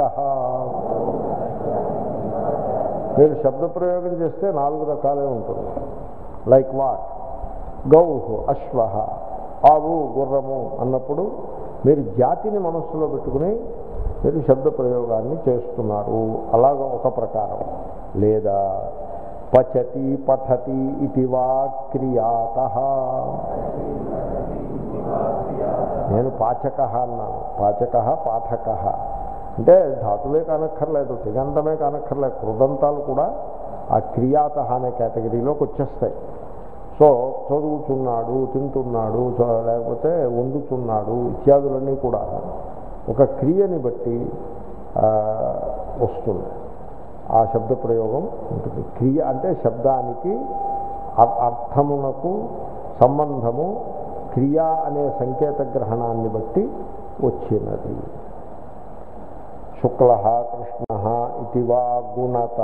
మీరు శబ్ద ప్రయోగం చేస్తే నాలుగు రకాలే ఉంటుంది లైక్ వాట్ గౌహు అశ్వ ఆవు గుర్రము అన్నప్పుడు మీరు జాతిని మనస్సులో పెట్టుకుని మీరు శబ్ద ప్రయోగాన్ని చేస్తున్నారు అలాగ ఒక ప్రకారం లేదా పచతి పఠతి ఇది వా క్రియాత నేను పాచక అన్నాను పాచక పాఠక అంటే ధాతువే కానక్కర్లేదు తిగంతమే కానక్కర్లేదు కృదంతాలు కూడా ఆ క్రియాత అనే కేటగిరీలోకి వచ్చేస్తాయి సో చదువుతున్నాడు తింటున్నాడు చ- లేకపోతే వండుతున్నాడు ఇత్యాదులన్నీ కూడా ఒక క్రియని బట్టి ఆ, వస్తుంది ఆ శబ్ద ప్రయోగం ఉంటుంది క్రియ అంటే శబ్దానికి అర్- అర్థమునకు సంబంధము క్రియ అనే సంకేత గ్రహణాన్ని బట్టి వచ్చినది శుక్ల కృష్ణ ఇది వా గుణత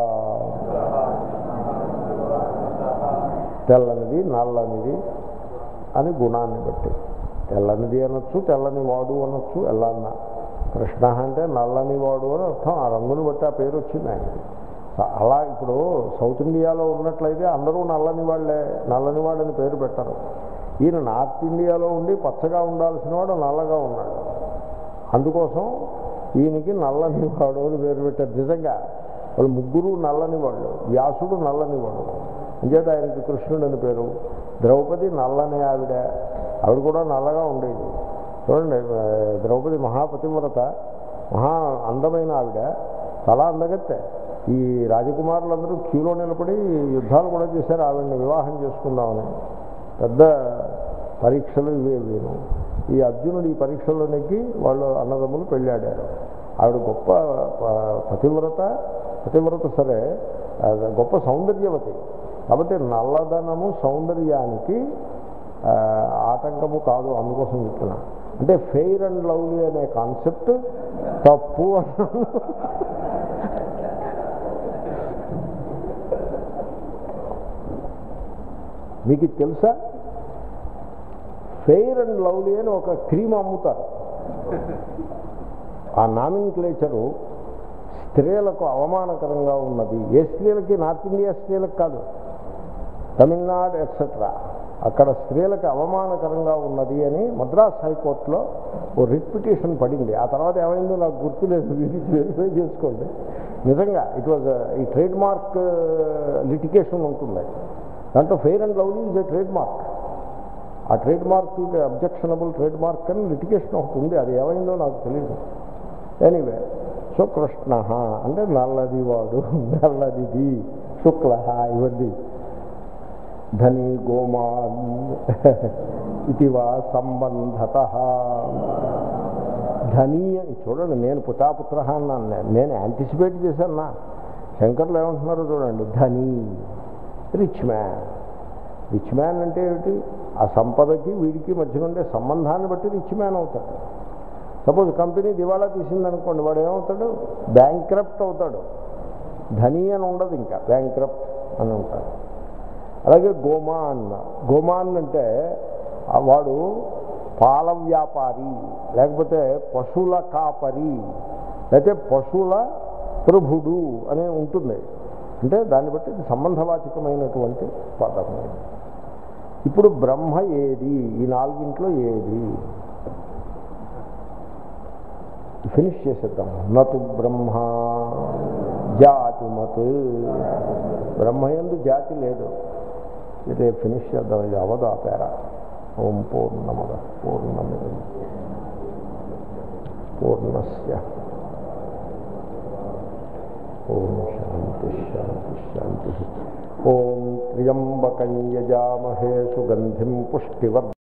తెల్లనిది నల్లనిది అని గుణాన్ని బట్టి తెల్లనిది అనొచ్చు తెల్లని వాడు అనొచ్చు ఎలా అన్నా కృష్ణ అంటే నల్లని వాడు అని అర్థం ఆ రంగుని బట్టి ఆ పేరు వచ్చింది ఆయనకి స- అలా ఇప్పుడు సౌత్ ఇండియాలో ఉన్నట్లయితే అందరూ నల్లని వాళ్ళే నల్లని వాడని పేరు పెట్టరు ఈయన నార్త్ ఇండియాలో ఉండి పచ్చగా ఉండాల్సిన వాడు నల్లగా ఉన్నాడు అందుకోసం ఈయనకి నల్లని వాడు అని పేరు పెట్టారు నిజంగా వాళ్ళు ముగ్గురు నల్లని వాళ్ళు వ్యాసుడు నల్లని వాడు అంచేత ఆయనకి కృష్ణుడు అని పేరు ద్రౌపది నల్లని ఆవిడ ఆవిడ కూడా నల్లగా ఉండేది చూడండి ఆ, ద్రౌపది మహాపతివ్రత మహా అందమైన ఆవిడ చాలా అందగత్తే ఈ రాజకుమారులందరూ క్యూలో నిలబడి యుద్ధాలు కూడా చేశారు ఆవిడని వివాహం చేసుకుందామని పెద్ద పరీక్షలు ఇవే ఇవేను ఈ అర్జునుడు ఈ పరీక్షల్లో నెగ్గి వాళ్ళు అన్నదమ్ములు పెళ్ళాడారు ఆవిడ గొప్ప ప- పతివ్రత పతివ్రత సరే ఆ, గొప్ప సౌందర్యవతి కాబట్టి నల్లదనము సౌందర్యానికి ఆ, ఆటంకము కాదు అందుకోసం చెప్తున్నా అంటే ఫెయిర్ అండ్ లవ్లీ అనే కాన్సెప్ట్ తప్పు అన్నాను మీకు ఇది తెలుసా ఫెయిర్ అండ్ లవ్లీ అని ఒక క్రీమ్ అమ్ముతారు ఆ నామిన్ క్లేచరు స్త్రీలకు అవమానకరంగా ఉన్నది ఏ స్త్రీలకి నార్త్ ఇండియా స్త్రీలకు కాదు తమిళనాడు ఎట్సెట్రా అక్కడ స్త్రీలకు అవమానకరంగా ఉన్నది అని మద్రాస్ హైకోర్టులో ఓ రిట్ పిటిషన్ పడింది ఆ తర్వాత ఏమైందో నాకు గుర్తులేదు వీరికి వెరిఫై చేసుకోండి నిజంగా ఇట్ వాజ్ ఈ ట్రేడ్ మార్క్ లిటికేషన్ ఉంటుంది దాంట్లో Fair and Lovely is a trade mark ఆ trade mark objectionable trade mark అని లిటికేషన్ ఒకటి ఉంది అది ఏమైందో నాకు తెలియదు ఎనీవే సో కృష్ణ అంటే నల్లది వాడు నల్లదిది శుక్ల ఇవన్నీ ధని గోమాన్ ఇటివా సంబంధత ధని అని చూడండి నేను పుతాపుత్ర అన్నాను నేను. నేను యాంటిసిపేట్ చేశాను నా శంకర్లు ఏమంటున్నారో చూడండి ధని రిచ్ మ్యాన్ రిచ్ మ్యాన్ అంటే ఏమిటి ఆ సంపదకి వీడికి మధ్య ఉండే సంబంధాన్ని బట్టి రిచ్ మ్యాన్ అవుతాడు సపోజ్ కంపెనీ దివాళా తీసిందనుకోండి వాడు ఏమవుతాడు బ్యాంక్రప్ట్ అవుతాడు ధని అని ఉండదు ఇంకా బ్యాంక్రప్ట్ అని ఉంటాడు అలాగే గోమాన్ గోమాన్ అంటే ఆ వాడు పాల వ్యాపారి లేకపోతే పశువుల కాపరి లేకపోతే పశువుల ప్రభుడు అనే ఉంటుంది అంటే దాన్ని బట్టి ఇది సంబంధవాచకమైనటువంటి పదము ఇప్పుడు బ్రహ్మ ఏది ఈ నాలుగింట్లో ఏది ఫినిష్ చేసేద్దాం నతు బ్రహ్మ జాతిమత్ బ్రహ్మయందు జాతి లేదు ఇది ఫినిష్ చేద్దాం ఇది అవదు ఆ పేర ఓం పూర్ణమద పూర్ణమిద పూర్ణస్య ఓం శాంతి శాంతి శాంతి ఓం త్ర్యంబకం యజామహే సుగంధిం పుష్టివర్